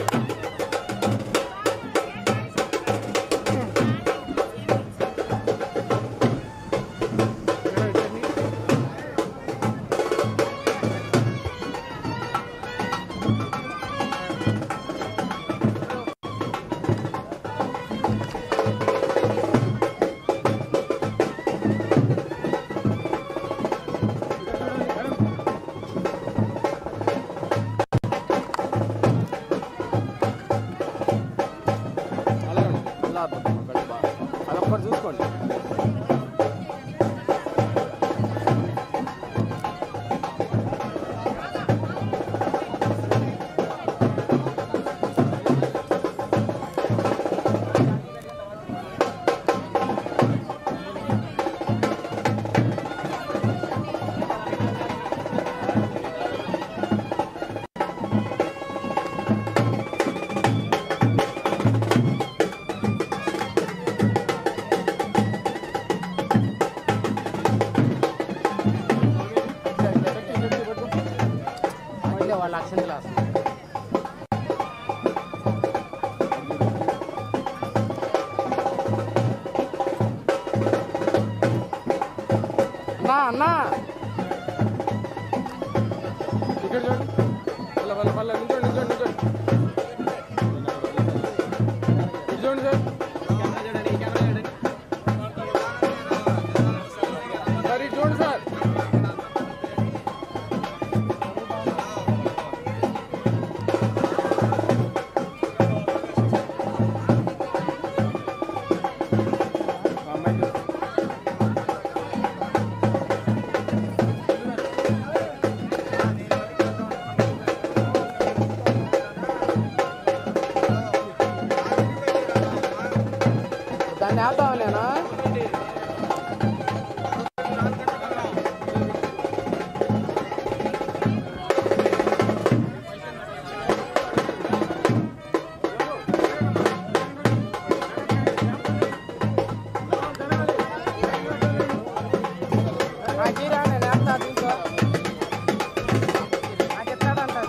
అలా ఉండి అలా అద్దాం ఒకటి బాగా అదొక్కటి చూసుకోండి మళ్ళీ వాళ్ళ అక్షన్ క్లాస్ అన్నా అన్నా ఇక్కడ చూడండి పల్ల పల్ల పల్ల నించోండి నించోండి నించోండి ఇటు చూడండి సార్ సార్ ఇటు చూడండి సార్ మా అమ్మాయి చూడు. దాన్ని వేద్దాం నేను నాకీరా నేను వేస్తా తీసుకో నాకు ఇస్తాడంటారు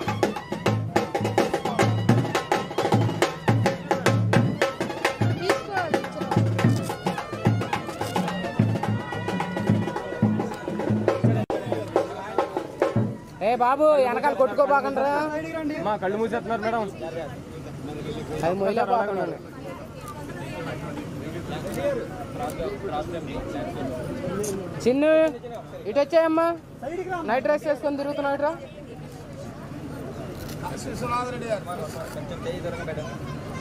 ఏ బాబు వెనకాల కొట్టుకోబాకండ్రా మా కళ్ళు మూసేస్తున్నారు మేడం అది మొయ్యలేకపోతున్నాను చిన్ను ఇటు వచ్చాయమ్మా నైట్ డ్రెస్ వేసుకొని తిరుగుతున్నావు ఇట్రా విశ్వనాథ రెడ్డి గారు మన కొంచెం చేయి దూరంగా పెట్టండి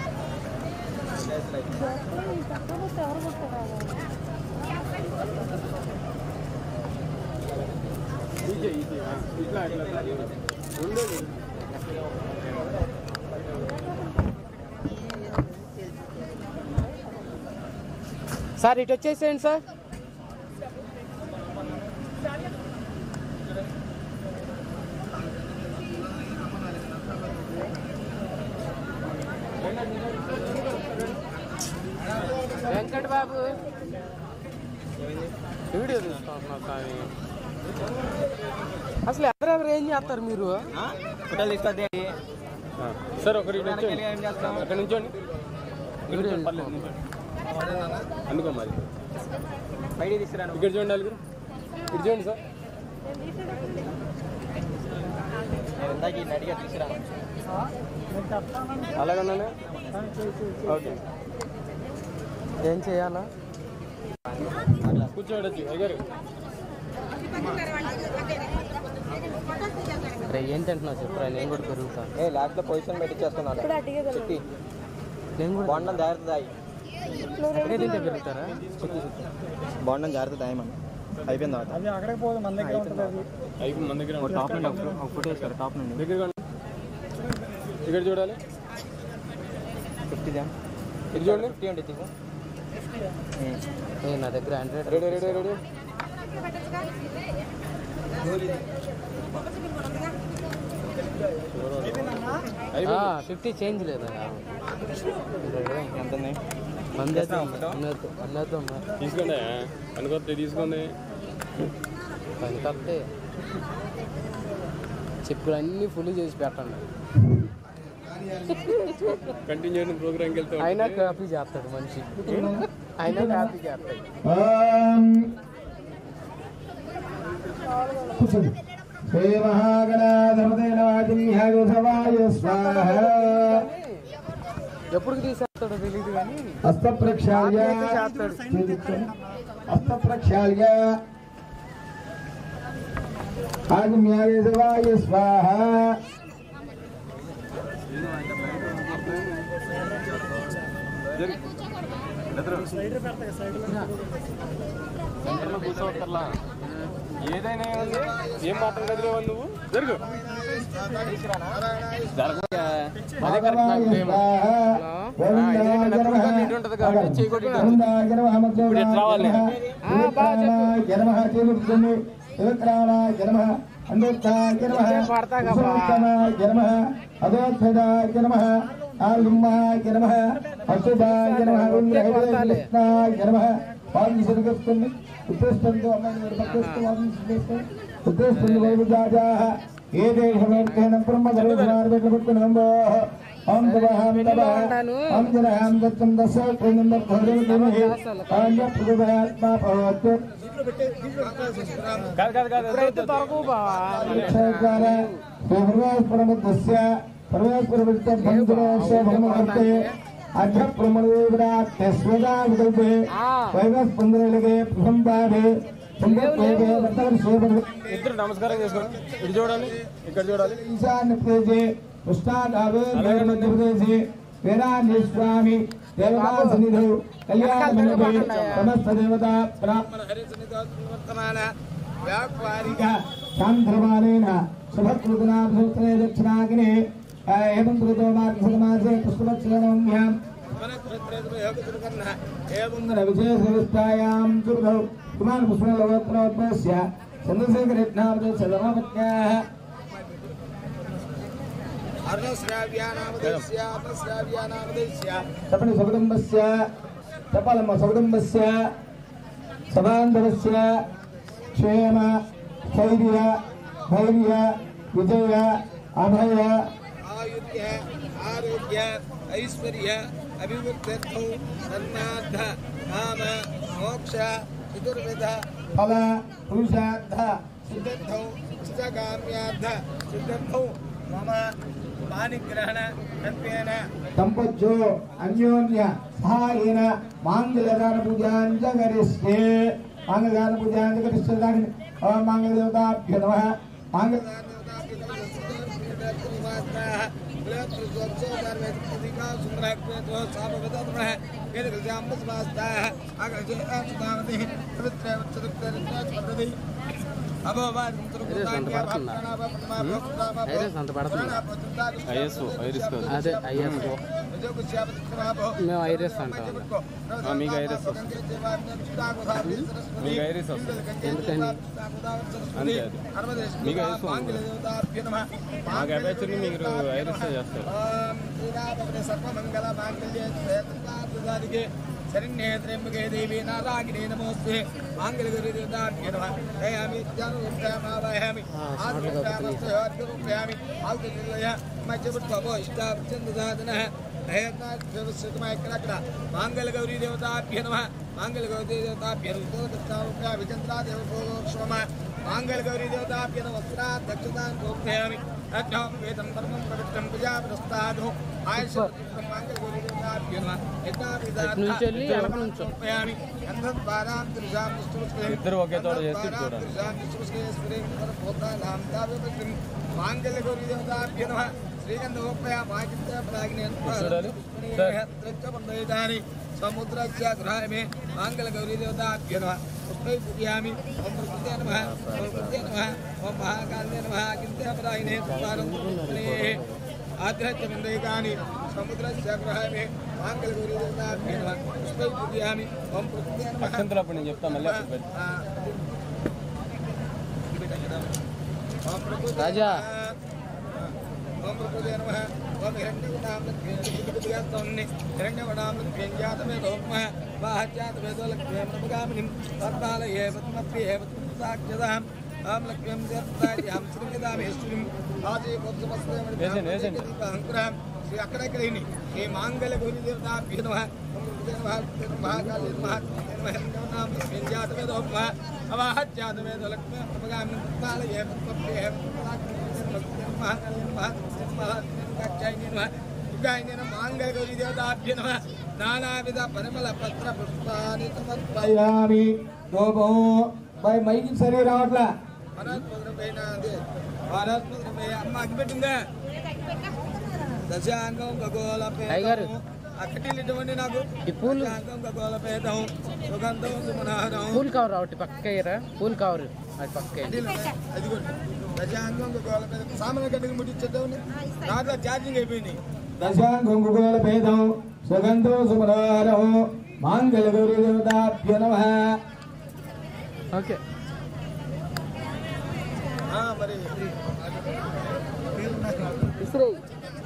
ఇట్లా ఇట్లా ఇట్లా ఉండేది సార్ ఇటు వచ్చేసేయండి సార్ వెంకట్ బాబు వీడియో తీసుకుంటున్నా కానీ అసలు ఎవరెవరు ఏం చేస్తారు మీరు ఫోటోలు తీసుకొద్ది ఆ, సార్ ఒకరి నుంచి ఏం చేస్తాం అక్కడ నుంచోండి వీడియో పర్లేదు నుంచోండి. అందుకో మరి బయటికి తీసుకురాను ఇక్కడ చూడండి నలుగురు ఇక్కడ చూడండి సార్ నేను ఇందాక ఈ నడిగా తీసుకురాను అలాగన్నా ఓకే ఏం చేయాలా కూర్చోడచ్చు అయ్యారు రే ఏం తింటున్నావు చెప్పురా నేను కూడా పెరుగుతా ఏ లాస్ట్ లో పొజిషన్ పెట్టించేస్తున్నాడు చెప్పి నేను కూడా బాండం జాగ్రత్త దాయి అక్కడే తింటే పెరుగుతారా బాండం జాగ్రత్త దాయమని అయిపోయింది తర్వాత అది అక్కడికి పోదు మన దగ్గర ఉంటుంది అది అయిపోయి మన దగ్గర ఉంటుంది. టాప్ నుండి ఒక ఫోటో వేసుకోరు టాప్ నుండి దగ్గర ఇక్కడ చూడాలి ఫిఫ్టీదా ఇది చూడండి ఫిఫ్టీ అంటే తీసుకో ఏ నా దగ్గర android ready ready ready fifty change లేదా ఎంత ఉంది మందేద్దాం మందేద్దాం తీసుకోండి అనుకొస్తే తీసుకోండి పని కరెక్టే చెప్పులు అన్నీ ఫుల్ చేసి పెట్టండి కంటిన్యూ చేయడం ప్రోగ్రామ్కి వెళ్తాం అయినా కాపీ చేస్తాడు మనిషి అయినా కాపీ చేస్తాడు ఓం కూర్చోండి శ్రీ మహాగణాధిపతే నవాజిన్యాయుధవాయ స్వాహ ఎప్పుడు తీసేస్తాడో తెలియదు కానీ హస్త ప్రక్షాళ్య హస్త ప్రక్షాళ్య ఆగుమ్యాయుధవాయ స్వాహ కూర్చోవక్కర్లా ఏదైనా ఏముంది ఏం మాట్లాడదు నువ్వు జరుగు జరగ అదే కరెక్ట్ నాకు ప్రేమ ఇటు ఉంటుంది కాబట్టి చేయకూడదు ఇటు ఉంటుంది. ఇప్పుడు ఎట్లా రావాలి ఏ దేశమేన బ్రహ్మ గరుడార్బెట్టుకున్నాంబో ఓం తవహాం తవ ఓం జనహాం దత్తం దశ ప్రేమ భోజన దేమహి ఓం ప్రభుభయాత్మా భవతు కాదు కాదు కాదు ఇప్పుడైతే దొరకవు బావా క్షేత్రాల పరమేశ్వరముద్రస్య పరమేశ్వరముద్ర బంధురేశ్వ భ్రమవర్తే అర్ధ ప్రమణేవిడాత్య స్వేదా వికల్పే వైవస్పందనలగే ప్రసంపాదే పుణ్యత్వేగే వర్తవర్షేపడు ఇద్దరు నమస్కారం చేసుకోండి ఇటు చూడాలి ఇక్కడ చూడాలి ఈశాన్య ప్రదేశే కృష్ణాదావే మధ్యప్రదేశే వేదాంతి స్వామి దేవతా సన్నిధౌ కళ్యాణ మండపే సమస్త దేవతా బ్రాహ్మణ వర్తమాన వ్యాపారిక చాంద్రమానేన శుభకృతనాభూతనే దక్షిణాగ్నే ఏవం కృతో మార్గమాసే పుష్పక్షణమ్యాం ఏముందర విశేష విస్తాయాం దుర్గౌ కుమార్ పుష్పలవత్రోద్భవస్య చంద్రశేఖరయజ్ఞావదే సదమపత్న్యాః అర్ణశ్రావ్యానామదేశ్య అర్ణశ్రావ్యానామదేశ్య సపని సకుటుంబస్య సఫలమ సకుటుంబస్య సమాంధవస్య క్షేమ స్థైర్య ధైర్య విజయ అభయ ఆయుర్య ఆరోగ్య ఐశ్వర్య అభివృద్ధ్యర్థం సన్నార్థ కామ మోక్ష చతుర్విధ ఫల పురుషార్థ సిద్ధ్యర్థం ఇష్టకామ్యార్థ సిద్ధ్యర్థం మమ పాణిగ్రహణ కల్పేన దంపత్యో అన్యోన్య సహాయేన మాంగళ్యదాన పూజాంచ కరిస్తే మాంగళ్యదాన పూజాంచ కరిస్తే దాని ఓం మాంగళ్యదేవతాభ్యో నమ మాంగళ్య ఐరిస్ అంత పడుతుంది ఐఎస్ ఐరిస్ కాదు అదే ఐఎస్ మేము ఐరిస్ అంటాం ఆ, మీకు ఐరిస్ వస్తుంది మీకు ఐరిస్ వస్తుంది ఎందుకని అంతే అది మీకు ఐరిస్ ఉంది మాకు అపేచర్ని మీరు ఐరిస్ చేస్తారు సర్వమంగళ మాంగళ్య శరణ్యే త్ర్యంబకే దేవి నారాయణే నమోస్తే మాంగళ్యగురి దేవతాభ్యో నమః దయామి జ్ఞానరూపయామి ఆత్మరూపయామి ఆల్కయ మధ్యపుట్పో ఇష్టాచందసాధన ఇక్కడ మాంగళ గౌరీ దేవతాభ్య నమ మాంగళ గౌరీ దేవతాభ్య విచంద్రా దేవోక్షమ మాంగళ గౌరీ దేవతాభ్య నమ వస్త్రా దక్షతాన్ గోప్యామి అజ్ఞాం వేదం ధర్మం పవిత్రం పూజా ప్రస్తాదు ఆయుష మాంగళ గౌరీ దేవతాభ్య నమ ఇటు నుంచి వెళ్ళి వెనక నుంచో. ఇద్దరు ఒకే తోట చేసి చూడండి మాంగళ్య గౌరీ దేవతాభ్య నమ శ్రీగంధోపయ మాకిత్య చూడాలి. ప్రాజ్ఞాని సముద్రస్య గృహామి మాంగళ గౌరీ దేవతాభ్య నమ పుష్పై పూజయామి ఓం ప్రకృతే నమ ఓం ప్రకృతే నమ ఓం మహాకాళే నమ కింతే పరాయణే తుమారం ఆద్రత్య బిందైకాని సముద్రస్య గృహామి మాంగళ గౌరీ దేవతాభ్య నమ పుష్పై పూజయామి ఓం ప్రకృతే నమ అక్షంతలు అప్పుడు నేను చెప్తాను మళ్ళీ అప్పుడు పెట్టి రాజా. ఓం ప్రకృతే నమః ఓం హిరణ్యగుణామృత్యేంద్రియాత్తోన్ని హిరణ్యగుణామృత్యేంజాతమేదోమ వాహత్యాతమేదోలక్ష్మీం నమగామినిం పద్మాలయే పద్మప్రియే పద్మసాక్షదాం ఆం లక్ష్మీం దేవతాయాం శ్రీమిదామేశ్వరిం ఆది వేసండి, వేసండి. అంకురాం శ్రీ అక్కడెక్కడైన ఈ మాంగళ్య గురి దేవతాభ్య నమః ఓం ప్రకృతే నమః మహాకాళీ నమః హిరణ్యగుణామృత్యేంజాతమేదోమ అవాహత్యాతమేదోలక్ష్మీం నమగామినిం పద్మాలయే పద్మప్రియే మాంగళగౌరీ దేవతాభ్య నమ నానావిధ పరిమళ పత్ర పుష్పాన్ని అయ్యామి లోపం బై మైకి సరే రావట్లా సమర్పణ అమ్మ అగ్గిపెట్టిందా దశాంగం ఖగోళ అయ్యగారు. అక్కడికి ఇటువంటి నాకు ఈ పూలు దశాంగం ఖగోళ పేదం సుగంధం సుమనాహనం పూల్ కవర్ ఒకటి పక్క అయ్యరా పూల్ కవర్ అది పక్క అది కూడా దశాంగం ఖగోళ పేదం సామాన్య గడ్డకి ముట్టించేద్దాం దాంట్లో ఛార్జింగ్ అయిపోయింది దశాంగుల భేదం సుగంధో సుమనారం మాంగళ్య గౌరీ దేవతాభ్య నమ ఓకే ఆ, మరి ఇస్రేయ్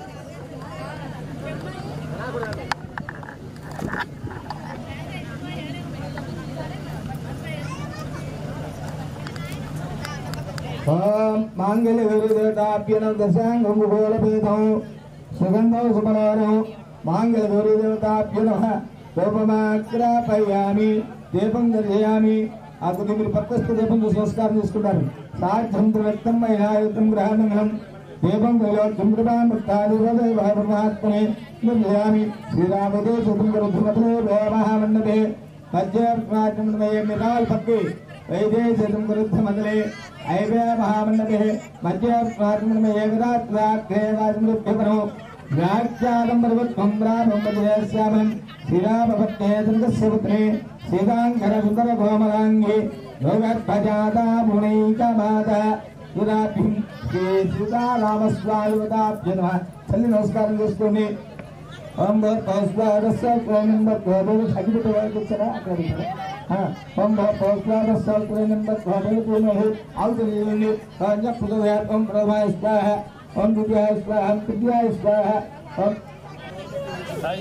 ఓం మాంగళ్య గౌరీ దేవతాభ్య నమ దశాంగుల భేదం సుగంధో సుమనారం మాంగళ్య గౌరీ దేవతాభ్య నమ రూపమాగ్రాపయామి దీపం దర్శయామి ఆ కొద్ది మీరు పక్కస్తు దీపం చూసి నమస్కారం చేసుకుంటారు సాధ్యం త్రివ్యక్తం మహిళాయుతం గ్రహణం దీపం త్రైలోక్యం కృపామృతాదివదైవాత్మనే నిర్జయామి శ్రీరామదే సుతం కరుధుమతే మహామండపే మధ్యమాత్మయ మిరాల్ పక్కి వైదే శతం కరుద్ధ మండలే ఐవే మహామండపే మధ్యమాత్మయ ఏకదాత్రాగ్రేవాత్మృభ్యపరో వ్యాఖ్యానం పర్వత్వం రామం మధ్యశ్యామం శ్రీరామభట్టే దుర్గస్య పుత్రే సీతాంకర సుందర కోమలాంగి లోగర్భజాతా మునైకమాత దురాభ్యం శ్రీ సీతారామస్వామివదాభ్య నమ తల్లి నమస్కారం చేసుకోండి ఓం భౌస్వాదస్య నంబర్ అగ్గిపెట్టి వాళ్ళకి వచ్చారా అక్కడ పెట్టారా? ఆ, ఓం భౌస్వాదస్య నంబర్ పూర్ణి ఆవులు తెలియండి ఓం ప్రభాయ స్వాహ ఓం దివ్యాయ స్వాహ దివ్యాయ స్వాహ ఓం సాయి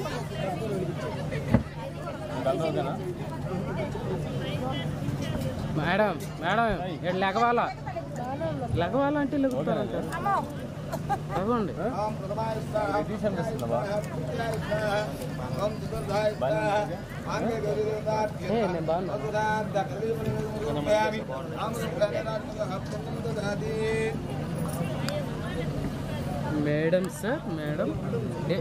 కలర్ ఓకేనా మేడం మేడం ఇక్కడ లెగవాలా లెగవాలంటే లెగుతారు లెగవండి ఓం ప్రథమాయ స్వాహ బ్రిటిష్ అనిపిస్తుందా ఓం చతుర్థాయ స్వాహ మాంగే గౌరీ దేవతాభ్య ఏ, నేను బాగున్నా. మధురాంతకృపయామి ఆమృతాన్ని దదాతి మేడం సార్ మేడం ఏ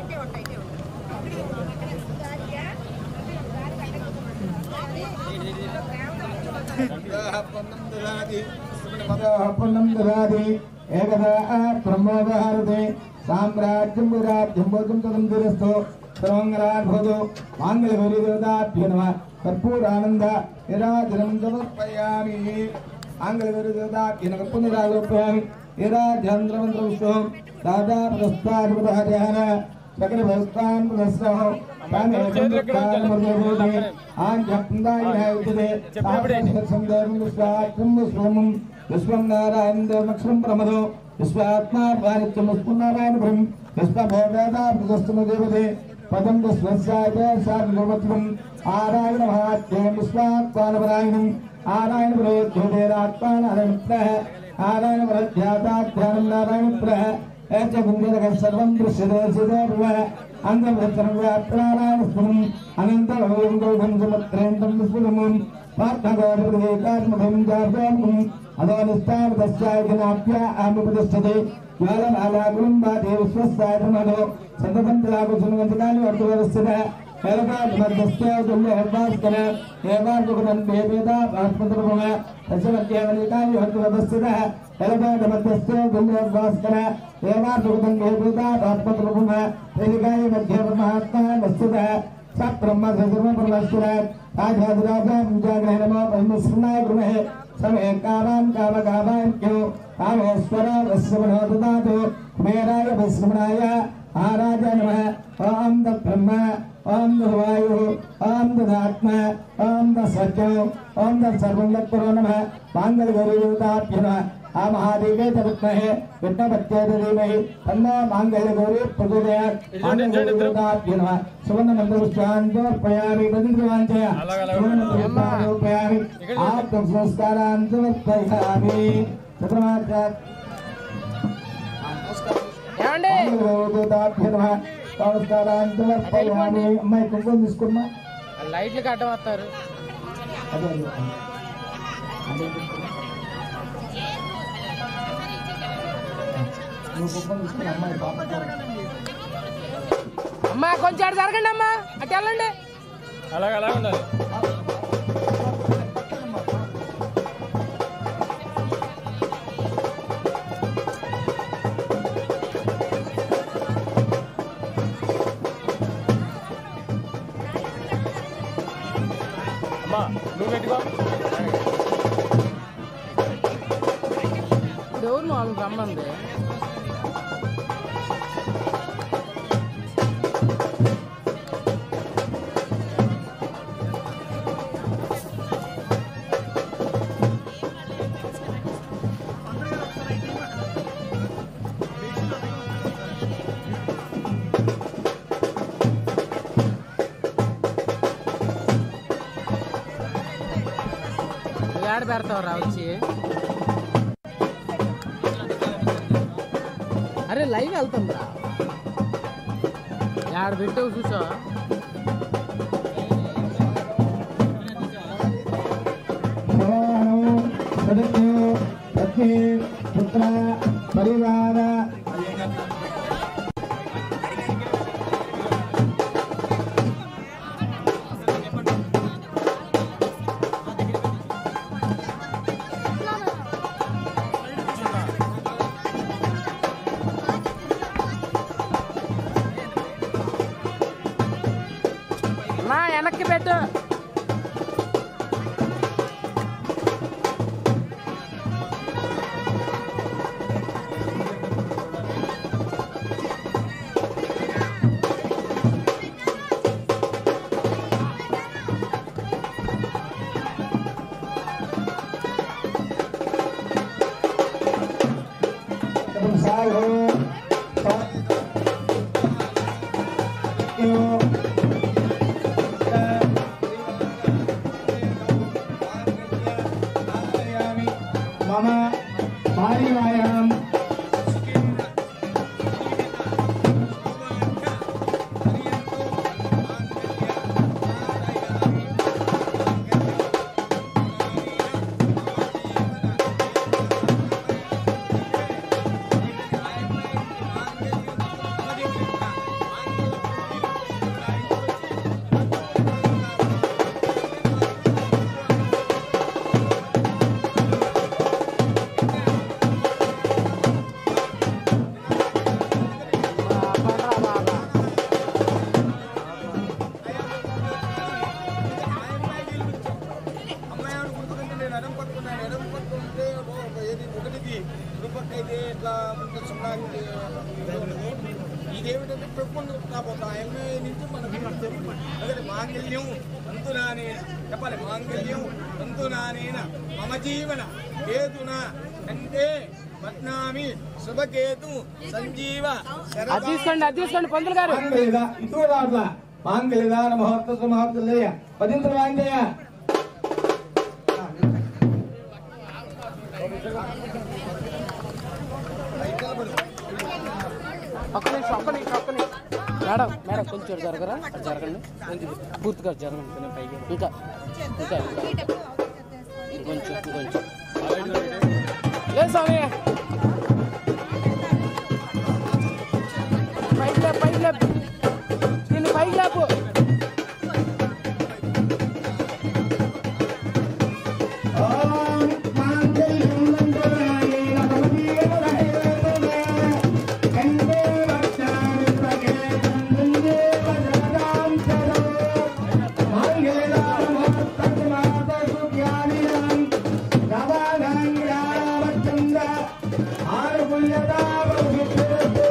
పుణ్యం దదాది ఏకదా బ్రహ్మోదహారతే సామ్రాజ్యం విరాజ్యం భోజం తదం తిరస్తు సర్వంగరాద్భుతో మాంగళగౌరి దేవతాభ్యో నమ కర్పూరానంద నిరాజనం సమర్పయామి ఆంగళగౌరి దేవతాభ్య నమ పునరాలోపయామి నిరాజంద్రమంత్ర విశ్వం దాదా ప్రస్తాద్భుతార్యాన సకల భక్తాన్ ప్రదస్సహ తానే సందర్భాన్ ఆంజప్ందాయినాయుధే సందర్భం విశ్వాత్రం విశ్వమం విశ్వం నారాయణ దేవక్షం ప్రమదో విశ్వాత్మా పారిత్యం విష్ణునారాయణ బ్రహ్మ విశ్వభోగాదా ప్రదస్తుమ దేవతే పదం విశ్వసాయ సార్వత్వం ఆరాయణ మహాత్యం విశ్వాత్మానపరాయణం ఆరాయణ ప్రయోజ్యోతిరాత్మానారాయణ ఆరాయణ ప్రధ్యాతాధ్యానం నారాయణ ప్రహ ఏచగుంజరగ సర్వం దృశ్యతే సిదేవ అందవృత్తరం వ్యాప్రారాయణ స్మరం అనంతరం గౌఢం సముద్రేంద్రం విస్ఫురమం పార్థగోడృదేకాత్మకం జాతాత్మం అదోనిస్తావదస్యాయనాభ్య ఆమెపతిష్టతే జ్వాలమాలాగుణం వాదే విశ్వస్తాయమనో సంతతం తిలాగుసునుగంతకాని వర్తు వ్యవస్థిత ఏలకాత్మర్దస్యాదుల్యహర్భాస్కర ఏవార్గుణం వేవేద ఆత్మద్రవమ దశమధ్యేవనికాని వర్తు వ్యవస్థిత ఏలకాత్మర్దస్యాదుల్యహర్భాస్కర ఏవార్గుణం వేవేద ఆత్మద్రవమ త్రికాయ మధ్య మహాత్మా వస్తుత స బ్రహ్మ సర్వ పరమేశ్వర రాజాదిరాజా పూజాగ్రహ నమో పరమేశ్వరాయ గృహే సమే కామాన్ కామకామాన్యో కామేశ్వర వశ్రమణో దదాతు కుబేరాయ వశ్రమణాయ ఆరాజ నమ ఓం ద బ్రహ్మ ఓం ద వాయు ఓం దాత్మ ఓం ద సత్యం ఓం ద సర్వం దత్పురో నమ మాంగళ గౌరీదేవతాభ్య నమ ఆ మహాదేవే తరుత్మహే విఘ్నపత్యేత ధీమహి తన్నో మాంగళ్య గౌరీ ప్రచోదయాత్ మాంగళ్యదేవతాభ్య నమ సువర్ణ మంత్రపుష్పాంతోర్పయామి ప్రతివాంచయ సువర్ణ మంత్రపుష్పాంతోర్పయామి ఆత్మ సంస్కారాంతోర్పయామి సుప్రమాచాత్ ఏమండి మాంగళ్యదేవతాభ్య నమ సంస్కారాంతోర్పయామి అమ్మాయి కుంకుమ తీసుకున్నా లైట్లు కట్టవస్తారు అదే అదే అదే నువ్వు కుంకుమ తీసుకుని అమ్మాయి పాప అమ్మా కొంచెం అటు జరగండి అమ్మా అటు వెళ్ళండి అలాగే అలాగే ఉండాలి అమ్మా నువ్వు పెట్టుకో ఇప్పుడు ఎవరు వాళ్ళని రమ్మంది ఏడ పెడతావు రా వచ్చి అరే లైవ్ వెళ్తాం రా ఏడ పెట్టావు చూసా సమానం సదస్యో పత్ని పుత్ర పరివార అమ్మా వెనక్కి పెట్టు సాగో ఇదేమిటంటే పెట్టుకుంటూ రాబోతా ఎంఏ నుంచి మనకి అదే మాంగళ్యం తంతునానేన చెప్పాలి మాంగళ్యం తంతునానేన మమ జీవన కేతున అంటే పద్నామి శుభకేతు సంజీవ అది తీసుకోండి అది తీసుకోండి పంతులు గారు మాంగళ్యద ఇటు రాట్లా మాంగళ్యదాన మహోత్సవ మహోత్సవ పదింతలు వాంగయ్య ఒక్క నిమిషం ఒక్క నిమిషం ఒక్క నిమిషం మేడం మేడం కొంచెం జరగరా అటు జరగండి కొంచెం పూర్తిగా జరగండి కొంచెం పైకి ఇంకా ఇంకా ఇంకొంచెం ఇంకొంచెం లేదు స్వామి పైకి లేపు పైకి లేపు దీన్ని పైకి లేపు ఓం మాంగళ్యం తంతునానేన మమ జీవన కంటే వక్షామి ప్రకేతం సంజీవ జగదాం చరో మాంగళ్యదాన మహోత్సవ మహోత్సవ జ్ఞానినాం రవాణాం రామచంద్ర ఆరుపుల్యతా బహుశేషు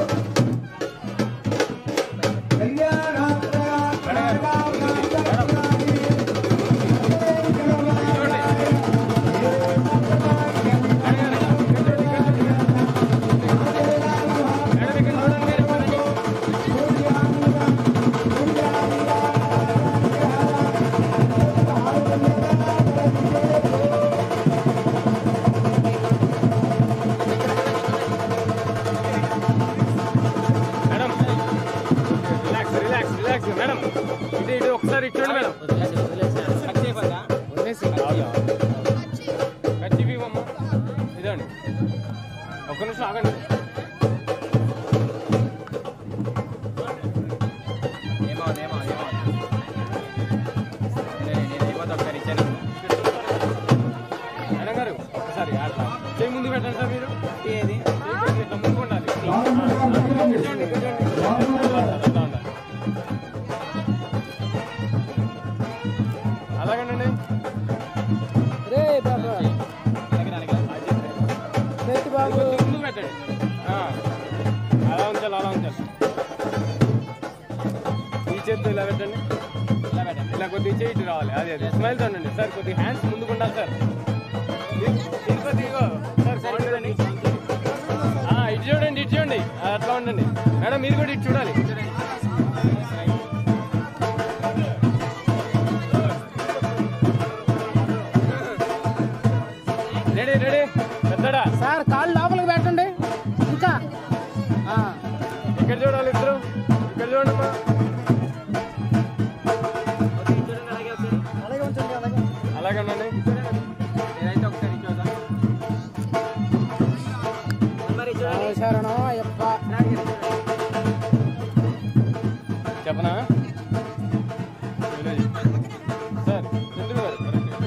madam relax relax relax madam ఇది ఇది ఒకసారి ఇచ్చండి మేడం వదిలేసి కచ్చి ఇవ్వమ్మా ఇదండి ఒక్క నిమిషం ఆగండి మేడం గారు ఒకసారి అట్లా చేయి ముందు పెట్టండి సార్ మీరు ఏది ఇట్లా ముందుకు ఉండాలి కూర్చోండి, కూర్చోండి. అట్లా ఉండాలి. అలాగేనండి రే బాబు నెత్తి బాబు ముందు పెట్టండి ఆ, అలా ఉంచాలి అలా ఉంచాలి ఈ చేత్తో ఇలా పెట్టండి ఇలా పెట్టండి ఇలా కొద్దిగా చేయి ఇటు రావాలి అదే అదే స్మైల్ చూడండి సార్ కొద్దిగా హ్యాండ్స్ ముందుకు ఉండాలి సార్ ఇది- ఇది కొద్దిగా ఇగో. సార్ బాగుంటుందండి ఆ, ఇటు చూడండి ఇటు చూడండి ఆ, అట్లా ఉండండి మేడం మీరు కూడా ఇటు చూడాలి రెడీ రెడీ పెద్దడా సార్ కాళ్ళు లోపలికి పెట్టండి ఇంకా ఆ, ఇక్కడ చూడాలి ఇద్దరు ఇక్కడ చూడండి అమ్మా అలాగే ఉంచండి అలాగే అలాగే ఉండండి శరణం అయ్యప్ప చెప్పనా సార్ చంద్రు గారు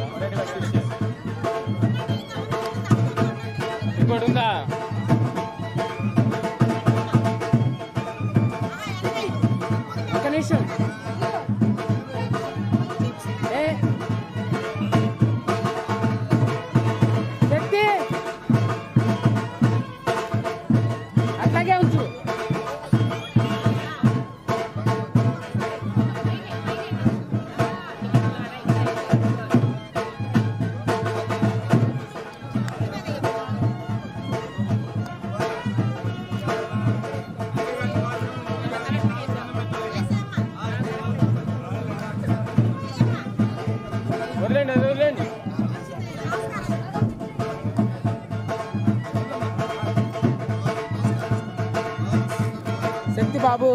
ఇంకోటి ఉందా ఒక నిమిషం ఏ శక్తి అట్లాగే ఉంచు వదిలేండి అది వదిలేండి శక్తి బాబు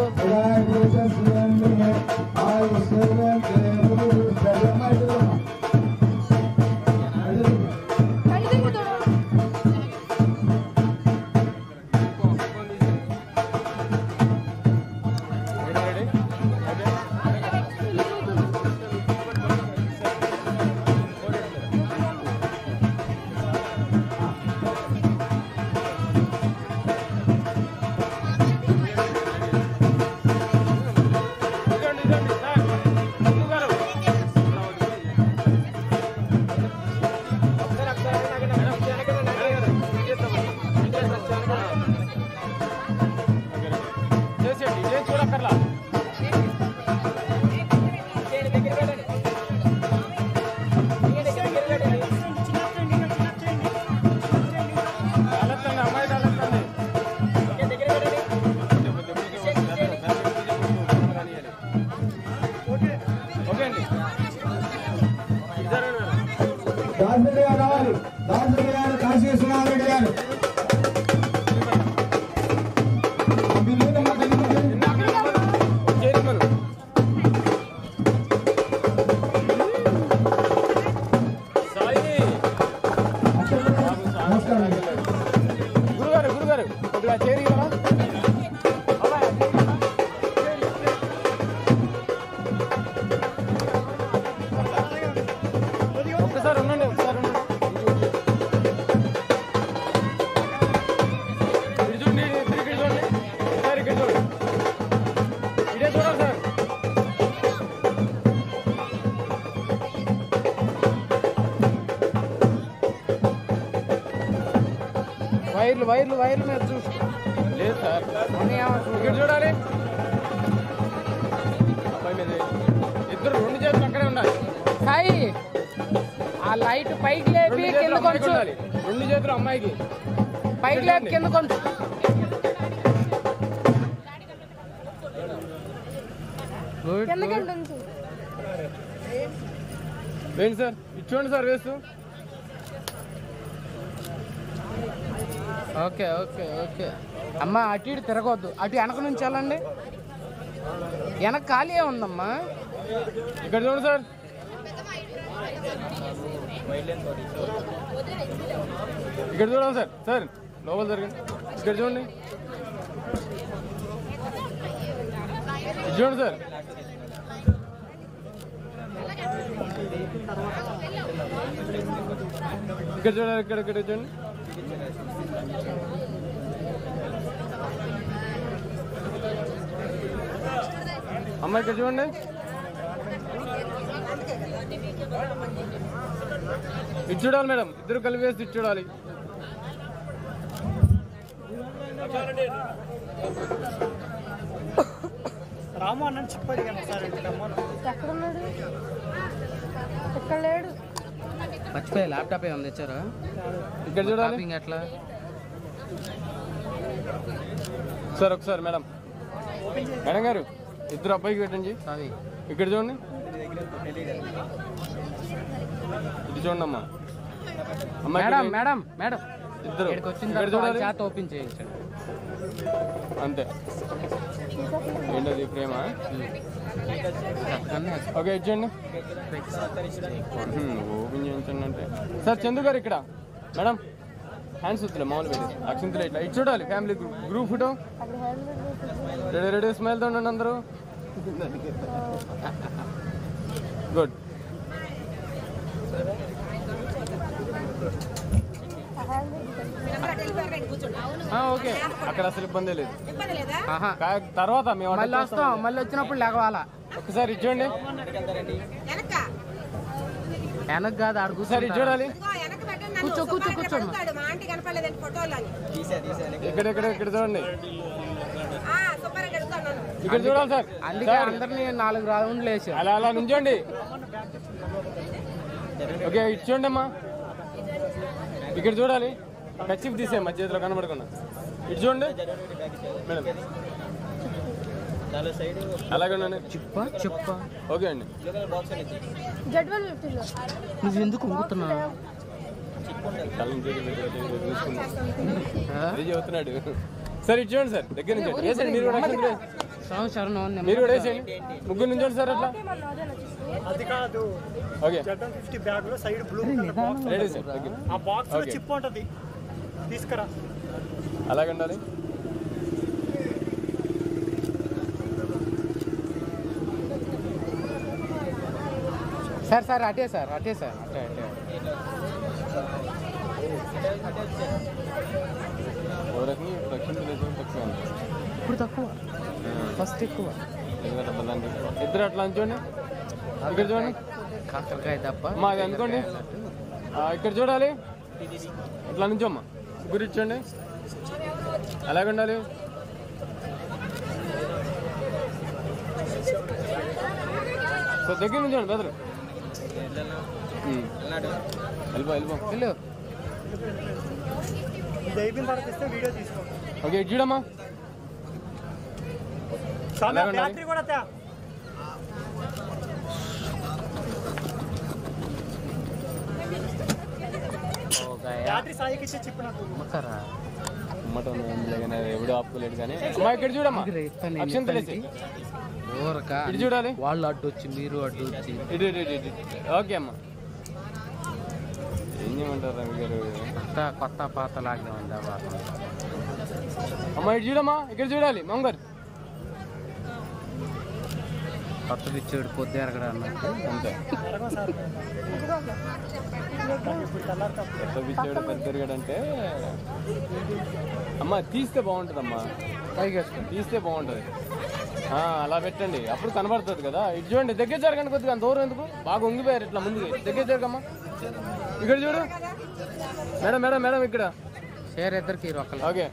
రెడీ రెడీ ఓకే ఇదండి ఇదండి సార్ ముందు గారు వైర్లు వైర్లు వైర్లు మీద చూసి లేదు సార్ ఉన్నాయేమో చూడు. ఇక్కడ చూడాలి అబ్బాయి మీద ఇద్దరు రెండు చేతులు అక్కడే ఉండాలి సాయి ఆ లైట్ పైకి లేపి రెండు చేతులు కింద అమ్మాయికి కొంచెం ఉండాలి రెండు చేతులు అమ్మాయికి పైకి లేపి కింద కొంచెం గుడ్ గుడ్. వేయండి సార్ ఇచ్చుకోండి సార్ వేస్తూ ఓకే ఓకే ఓకే అమ్మా అటు ఇటు తిరగవద్దు అటు వెనక నుంచి వెళ్ళండి వెనక ఖాళీ ఉందమ్మా ఇక్కడ చూడండి సార్ ఇక్కడ చూడాలి సార్ సార్ లోపల జరగండి ఇక్కడ చూడండి ఇది చూడండి సార్ ఇక్కడ చూడాలి ఇక్కడ ఇక్కడ చూడండి అమ్మ ఇక్కడ చూడండి ఇది చూడాలి మేడం ఇద్దరు కలిపి వేసి ఇది చూడాలి రాము అన్న చెప్పాడు కదా సార్ రమ్మను ఎక్కడున్నాడు ఎక్కడ లేడు మర్చిపోయి ల్యాప్టాప్ ఏమన్నా తెచ్చారా ఇక్కడ చూడాలి షాపింగ్ ఎట్లా సార్ ఒకసారి మేడం మేడం గారు ఇద్దరు అబ్బాయికి పెట్టండి సావి ఇక్కడ చూడండి ఇది చూడండి అమ్మా అమ్మా ఇక్కడ మేడం చూడండి. మేడం మేడం ఇద్దరు ఇక్కడికి వచ్చిన ఇక్కడ తర్వాత చూడాలి చేత ఓపెన్ చేయించండి అంతే ఏంటది ప్రేమ చక్కగానే ఓకే ఇచ్చేయండి ఓపెన్ చేయించండి అంటే సార్ చందు గారు ఇక్కడ మేడం హ్యాండ్స్ వద్దులే మామూలు పెట్టి అక్షంతలు ఇట్లా ఇది చూడాలి family group photo ready ready స్మైల్తో ఉండండి అందరూ గుడ్ ఓకే అక్కడ అసలు ఇబ్బంది లేదు ఆహా కా- తర్వాత మేము మళ్ళీ అడ్రస్ వస్తాం మళ్ళీ వచ్చినప్పుడు లేకవాలా ఒకసారి ఇచ్చేయండి వెనక కాదు ఆడు ఒకసారి ఇది చూడాలి కూర్చో కూర్చో కూర్చో మా ఆంటీ కనపడలేదండి ఫోటోలని ఇక్కడ ఇక్కడ ఇక్కడ చూడండి సూపర్ అడుగుతాను ఇక్కడ చూడాలి సార్ అందుకే సార్, అందరినీ నాలుగు రౌండ్లు వేసారు అలా అలా నుంచోండి ఓకే ఇటు చూడండి అమ్మా ఇక్కడ చూడాలి కచ్చిప్ తీసే మా చేతిలో కనబడకుండా ఇటు చూడండి మేడం అలాగే ఉండండి చెప్ప చెప్ప ఓకే అండి జడ్వల్ ఫిఫ్టీలో నువ్వు ఎందుకు ఉంగుతున్నావు కళ్ళని చేతులు పెట్టి అటు ఇటు చూసుకుంటూ. అదే చెబుతున్నాడు సార్ ఇటు చూడండి సార్ దగ్గర నుంచి వేసేయండి మీరు కూడా అక్షంతలు వేసి- స్వామి శరణం మీరు కూడా వేసేయండి ముగ్గురు నుంచోండి సార్ అట్లా అది కాదు ఓకే జడ్డం ఫిఫ్టీ బ్యాగ్ లో side blue colour box ready sir దగ్గర ఆ బాక్స్ లో Okay. చిప్ ఉంటది తీసుకురా అలాగే ఉండాలి సార్ సార్ అటే సార్ అటే సార్ అటే అటే ఓ రకంగా ఇప్పుడు అక్షంతలు వేసేది తక్కువ ఉంది. ఇప్పుడు తక్కువ ఫస్ట్ ఎక్కువ ఎందుకంటే బలాన్ని ఇద్దరు అట్లా అంచోండి ఇక్కడ చూడండి కాకరకాయ తప్ప మాది అనుకోండి ఆ, ఇక్కడ చూడాలి ఇట్లా నుంచోమ్మా గురి ఇచ్చండి అలాగే ఉండాలి సో దగ్గర నుంచోండి బెదరు వెళ్ళిపో వెళ్ళిపో వెళ్ళు ఇది అయిపోయిన తర్వాత ఇస్తే వీడియో తీసుకో ఓకే ఇటు చూడమ్మా స్వామి ఆ అలాగే ఉండాలి. బ్యాటరీ కూడా తే బ్యాటరీ సాయికి ఇచ్చే చిప్ నాకు అమ్మకరా అమ్మటం లేదని ఎవడు ఆపుకోలేడు కానీ అమ్మా ఇక్కడ చూడమ్మా ఇది ఇస్తాను నేను అక్షంతలు వేసి ఊరక ఇటు చూడాలి వాళ్ళు అడ్డు వచ్చి మీరు అడ్డు వచ్చి ఇటు ఇటు ఇటు ఇటు ఓకే అమ్మా ఏం చేయమంటారు రవి గారు కొత్త కొత్త పాత లాగా ఉంది ఆ బాధ. అమ్మా ఇటు చూడమ్మా ఇక్కడ చూడాలి మంగారు కొత్తది ఇచ్చాడు పొద్దు ఎరగడ అన్నట్టు అంతే ఎరగం సార్ ఇప్పుడు తెల్లారుతా పెద్ద పిచ్చాడు పెద్ద తిరిగాడంటే అమ్మా తీస్తే బాగుంటుందమ్మా పైకి వేసుకో తీస్తే బాగుంటుంది ఆ, అలా పెట్టండి అప్పుడు కనబడుతుంది కదా ఇటు చూడండి దగ్గర జరగండి కొద్దిగా అంత దూరం ఎందుకు బాగా ఉంగిపోయారు ఇట్లా ముందుకి దగ్గర జరగమ్మా ఇక్కడ చూడు మేడం మేడం మేడం ఇక్కడ షేర్ ఇద్దరికి ఒక్కరు ఓకే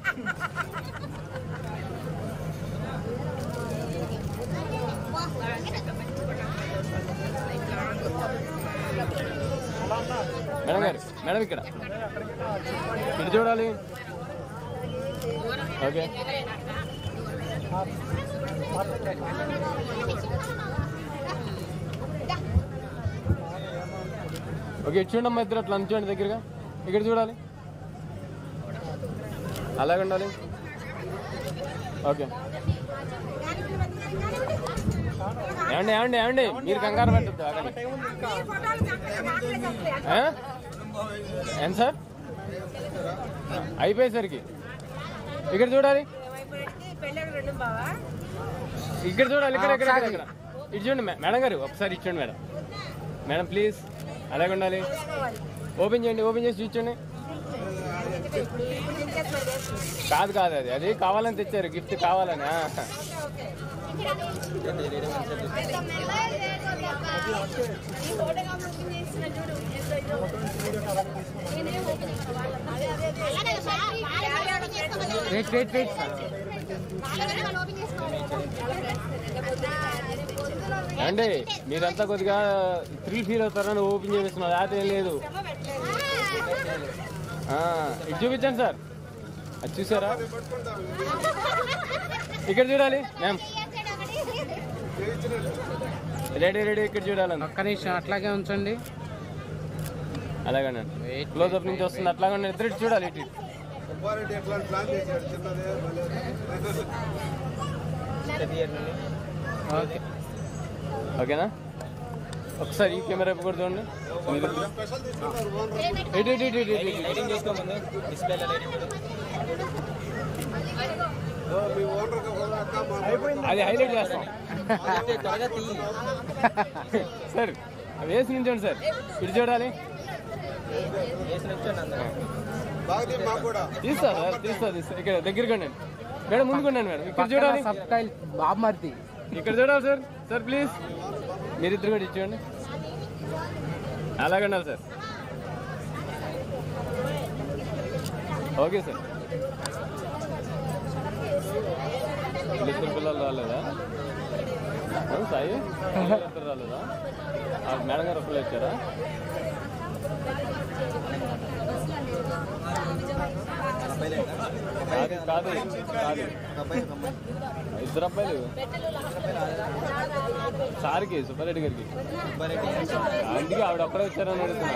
మేడం గారు మేడం ఇక్కడ ఇటు చూడాలి ఓకే ఓకే ఇటు చూడండి అమ్మా ఇద్దరు అట్లా అంచండి దగ్గరగా ఇక్కడ చూడాలి అలాగే ఉండాలి ఓకే ఏమండి ఏమండి ఏమండి మీరు కంగారు పెట్టద్దు ఆగండి ఆ? ఎంత సార్ అయిపోయేసరికి ఇక్కడ చూడాలి ఇక్కడ చూడాలి ఇక్కడ ఇక్కడ ఇక్కడ ఇక్కడ ఇటు చూడండి మే- మేడం గారు ఒకసారి ఇచ్చండి మేడం మేడం ప్లీజ్ అలాగే ఉండాలి ఓపెన్ చేయండి ఓపెన్ చేసి చూచండి కాదు కాదు అది అది కావాలని తెచ్చారు గిఫ్ట్ కావాలని ఆ. వెయిట్ వెయిట్ వెయిట్ అండి మీరంతా కొద్దిగా థ్రిల్ ఫీల్ అవుతారని ఓపెన్ చేస్తున్నారు అది ఏం లేదు ఆ, ఇది చూపించండి సార్ అది చూసారా ఇక్కడ చూడాలి మ్యామ్ రెడీ రెడీ ఇక్కడ చూడాలని ఒక్క నిమిషం అట్లాగే ఉంచండి అలాగేనండి క్లోజ్అప్ నుంచి వస్తుంది అట్లాగే ఇద్దరు ఇటు చూడాలి ఇటు ఇటు. ఓకే ఓకేనా ఒకసారి ఈ కెమెరా కూడా చూడండి మీరు ఇటు ఇటు ఇటు ఇటు ఇటు ఇటు. అది హైలైట్ చేస్తాం సార్ వేసి నుంచోండి సార్ ఇటు చూడాలి తీస్తా సార్ తీస్తా తీస్తా ఇక్కడ దగ్గరగా ఉండండి మేడం ముందుకుండండి మేడం ఇక్కడ చూడాలి సబ్ టైల్ బామ్మర్ది ఇక్కడ చూడాలి సార్ సార్ ప్లీజ్ మీరిద్దరు కూడా ఇచ్చేయండి అలాగే ఉండాలి సార్ ఓకే సార్ ఇద్దరు పిల్లలు రాలేదా అవును సాయి పిల్లలు ఇద్దరు రాలేదా ఆ మేడం గారు ఒక్కళ్ళు వచ్చారా కాదు కాదు కాదు ఇద్దరు అబ్బాయిలు సార్కి సుబ్బారెడ్డి గారికి అందుకే ఆవిడ ఒక్కడే వచ్చారని అడుగుతున్నా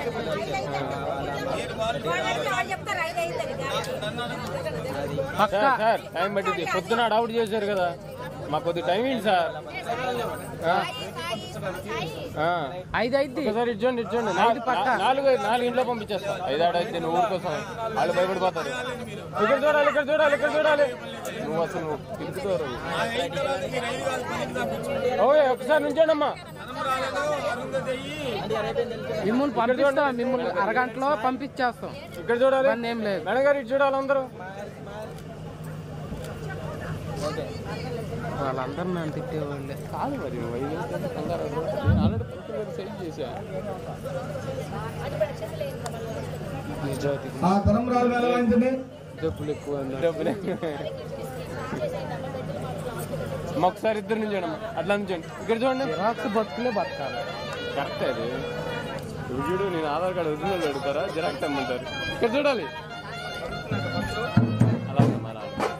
సార్ సార్ టైం పట్టింది పొద్దున డౌట్ చేశారు కదా మాకు కొద్ది టైం ఏంటి సార్ ఆ, ఆ. ఐదు ఐదు ఒకసారి ఇచ్చోండి ఇచ్చోండి నాలుగు నాలుగు నాలుగు ఇంట్లో పంపించేస్తా ఐదాడు అయితే నువ్వు ఊరి కోసం వాళ్ళు భయపడిపోతారు ఇక్కడ చూడాలి ఇక్కడ చూడాలి ఇక్కడ చూడాలి నువ్వు అసలు నువ్వు తిరుగుతారు ఓకే ఒకసారి నుంచోండి అమ్మా మిమ్మల్ని పంపిస్తాం మిమ్మల్ని అరగంటలో పంపించేస్తాం ఇక్కడ చూడాలి ఇబ్బంది ఏం లేదు మేడం గారు ఇటు చూడాలి అందరూ వాళ్ళందరూ నన్ను తిట్టేవాళ్ళే కాదు మరి నువ్వు ఐదు నిమిషాలు కంగారు పడకు. నేను ఆల్రెడీ పక్కన సెట్ చేశా నిజాతి ఆ తలంబరాలు వెలవించండి డబ్బులు ఎక్కువ డబ్బులు అమ్మ ఒకసారి ఇద్దరు నుంచండి అమ్మ అట్లా నుంచండి ఇక్కడ చూడండి జిరాక్స్ బతుకులే బతకాలి కరెక్ట్ అది ఇప్పుడు చూడు నేను ఆధార్ కార్డు ఒరిజినల్ అడుగుతారా జిరాక్స్ అమ్మంటారు ఇక్కడ చూడాలి అలాగే మన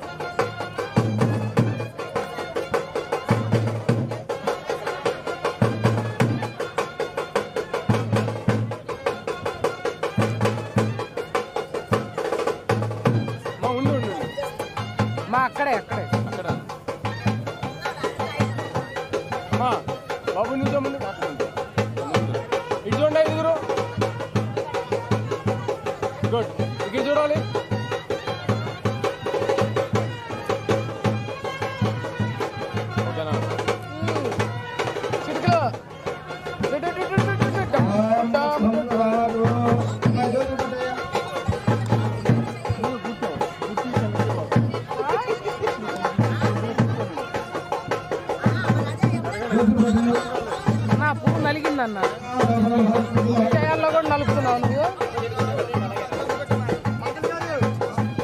మా ఉండు ఉండు ఉండు. మా అక్కడే అక్కడే అక్కడ అమ్మా, బాబు నుంచో ముందు ఇటు చూడండి ఐదుగురు గుడ్ ఇక్కడ చూడాలి ఓకేనా చిటికలో ఇటు, ఇటు, ఇటు, ఇటు, ఇటు, ఇటు. ఓం తలంబరాలు. మా జ్యోతి పట్టయ్య. జ్యోతి పట్టయ్య. నా పువ్వు నలిగిందన్న చేయాల్లో కూడా నలుపుతున్నావు నువ్వు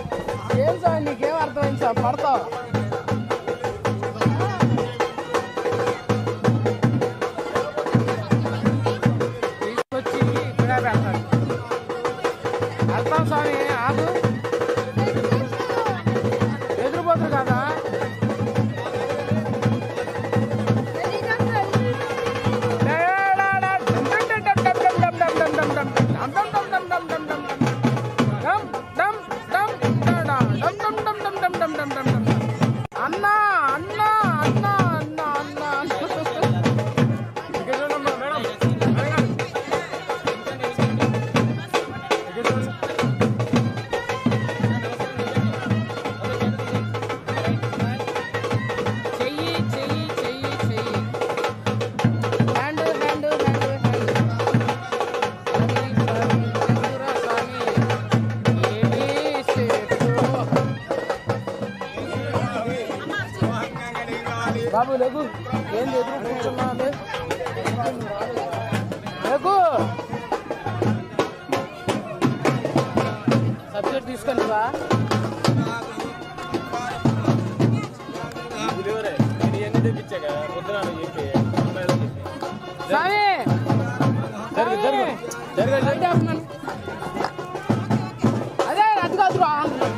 బాబు లేకు ఏం లేదు కూర్చున్నా లే. లేకు సబ్జెక్ట్ తీసుకొని రా డెలివరీ నేను ఇవన్నీ తెప్పించాక పొద్దున చెప్పి అమ్మాయిలో చెప్పి స్వామి జరుగు జరుగు జరగండి బయట ఆపుతున్నాను. అదే అది కాదురా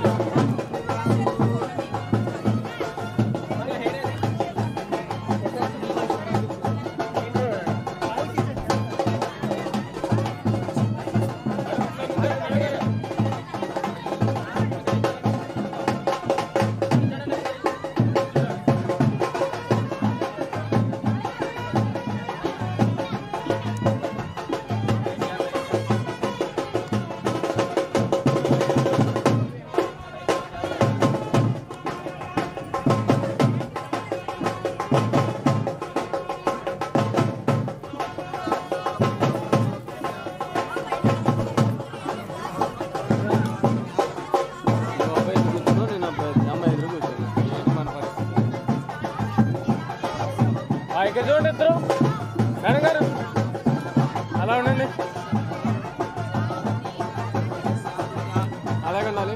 అబ్బాయి ఎదురు కూర్చున్నావు, నేను అబ్బాయి అమ్మాయి ఎదురు కూర్చోను. ఏంటి మన పరిస్థితి? ఆ, ఇక్కడ చూడండి ఇద్దరు మేడం గారు అలా ఉండండి అలాగే ఉండాలి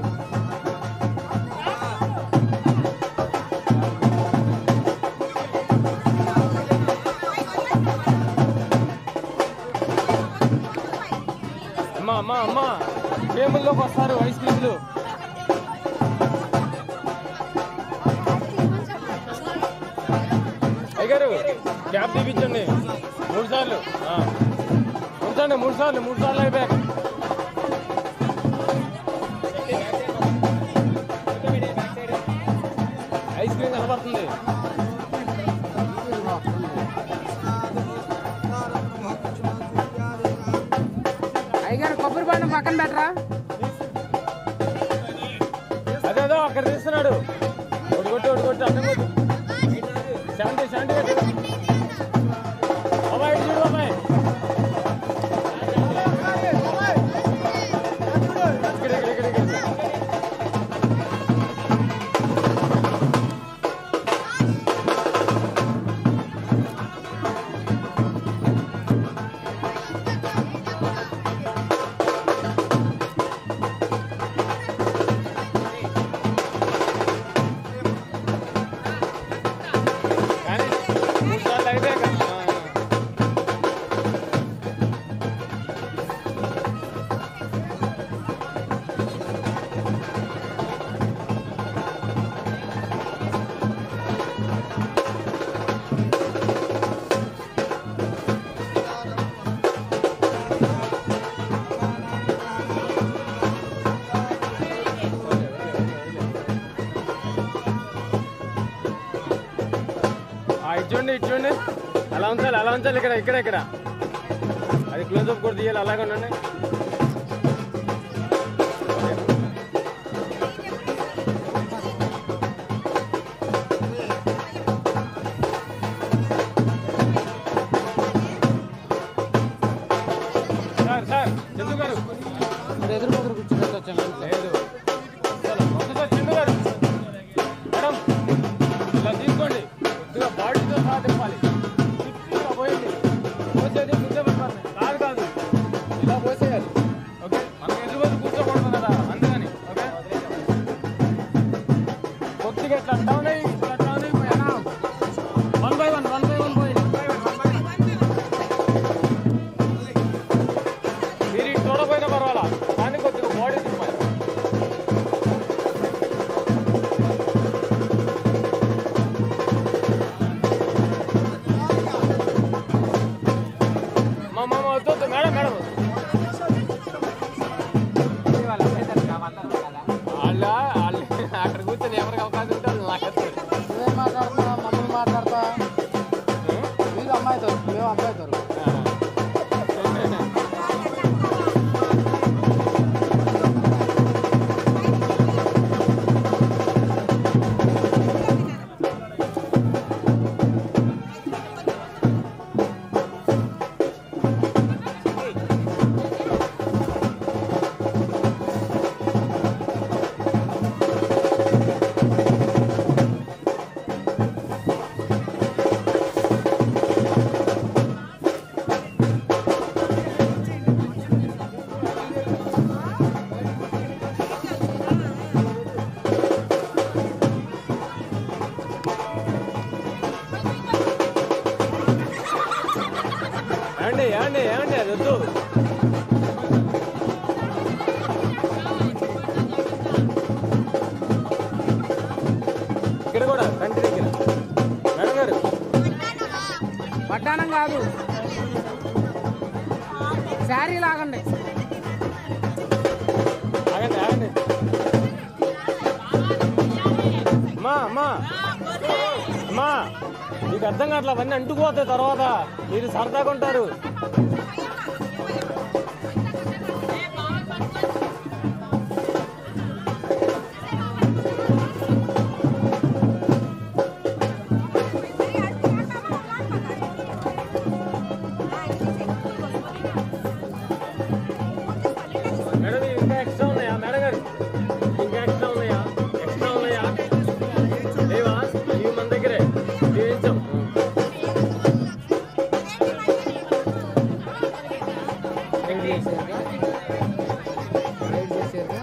అమ్మా అమ్మా అమ్మా టేబుల్లోకి వస్తారు ఐస్ క్రీమ్లు అయ్యగారు క్యాబ్ తీపించండి మూడు సార్లు ఆ. ఉంచండి మూడు సార్లు మూడు సార్లు అయిపోయాక ఐస్ క్రీమ్ కనబడుతుంది అయ్యగారు కొబ్బరి బండం పక్కన పెట్టరా అదేదో అక్కడ తీస్తున్నాడు ఒకటి కొట్టి ఒకటి కొట్టి అర్థం కొట్టు సెవెంటీ సెవెంటీ కొట్టు బాబాయ్ ఇటు చూడు బాబాయ్ ఇక్కడ ఇక్కడ ఇక్కడ ఇక్కడ కానీ మూడు సార్లు అయిపోయాక ఆ. ఆ, ఇటు చూడండి ఇటు చూడండి అలా ఉంచాలి అలా ఉంచాలి ఇక్కడ ఇక్కడ ఇక్కడ అది క్లోజ్ అప్ కూడా తీయాలి అలాగే ఉండండి సార్ సార్ చందు గారు మీరు ఎదురు ముగ్గురు కూర్చుని వచ్చాను లేదు అసలు ఒకసారి చందు గారు మేడం ఇలా తీసుకోండి కొద్దిగా బాడీతో సహా తిప్పాలి తిప్పిగా పోయింది పోసేది ముందే పడిపోతుంది కాదు కాదు ఇలా పోసేయాలి ఓకే మనం ఎదురు కూర్చోకూడదు కదా అందుకని ఓకే కొద్దిగా ఇట్లా డౌన్ అయ్యి ఇట్లా డౌన్ అయిపోయాను one by one one by one పోయింది మీరు ఇటు చూడకపోయినా పర్వాలా కానీ కొద్దిగా బాడీ తిప్పాలి మా మామ వద్దు వద్దు మేడం మేడం వాళ్ళ వాళ్ళు అక్కడ కూర్చొని ఎవరికి అవకాశం ఉంటే వాళ్ళు నాకు వస్తారు నువ్వేం మాట్లాడుతున్నా మమ్మల్ని మాట్లాడతా మీరు అమ్మాయితో మేము అబ్బాయితో ఏమండి ఏమండి అది వద్దు ఇక్కడ కూడా కంటి దగ్గర మేడం గారు వడ్డానం కాదు శారీ లాగండి ఆగండి ఆగండి అమ్మా అమ్మా అమ్మా మీకు అర్థం కావట్లే అవన్నీ అంటుకుపోతాయి తర్వాత మీరు సరదాగా ఉంటారు మేడం ఇవి ఇంకా ఎక్స్ట్రా ఉన్నాయా మేడం గారు ఇంకా ఎక్స్ట్రా ఉన్నాయా ఎక్స్ట్రా ఉన్నాయా లేవా ఇవి మన దగ్గరే చేయించాం రైడ్ చేశారుగా రైడ్ చేశారుగా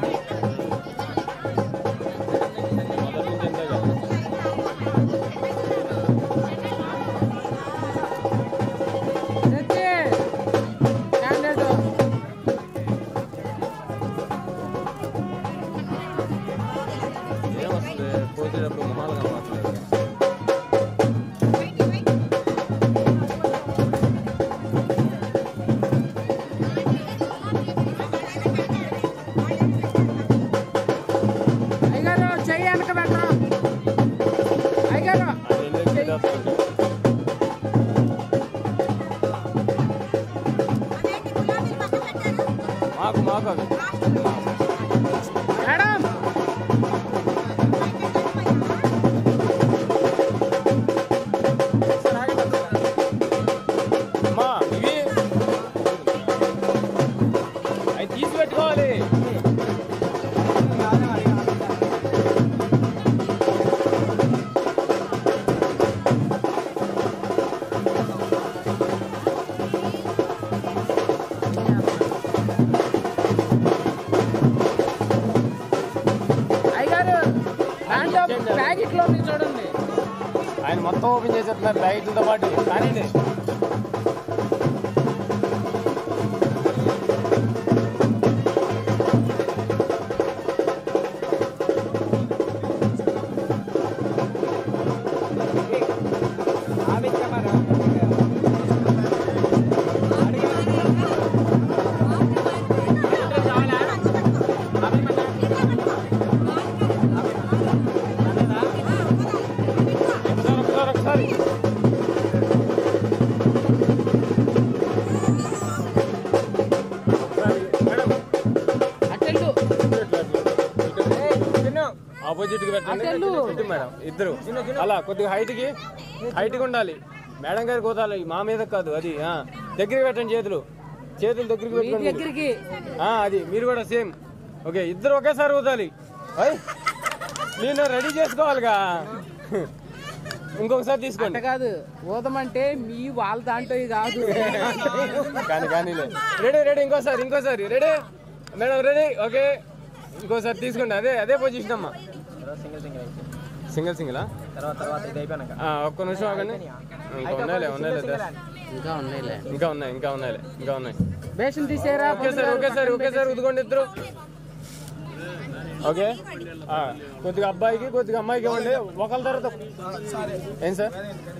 మొదటి నుంచి అంతే కదా తెచ్చి క్యాండిడేట్ ఏమొస్తుంది పోసేటప్పుడు మొహాలు కనపడట్లేదు అయ్యగారు చెయ్యి వెనక పెట్టరా అయ్యగారు అది వెళ్ళి పెట్టేస్తాను. మాకు మాకు అవి మేడం అమ్మా ఇవి అవి తీసి పెట్టుకోవాలి అయ్యగారు దాంట్లో ప్యాకెట్లో ఉంది చూడండి ఆయన మొత్తం ఓపెన్ చేసేస్తున్నారు లైట్లతో పాటు కానీ ఒకసారి ఒకసారి ఒకసారి మేడం అటెండు ఆపోజిట్ కి పెట్టండి అటెండు. పెట్టు మేడం ఇద్దరు అలా కొద్దిగా హైట్ కి హైట్ కి ఉండాలి మేడం గారికి కోతాలి మా మీద కాదు అది ఆ. దగ్గరికి పెట్టండి చేతులు చేతులు దగ్గరికి మీ పెట్టుకోండి దగ్గరికి ఆ, అది మీరు కూడా సేమ్ ఓకే ఇద్దరు ఒకేసారి ఊదాలి ఓయ్ నేను రెడీ చేసుకోవాలిగా ఇంకొకసారి అంట తీసుకోండి కాదు ఊదమంటే మీ వాళ్ళ దాంట్లో కాదు కానీ కానీ రెడీ రెడీ ఇంకోసారి ఇంకోసారి రెడీ మేడం రెడీ ఓకే ఇంకోసారి తీసుకోండి అదే అదే పొజిషన్ అమ్మా సింగిల్ సింగిలా తర్వాత తర్వాత ఇది అయిపోయినాక ఆ, ఒక్క నిమిషం ఆగండి ఇంకా ఉన్నాయిలే ఉన్నాయిలే దస్. ఇంకా ఉన్నాయిలే ఇంకా ఉన్నాయి ఇంకా ఉన్నాయిలే ఇంకా ఉన్నాయి బేషన్ తీసేరా ఒకేసారి ఒకేసారి ఒకేసారి ఉదుకోండి ఇద్దరు ఓకే ఆ, కొద్దిగా అబ్బాయికి కొద్దిగా అమ్మాయికి ఇవ్వండి ఒకళ్ళ తర్వాత ఏం సార్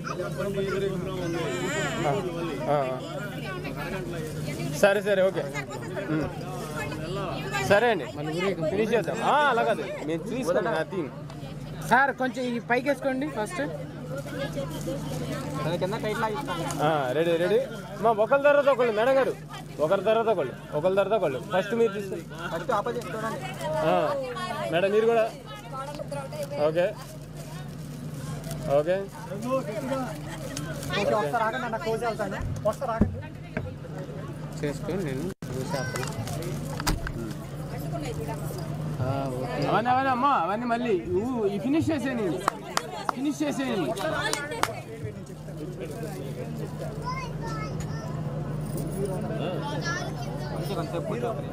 ఆ, ఆ. సరే సరే ఓకే ఉమ్. సరే అండి ఫినిష్ చేద్దాం ఆ, అలా కాదు నేను తీసుకోండి నా తీన్ సార్ కొంచెం ఈ పైకి వేసుకోండి ఫస్ట్ దాని కింద టైట్ లాగా ఇస్తాను రెడీ రెడీ మా ఒకరి తర్వాత ఒకళ్ళు మేడం గారు ఒకరి తర్వాత ఒకళ్ళు ఒకరి తర్వాత ఒకళ్ళు ఫస్ట్ మీరు తీసుకోండి ఫస్ట్ ఆపోజిట్ చూడండి ఆ, మేడం మీరు కూడా ఓకే ఓకే కొంచెం వస్తారు ఆగండి అన్న క్లోజ్ వెళ్తాను వస్తారు ఆగండి చేసుకోండి నేను చూసేస్తాను ఆ, ఓకే అవన్నీ అవన్నీ అమ్మా అవన్నీ మళ్ళీ ఊ- ఈ ఫినిష్ చేసేయండి ఫినిష్ చేసేయండి కొంచెం కూర్చోవాలి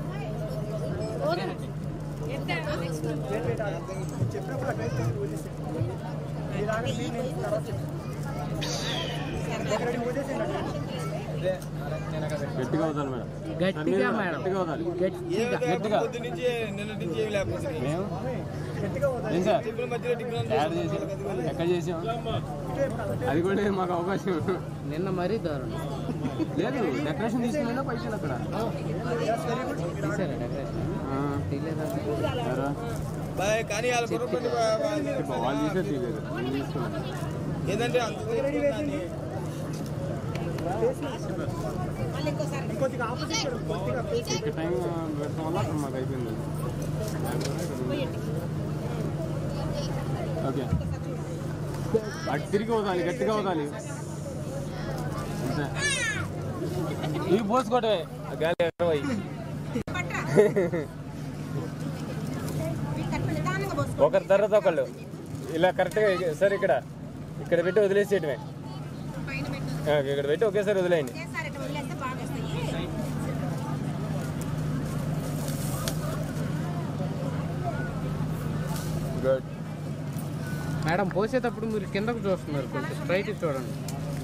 చెప్పినప్పుడు అక్కడ మీరు ఆగండి నేను తర్వాత చెప్తాను. ఒకటి ఊదేసేయండి అక్కడ. గట్టిగా అవుతాను మేడం గట్టిగా మేడం గట్టిగా అవుతాను గట్టిగా గట్టిగా పొద్దు నుంచి నిన్న నుంచి ఏమి లేకపోతే మేము ఏం సార్ టిఫిన్ మధ్యలో టిఫిన్ తయారు చేసాం ఎక్కడ చేసాం అది కూడా మాకు అవకాశం నిన్న మరీ దారుణం లేదు డెకరేషన్ తీసుకున్నా పైసలు అక్కడ తీసారా డెకరేషన్ ఆ, తీయలేదా ఎవరు? బాయ్ కానీ వాళ్ళ పొరపాటు ఇప్పుడు వాళ్ళు తీసే తీయలేదు నేను తీసుకున్నాను ఏదంటే అంత కొద్దిగా ఆపోజిట్ కొద్దిగా ఇక్కడ టైం పెట్టడం వల్ల అక్కడ మాకు అయిపోయింది ఓకే అటు తిరిగి అవుతాలి గట్టిగా అవుతాలి అంతే ఇవి పోసుకోవటమే ఆ గాలి ఎక్కడ పోయి ఒకరి తర్వాత ఒకళ్ళు ఇలా కరెక్ట్గా సార్ ఇక్కడ ఇక్కడ పెట్టి వదిలేసేయటమే ఆ, ఇక్కడ పెట్టి ఒకేసారి వదిలేయండి గుడ్ మేడం పోసేటప్పుడు మీరు కిందకు చూస్తున్నారు కొంచెం స్ట్రైట్ చూడండి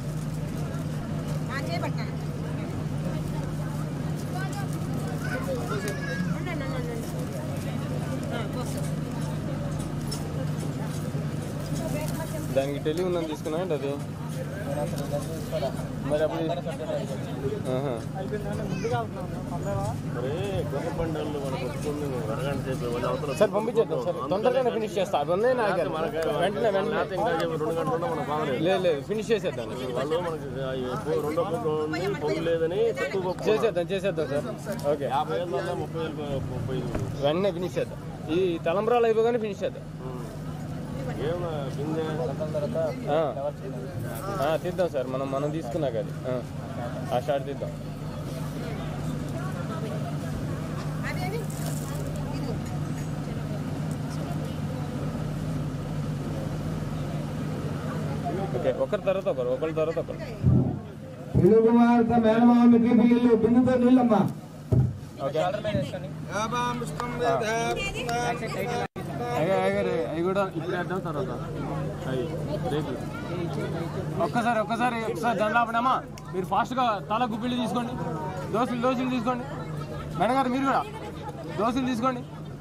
దానికి టెలి ఉందని తీసుకున్నా ఏంటి అది మరి అప్పుడు ఆహా. సార్ పంపించేద్దాం సార్ తొందరగానే ఫినిష్ చేస్తా అది ఉన్నాయి నాకు వెంటనే వెంటనే లేదు లేదు ఫినిష్ చేసేద్దాం చేసేద్దాం చేసేద్దాం సార్ ఓకే వెంటనే ఫినిష్ చేద్దాం ఈ తలంబరాలు అయిపోగానే ఫినిష్ చేద్దాం ఆ. ఆ, తీద్దాం సార్ మనం మనం తీసుకున్నా కదా ఆ. ఆ షార్ట్ తీద్దాం ఓకే ఒకరి తర్వాత ఒకరు ఒకరి తర్వాత ఒకరు ఇల్లు కుమార్తె మేనమామికి వీళ్ళు బిందుతో నీళ్ళమ్మా ఓకే అయ్యా అయ్యారు అవి కూడా ఇప్పుడు వేద్దాం తర్వాత అవి రేకులు ఒక్కసారి ఒక్కసారి ఒక్కసారి దండాపడమ్మా మీరు ఫాస్ట్గా తల గుప్పిళ్ళు తీసుకోండి దోశలు దోశలు తీసుకోండి మేడం గారు మీరు కూడా దోశలు తీసుకోండి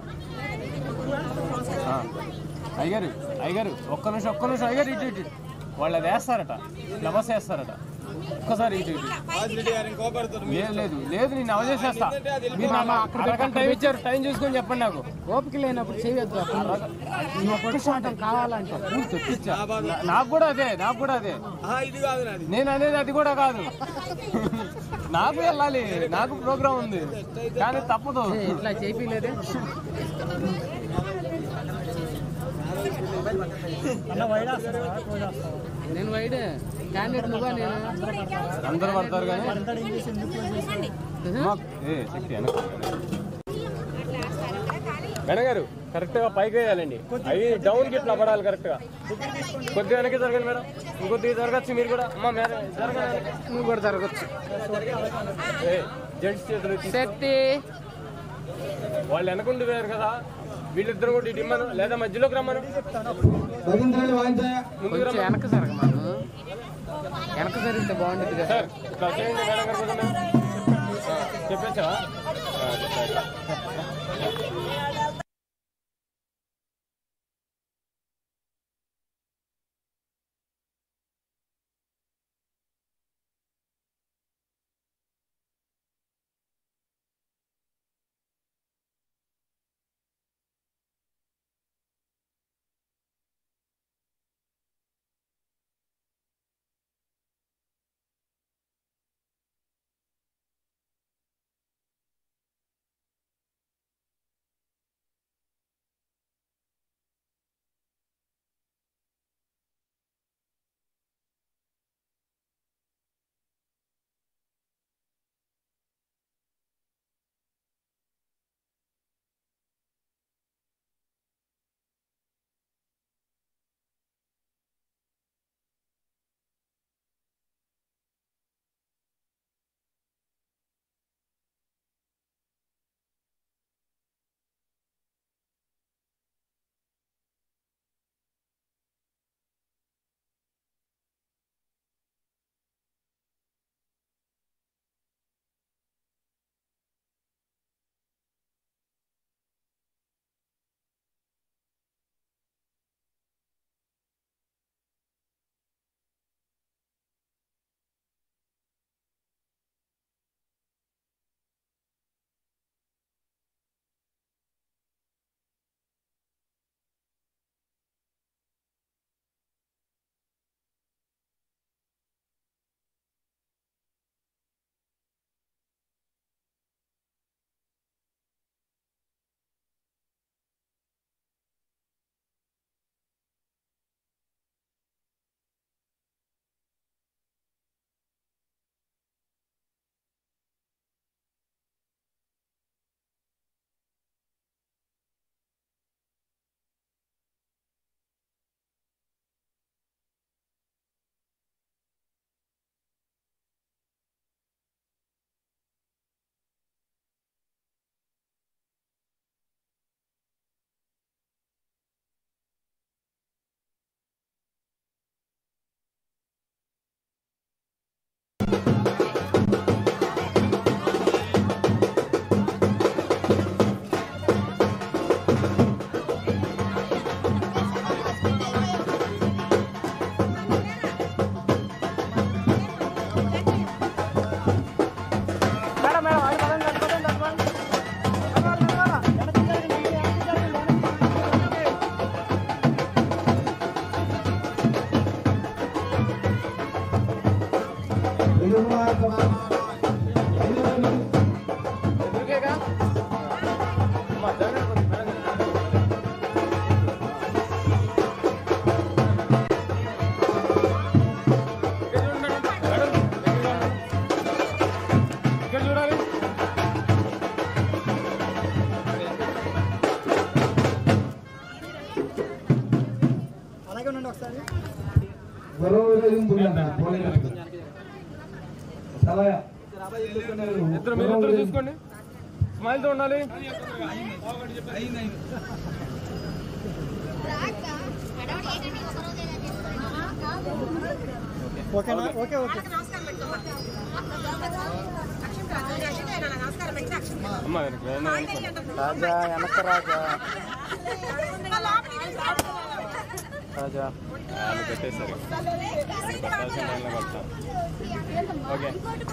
ఆ. అయ్యగారు అయ్యగారు ఒక్క నిమిషం ఒక్క నిమిషం అయ్యగారు ఇటు ఇటు వాళ్ళు అది వేస్తారట ఫ్లవర్స్ వేస్తారట ఒక్కసారి ఇటు ఇటు లేదు లేదు లేదు నేను అవజేసేస్తా మీరు నాకు అరగంట టైం ఇచ్చారు టైం చూసుకొని చెప్పండి నాకు ఓపిక లేనప్పుడు చేయొద్దు ఈ ఒక్క శాతం కావాలంటే నువ్వు తెప్పించా నా- నాకు కూడా అదే నాకు కూడా అదే ఇది కాదు నాది నేను అనేది అది కూడా కాదు నాకు వెళ్ళాలి నాకు ప్రోగ్రామ్ ఉంది కానీ తప్పదు ఏ, ఇట్లా చేపిలేదే అన్న వైడ్ వస్తారా క్లోజ్ వస్తారా నేను వైడే క్యాండిడేట్ నువ్వా నేను అందరు పడతారు కానీ అంతటి ఇంగ్లీష్ ఎందుకు క్లోజ్ చేస్తారు మా- ఏ శక్తి వెనక్కి. మేడం గారు కరెక్ట్ గా పైకి వేయాలండి అవి డౌన్ కి ఇట్లా పడాలి కరెక్ట్ గా కొద్దిగా వెనక్కి జరగండి మేడం ఇంకొద్దిగా జరగచ్చు మీరు కూడా అమ్మా మేడం జరగండి నువ్వు కూడా జరగచ్చు ఏ, జెంట్స్ చేతులు ఎత్తి. శక్తి వాళ్ళు వెనకుండి పోయారు కదా వీళ్ళిద్దరు కూడా ఇటు ఇమ్మను లేదా మధ్యలోకి రమ్మను భజంత్రాలు వాయించా ముందుకు కొంచెం రమ్మను వెనక జరగమాను వెనక జరిగితే బాగుండేది కదా సార్ ఇట్లా చేయండి మేడం గారు కొంచెం. ఆ, చెప్పేచ్చా ఆ, చెప్పాలి. ఎదురుకేగా అమ్మా, జరగండి కొంచెం మేడం ఇక్కడ చూడండి మేడం. మేడం, ఇక్కడ చూడాలి అలాగే ఉండండి ఒకసారి ఇద్దరు మీరు ఇద్దరు చూసుకోండి స్మైల్ తో ఉండాలి ఓకేనా ఓకే ఓకే అమ్మా వెనక్కి, వెనక్కి. రాజా వెనక రాజా రాజా వాళ్ళు పెట్టేశారు పట్టాల్సిన వాళ్ళని పడతాం ఓకే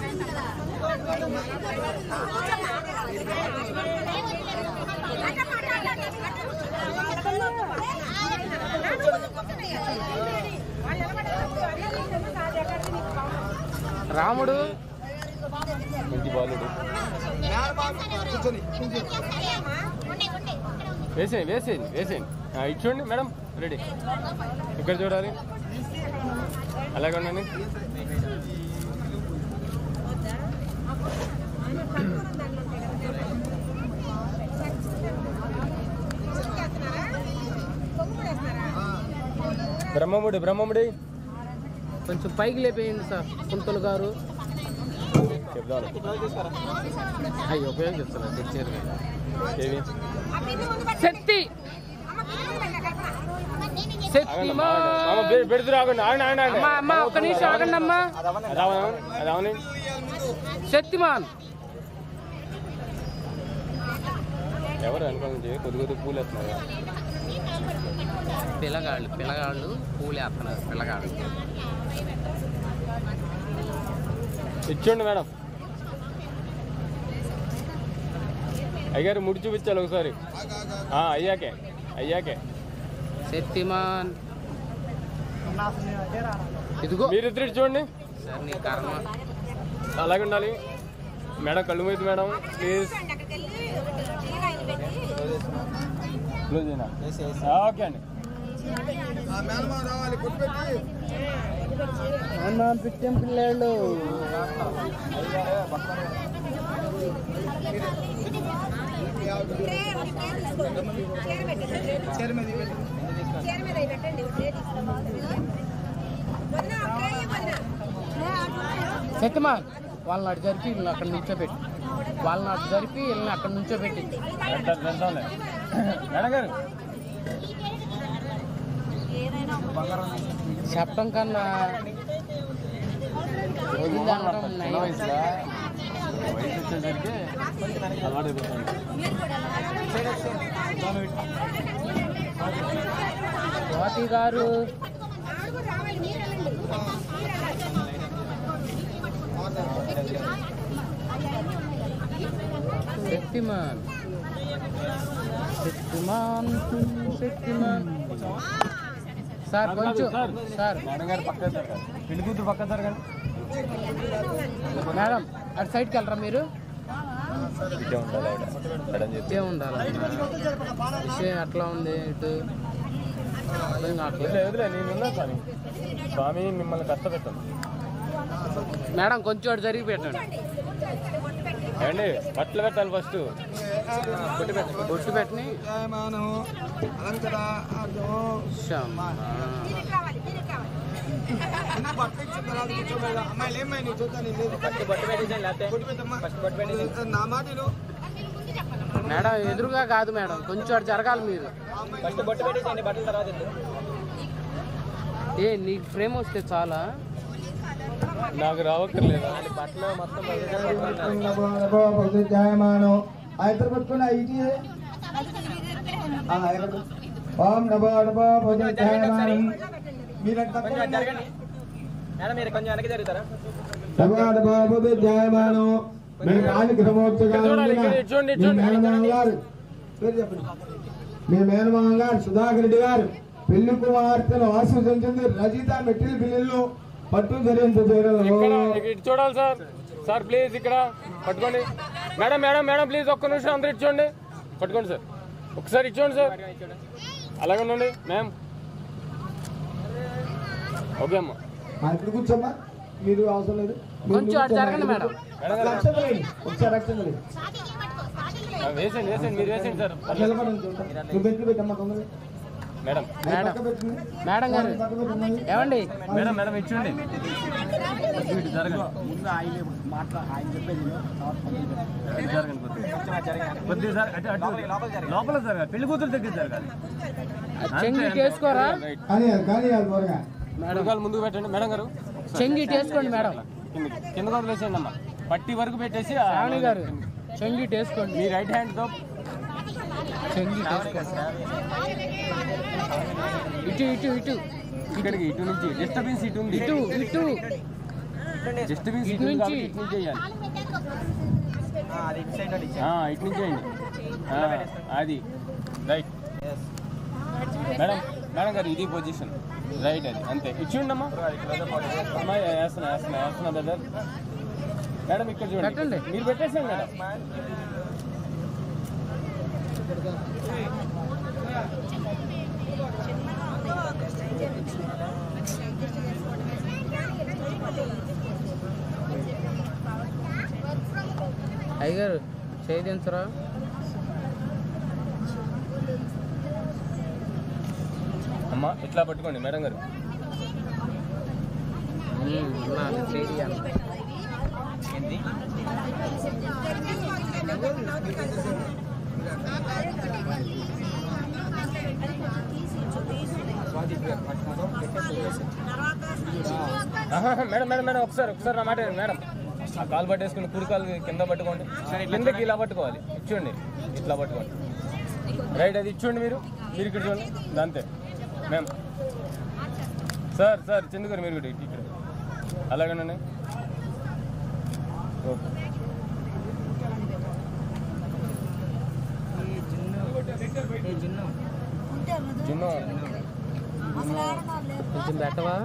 రాముడు మంచి బాలుడు వేసేయండి వేసేయండి వేసేయండి ఆ, ఇటు చూడండి మేడం రెడీ ఇక్కడ చూడాలి అలాగే ఉండండి బ్రహ్మముడి బ్రహ్మముడి కొంచెం పైకి లేపేయండి సార్ కుంతలు గారు చెప్దాను అయ్యి ఉపయోగిస్తున్నారు తెచ్చారు కదా. ఏవి శక్తి శక్తి ఆగండి, ఆగండి. అమ్మ, పె- పెడుతురు ఆగండి ఆగండి ఆగండి ఆగండి. అమ్మా అమ్మా ఒక్క నిమిషం ఆగండి అమ్మా అది అవని అది అవని శక్తిమాన్ ఎవరు అనుకోండి కొద్ది కొద్ది పూలు వేస్తున్నారు పిల్లగాళ్ళు పిల్లగాళ్ళు పూలు వేస్తున్నారు పిల్లగాళ్ళు ఇచ్చోండి మేడం అయ్యారు ముడి చూపించాలి ఒకసారి ఆ, అయ్యాకే అయ్యాకే శక్తిమాన్ ఇదిగో మీరిద్దరు ఇటు చూడండి సార్ నీ కర్మ అలాగే ఉండాలి మేడం కళ్ళు మూయద్దు మేడం ప్లీజ్ క్లోజ్ అయినా ఆ, ఓకే అండి అన్నం పిట్టం పిల్లాళ్ళు శక్తిమాన్ వాళ్ళని అటు జరిపి వీళ్ళని అక్కడ నుంచోబెట్టి వాళ్ళని అటు జరిపి వీళ్ళని అక్కడ నుంచోబెట్టి వెళ్తాను, వెళ్తాంలే. మేడం గారు చెప్పడం కన్నా వదిలి అనడం చిన్న నయం. వయసులో వయసు వచ్చేసరికి అలవాటు అయిపోతుంది స్వాతి గారు శక్తిమాన్ శక్తిమాన్ శక్తిమాన్ సార్ కొంచెం సార్ మేడం గారు పక్క పెళ్లి కూతురు పక్క జరగండి మేడం అటు సైడ్కి వెళ్ళరా మీరు ఇటే ఉండాలి ఆవిడ మేడం చెప్పి ఇదే ఉండాలన్నా విషయం ఎట్లా ఉంది ఇటు అర్థం కావట్లేదు వదిలే వదిలే నేను ఉన్నా స్వామి స్వామి మిమ్మల్ని కష్టపెట్టాను మేడం కొంచెం అటు జరిగి పెట్టండి ఏమండి బట్టలు పెట్టాలి ఫస్ట్ బొట్టు పెట్టని శమ్మా. అమ్మాయిలు ఏమైనా నువ్వు చూద్దాను లేదు బొట్టు పెట్టేసాను లేకపోతే కొట్టు పెట్టమ్మా ఫస్ట్ బొట్టు పెట్టేసి నా మాట విను. మేడం ఎదురుగా కాదు మేడం కొంచెం అటు జరగాలి మీరు ఫస్ట్ బొట్టు పెట్టేసేయండి బట్టల తర్వాత ఇద్దు. ఏ నీకు ఫ్రేమ్ వస్తే చాలా నాకు రావక్కర్లేదా బట్టలు మొత్తం నమో నమో ప్రతిజాయమానో ఆ ఇద్దరు పట్టుకుని ఐటీ ఓం నమో నమో ప్రతిజాయమానం మీరంతా కొంచెం జరగండి మేడం మీరు కొంచెం వెనక్కి జరుగుతారా నమో నమో ప్రతిజాయమానం మేము కాని క్రమోత్సవాలు చూడాలి, ఇక్కడ చూడండి, మీ చూడండి. మేనమామ గారు పేరు చెప్పండి మీ మేనమామ గారు సుధాకర్ రెడ్డి గారు పెళ్లి కుమార్తెను ఆశీర్వదించింది రజిత మెట్రిల్ బిల్లులను పట్టు ధరించు చీరలు ఇక్కడ ఇటు చూడాలి సార్ సార్ ప్లీజ్ ఇక్కడ పట్టుకోండి మేడం మేడం మేడం ప్లీజ్ ఒక్క నిమిషం అందరూ ఇచ్చోండి పట్టుకోండి సార్ ఒకసారి ఇచ్చోండి సార్ అలాగే ఉండండి మ్యామ్ ఓకే అమ్మా ఆ, ఇక్కడ కూర్చోమ్మా మీరు అవసరం లేదు మీరు కొంచెం అటు జరగండి మేడం. అట్లా అక్షంతలు వేయండి. ఒకసారి అక్షంతలు వేయండి. ఆ, వేసేయండి వేసేయండి మీరు వేసేయండి సార్ అట్లా నిలబడండి చూద్దాం. నువ్వు బెట్లు పెట్టమ్మా తొందరగా మేడం అది పక్క పెట్టింది. మేడం గారు పక్క పెట్టమ్మా. ఏమండి మేడం మేడం ఇచ్చోండి ఇటు జరగండి ఇటు జరగండి కొద్దిగా. కొద్దిగా సార్ అటు అటు లోపల జరగాలి పెళ్లి కూతురు దగ్గర జరగాలి చెంగి చేసుకోరా రైట్ కానీ కానీ అది త్వరగా మేడం ముందుకు పెట్టండి మేడం గారు చెంగి చేసుకోండి మేడం కింద కింద వదిలేసేయండి అమ్మా పట్టి వరకు పెట్టేసి ఆ- రాణి గారు చెంగి చేసుకోండి మీ రైట్ హ్యాండ్ తో చెంగి చేసుకోండి ఇటు ఇటు ఇటు ఇక్కడికి ఇటు నుంచి డిస్టర్బెన్స్ ఇటు ఉంది ఇటు ఇటు డిస్టర్బెన్స్ ఇటు ఇటు నుంచి నుంచి. ఇటు నుంచి చేయాలి అది ఇటు సైడ్ నుండి ఆ, ఇటు నుంచి చేయండి ఆ, అది రైట్ మేడం మేడం గారు ఇది పొజిషన్ రైట్ అది అంతే ఇచ్చిండి అమ్మా అమ్మా వేస్తున్నా వేస్తున్నా వేస్తున్నా బ్రదర్ మేడం ఇక్కడ చూడండి పెట్టండి. మీరు పెట్టేసాను మేడం అయ్యగారు చేయించరా అమ్మా ఇట్లా పట్టుకోండి మేడం గారు చేయాలి ఆహా, మేడం మేడం మేడం ఒకసారి ఒకసారి నా మాట వినండి, మేడం ఆ కాలు పట్టేసుకుని కుడి కాలు కింద పట్టుకోండి కిందకి ఇలా పట్టుకోవాలి ఇచ్చోండి ఇట్లా పట్టుకోండి రైట్ అది ఇచ్చోండి మీరు మీరు ఇక్కడ చూడండి ఇది అంతే మేడం సార్ సార్ చందు గారు మీరు కూడా ఇటు- ఇక్కడ అలాగేనండి ఓకే జున్ను కొంచెం పెట్టవా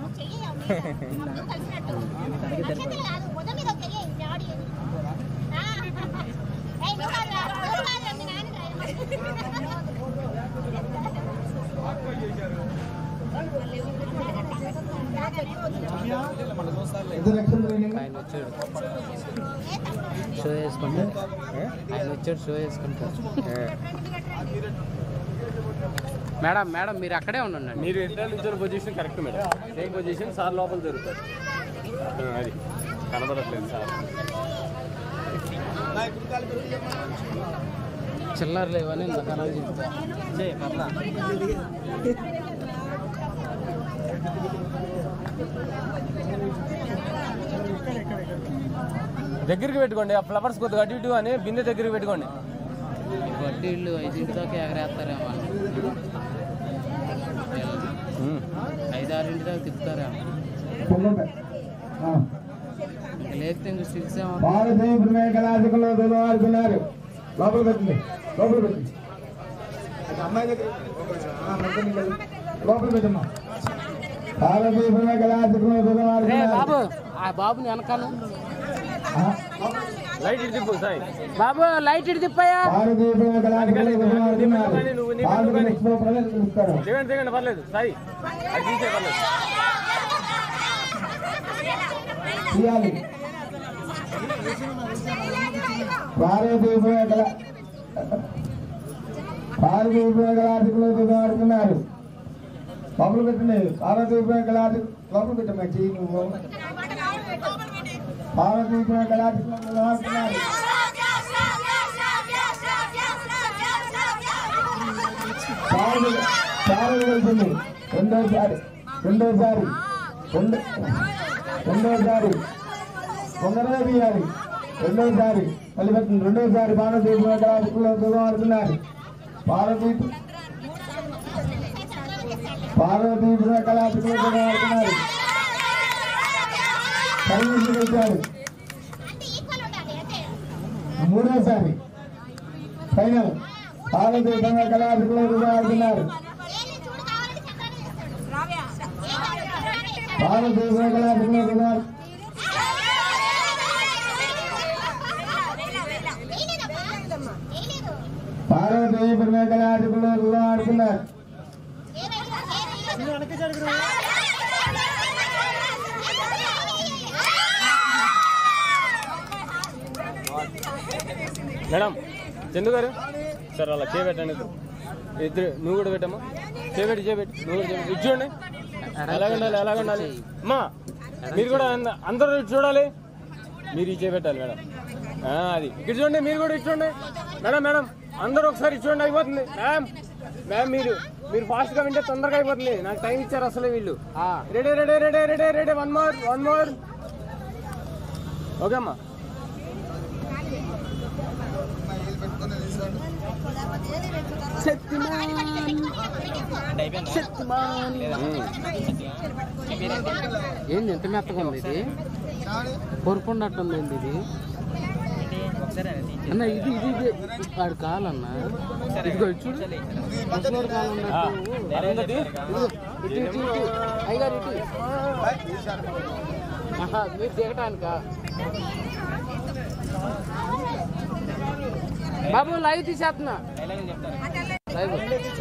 ఇద్దరు అక్షంతలు వేయండి. ఆయన వచ్చాడు షో వేసుకుంటాడు ఆయన వచ్చాడు షో వేసుకుంటాడు మేడం మేడం మీరు అక్కడే ఉండండి మీరు ఇద్దరు ఇచ్చిన position correct madam same position sir లోపల జరుగుతుంది ఆ, అది కనబడట్లేదు సార్ చిల్లర లేవని ఇంత కనాలి చెప్తా దగ్గరికి పెట్టుకోండి ఆ ఫ్లవర్స్ కొద్దిగా అటు ఇటు అని బిందె దగ్గరికి పెట్టుకోండి వడ్డీళ్ళు ఐదింటి దాకా ఎగరేస్తారేమో ఉమ్. ఐదారింటి దాకా తిప్పుతారేమో పొంగండి. ఆ. లేకపోతే ఇంక స్టిక్స్ ఏమో భారతీయ ప్రమేయ కళాశాలలో చదువుతున్నారు లోపల పెట్టండి లోపల పెట్టండి అది అమ్మాయి దగ్గర ఆ, పెట్టండి కదా. లోపల పెట్టమ్మా భారతీయ ప్రమేయ కళాశాలలో రే చదువుతున్నారు బాబు ఆ బాబుని వెనకాల లైట్ ఇటు తిప్పు సాయి బాబు లైట్ ఇటు తిప్పయ్యా భారతీయ ప్రమేయ కళాశాలలో చదువుతున్నారు భారత ఎక్స్పో ప్రదర్శిస్తారు దిగండి దిగండి పర్లేదు సాయి అది తీసే పర్లేదు తీయాలి భారతీయ ప్రమేయ కళ భారతీయ ప్రమేయ కళాశాలలో చదువుతున్నారు లోపల పెట్టండి భారతీయ ప్రమేయ కళాశాల లోపల పెట్టమ్మా చెయ్యి నువ్వు భారతీయ ప్రమేయ కళాశాలలో చదువుతున్నారు సారథి సారథి వెళ్తుంది రెండోసారి రెండోసారి రెండు రెండోసారి తొందరగా తీయాలి రెండోసారి మళ్ళీ పెట్టండి రెండోసారి భారతీయ కళాశాలలో ఆడుతున్నారు భారతీయ భారతీయ కళాశాలలో ఆడుతున్నారు సైన్స్ వచ్చారు మూడోసారి ఫైనల్ భారతీయ కళాశాలలో ఆడుతున్నారు పార్వతీ వెంకటాద్రికుల కుమార్ పార్వతీ వెంకటాద్రికుల కుమార్ వెనక్కి జరుగురు మేడం చందు గారు సార్ అలా చేయబెట్టండి ఇద్దరు నువ్వు కూడా పెట్టమ్మా చేయబెట్టి చేయబెట్టి నువ్వు కూడా చేయబెట్టి ఇటు చూడండి ఎలాగ ఉండాలి ఎలాగ ఉండాలి అమ్మా మీరు కూడా అంద- అందరూ ఇటు చూడాలి మీరు ఇచ్చే పెట్టాలి మేడం ఆ, అది ఇక్కడ చూడండి మీరు కూడా ఇటు చూడండి మేడం మేడం అందరూ ఒకసారి ఇటు చూడండి అయిపోతుంది మ్యామ్ మ్యామ్ మీరు మీరు ఫాస్ట్ గా వింటే తొందరగా అయిపోతుంది నాకు టైం ఇచ్చారు అసలే వీళ్ళు ready ready ready ready ready one more one more okay అమ్మా ఏంది ఎంత మెత్తగా ఉంది ఇది పొరుపున్నట్టుంది ఏంది ఇది అన్న ఇది ఇది ఇది వాడు కాలన్న ఇదిగో ఇది చూడు ముసలోడు కాలు ఉన్నట్టు అరుంధతి ఇదిగో, ఇటు ఇటు ఇటు అయ్యగారు ఇటు ఆహా, మీరు దిగటానికా బాబు లైవ్ తీసేస్తున్నా లైవ్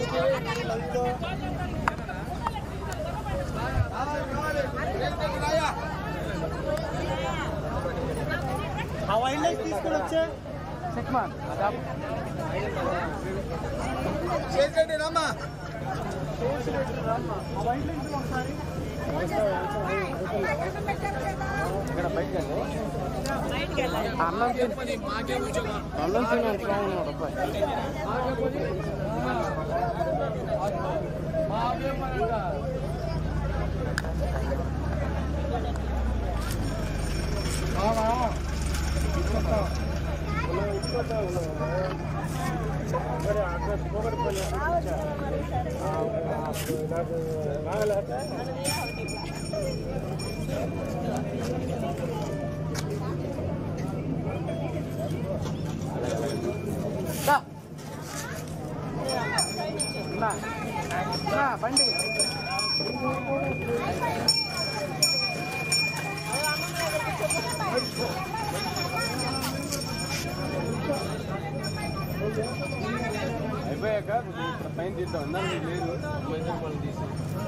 ఆ వైల్డ్ లైఫ్ తీసుకొని వచ్చే సెట్మాన్ చేసేయండి రమ్మా ఆ వైల్డ్ లైఫ్ ఒకసారి అన్నం తిని అన్నం తిని ఉన్నాడు అబ్బాయి దా. నా. నా, బండి అయిపోయాక కొద్దిగా పైన తీద్దాం ఇందాక మీకు లేదు మైసూర్ పళ్ళు తీసి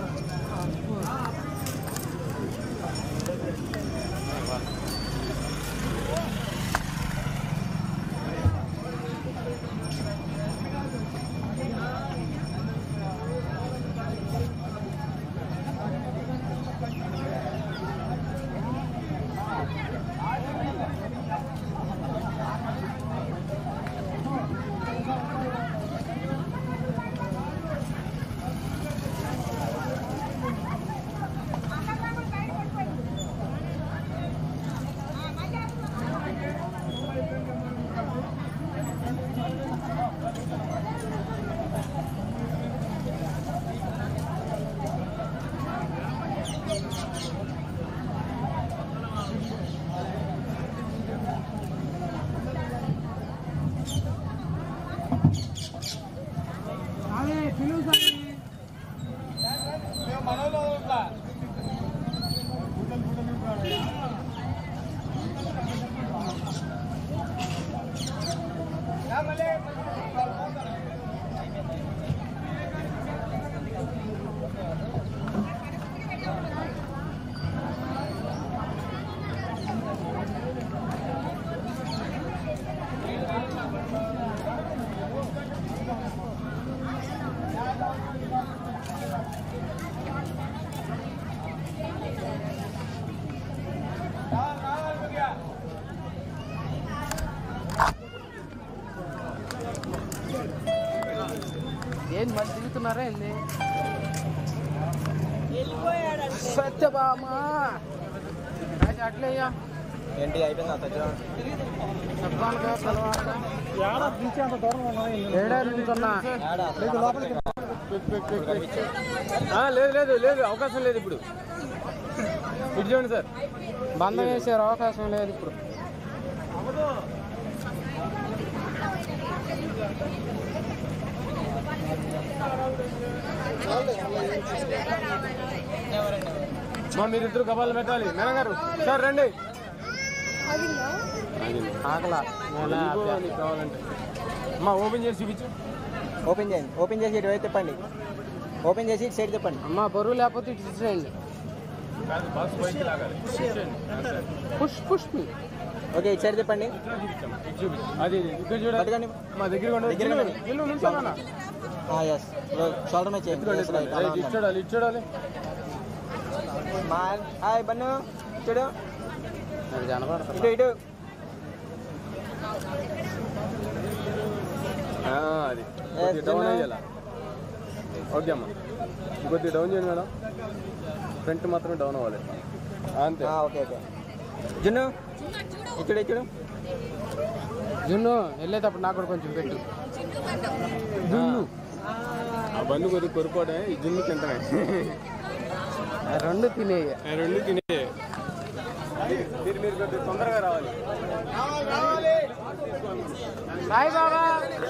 ఏంది మరి తిరుగుతున్నారా ఏంది సత్యభామా అది అట్లయ్యా ఏంటి అయిపోయిందా తగ్గ చెప్పాలిగా పిలవాలిగా ఏడా దించి అంత దూరం ఉన్నాయి ఏడా నించున్నా లేదు లోపలికి ఆ, లేదు లేదు లేదు అవకాశం లేదు ఇప్పుడు ఇటు చూడండి సార్ బంధం వేసే అవకాశం లేదు ఇప్పుడు మా మీరిద్దరు గబాలు పెట్టాలి మేడం గారు సార్ రండి ఆగింది. ఆకలా ఇదిగో నీకు కావాలంటే అమ్మా ఓపెన్ చేసి చూపించు ఓపెన్ చేయండి ఓపెన్ చేసి ఇటువైపు తిప్పండి ఓపెన్ చేసి ఇటు సైడ్ తిప్పండి అమ్మ బరువు లేకపోతే ఇటు ఇచ్చేయండి కాదు బాక్స్ బయటికి లాగాలి పుష్ పుష్ మీ ఓకే ఇటు సైడ్ తిప్పండి ఇటు చూపించు అది ఇది. ఇక్కడ చూడండి పట్టుకోండి మా దగ్గర ఉండదు దగ్గర గిల్లు, ఉండండి. గిల్లు నిల్చోమన్నా. ఎస్ షోల్డర్ మీద చేయండి ఇదిగోండి, Yes, right. అలా రైట్, ఇటు ఉండండి. చూడాలి ఇటు చూడాలి స్మైల్ హాయ్ బన్ను చూడు నాకు కనపడతా ఇటు ఇటు ఆ, అది కొద్దిగా డౌన్ చిన్న. అయ్యేలా ఓకే అమ్మా కొద్దిగా డౌన్ చేయండి మేడం ఫ్రంట్ మాత్రమే డౌన్ అవ్వాలి అంతే ఆ, ఓకే ఓకే జున్ను ఇచ్చుడు ఇచ్చుడు జున్ను వెళ్ళేటప్పుడు నాకు కూడా కొంచెం పెట్టు జున్ను ఆ బండి కొద్దిగా కొరుకోవడే ఈ జున్ను తింటామే ఆ రెండు తినేయ ఆ రెండు తినే మీరు మీరు కొద్దిగా తొందరగా రావాలి సాయి బాబా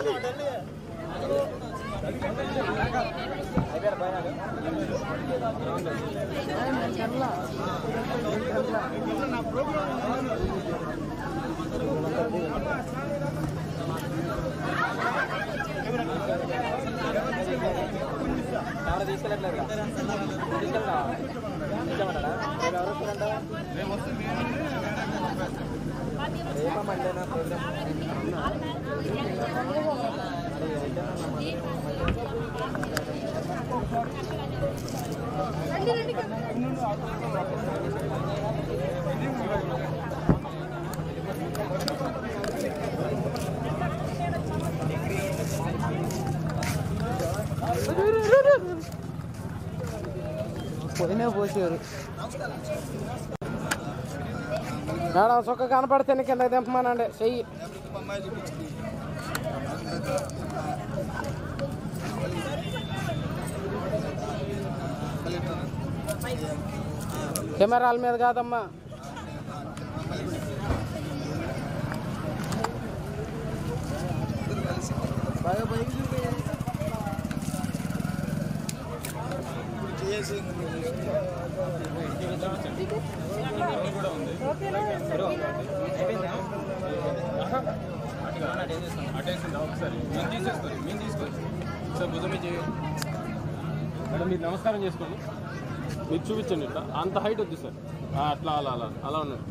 ఎవరు తీసుకెళ్ళట్లేదు తీసుకెళ్తా తీసుకెళ్ళమంటారా రేపు ఎవరు వస్తారంట రేపా మండేనా ప్రోగ్రామ్ పోయినా పోసారు మేడం సొక్క కనపడితేనే కింద దింపమానండి చెయ్యి కెమెరాల మీద కాదమ్మా అటేసిందా ఒకసారి మేము తీసేసుకోండి మేము తీసుకోండి సార్ భుజమే చేయండి మేడం మీరు నమస్కారం చేసుకోండి మీరు చూపించండి ఇట్లా అంత హైట్ వద్దు సార్ ఆ, అట్లా అలా అలా అలా ఉండండి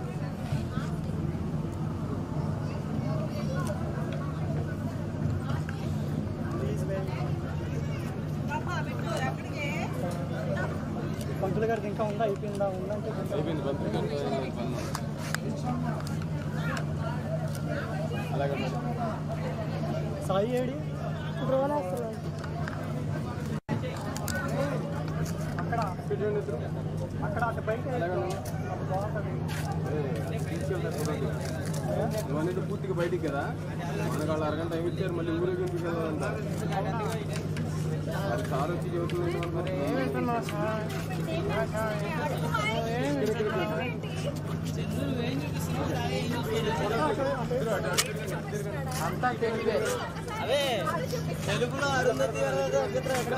పంతులు గారికి ఇంకా ఉందా అయిపోయిందా ఉందంటే అయిపోయింది బంతి అలాగే మేడం. సాయి ఏడి అక్కడ చూడండి ఇద్దరు. అక్కడ అటు బయట అలాగే మేడం. ఏ, తీసుకెళ్తారు చూడండి. ఇవన్నీ పూర్తిగా బయటికి కదా మనకు వాళ్ళు అరగంట టైం ఇచ్చారు మళ్ళీ ఊరేగింపు వెళ్ళాలంట అది కారు వచ్చి చెబుతుంది అంతా తెలివే తెలుగులో అరుంధతి నక్షత్రం ఎక్కడ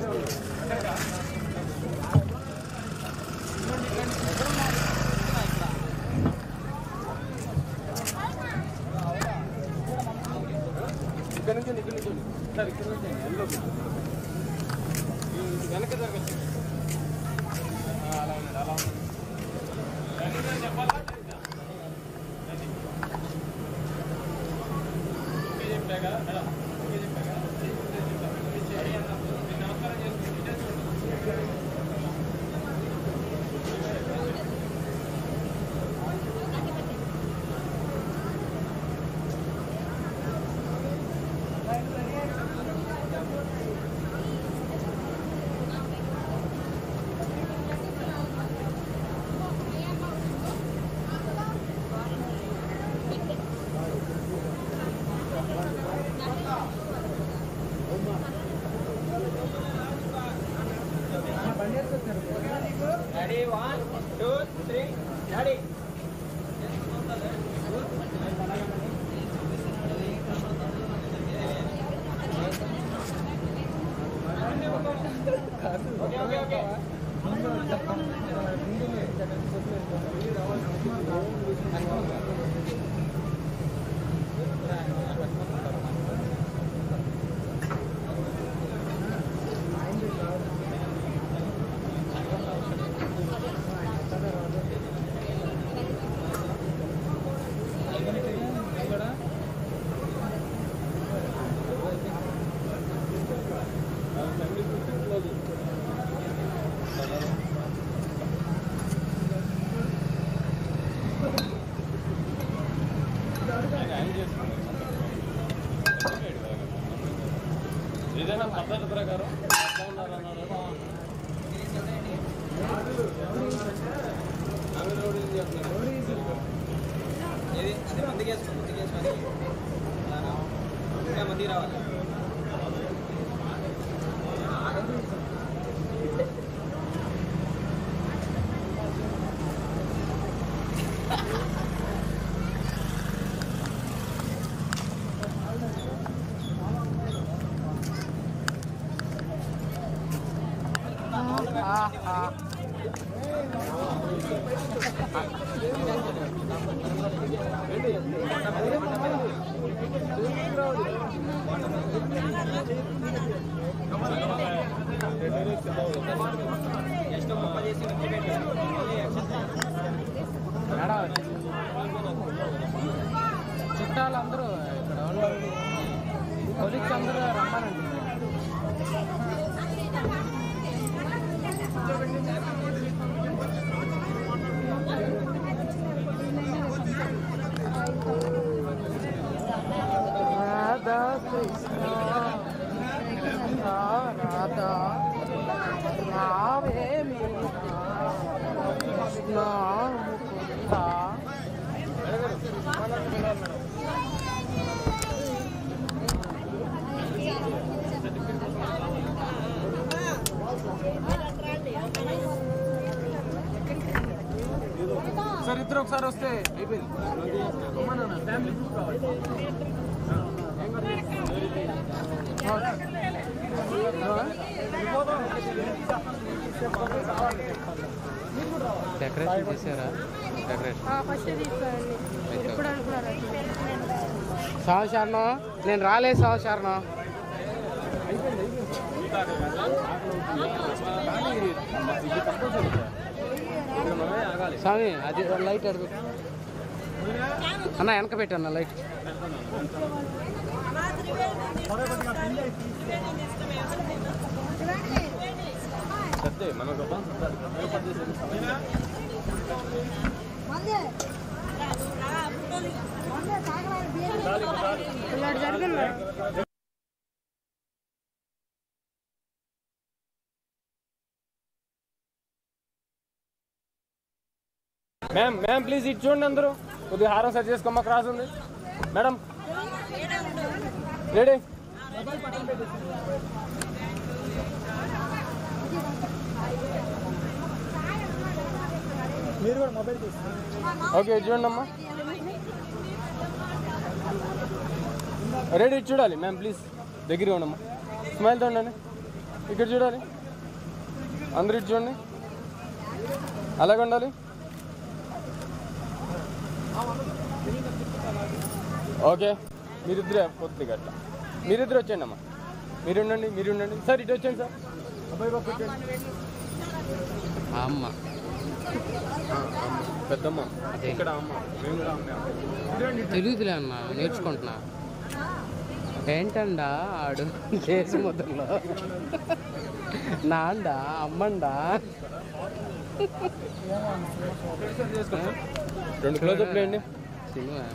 ఇక్కడ నుంచి ఇక్కడ నుంచి సార్ ఇక్కడ నుంచి ఎందులోకి ఈ వెనక జరగచ్చు అలా ఉన్నాడు అలా ఉన్నాడు చెప్పాలా ఓకే చెప్పా కదా మేడం ఓకే చెప్పా కదా నమస్కారం చేసుకుంటే ready one two three ready okay okay okay పద్ధతి ప్రకారం ఎట్లా ఉన్నారన్నారు ఆమె రోడ్డు ఏం చేస్తున్నారు ఏది అదే మందికి వేసుకో మందికి వేసుకొని ఇంకా మందికి రావాలి నెక్స్ట్ ముప్పై చేసి ముప్పై పెట్టాను మేడం చుట్టాలు అందరూ ఇక్కడ ఉండరు కొలిక్స్ అందరూ రమ్మనండి రాధా కృష్ణ రాధా రావే కృష్ణ ముకుంద సార్ ఇద్దరు ఒకసారి వస్తే అయిపోయింది అమ్మా నాన్న ఫ్యామిలీ గ్రూప్ కావాలి డెకరేషన్ చేశారా డెకరేషన్ ఫస్ట్ తీసుకోండి ఎప్పుడు అనుకున్నారు సంవత్సరం నేను రాలేదు సంవత్సరం స్వామి అది లైట్ అడుగు అన్న వెనక పెట్టన్న లైట్ సత్తే మనకు పిల్లడు జరుగుతున్నా మ్యామ్ మ్యామ్ ప్లీజ్ ఇటు చూడండి అందరూ కొద్దిగా హారం సెట్ చేసుకోమ్మా క్రాస్ ఉంది మేడం రెడీ మీరు కూడా మొబైల్ తీసుకోండి ఓకే ఇటు చూడండి అమ్మా రెడీ ఇటు చూడాలి మ్యామ్ ప్లీజ్ దగ్గర ఉండమ్మా స్మైల్తో ఉండండి ఇక్కడ చూడాలి అందరు ఇటు చూడండి అలాగే ఉండాలి ఓకే మీరిద్దరే కొద్దిగా అట్లా మీరిద్దరు వచ్చేయండి అమ్మా మీరు ఉండండి మీరు ఉండండి సార్ ఇటు వచ్చేయండి సార్ అబ్బాయి బాబు వచ్చేయండి అమ్మ ఆ, అమ్మ. పెద్దమ్మ ఇక్కడ అమ్మ మేము కూడా అమ్మ తెలియదులే అన్న నేర్చుకుంటున్నా ఏంటండా ఆడు చేసి ముద్రలో నాండా అమ్మండా రెండు క్లోజప్ లేండి సినిమా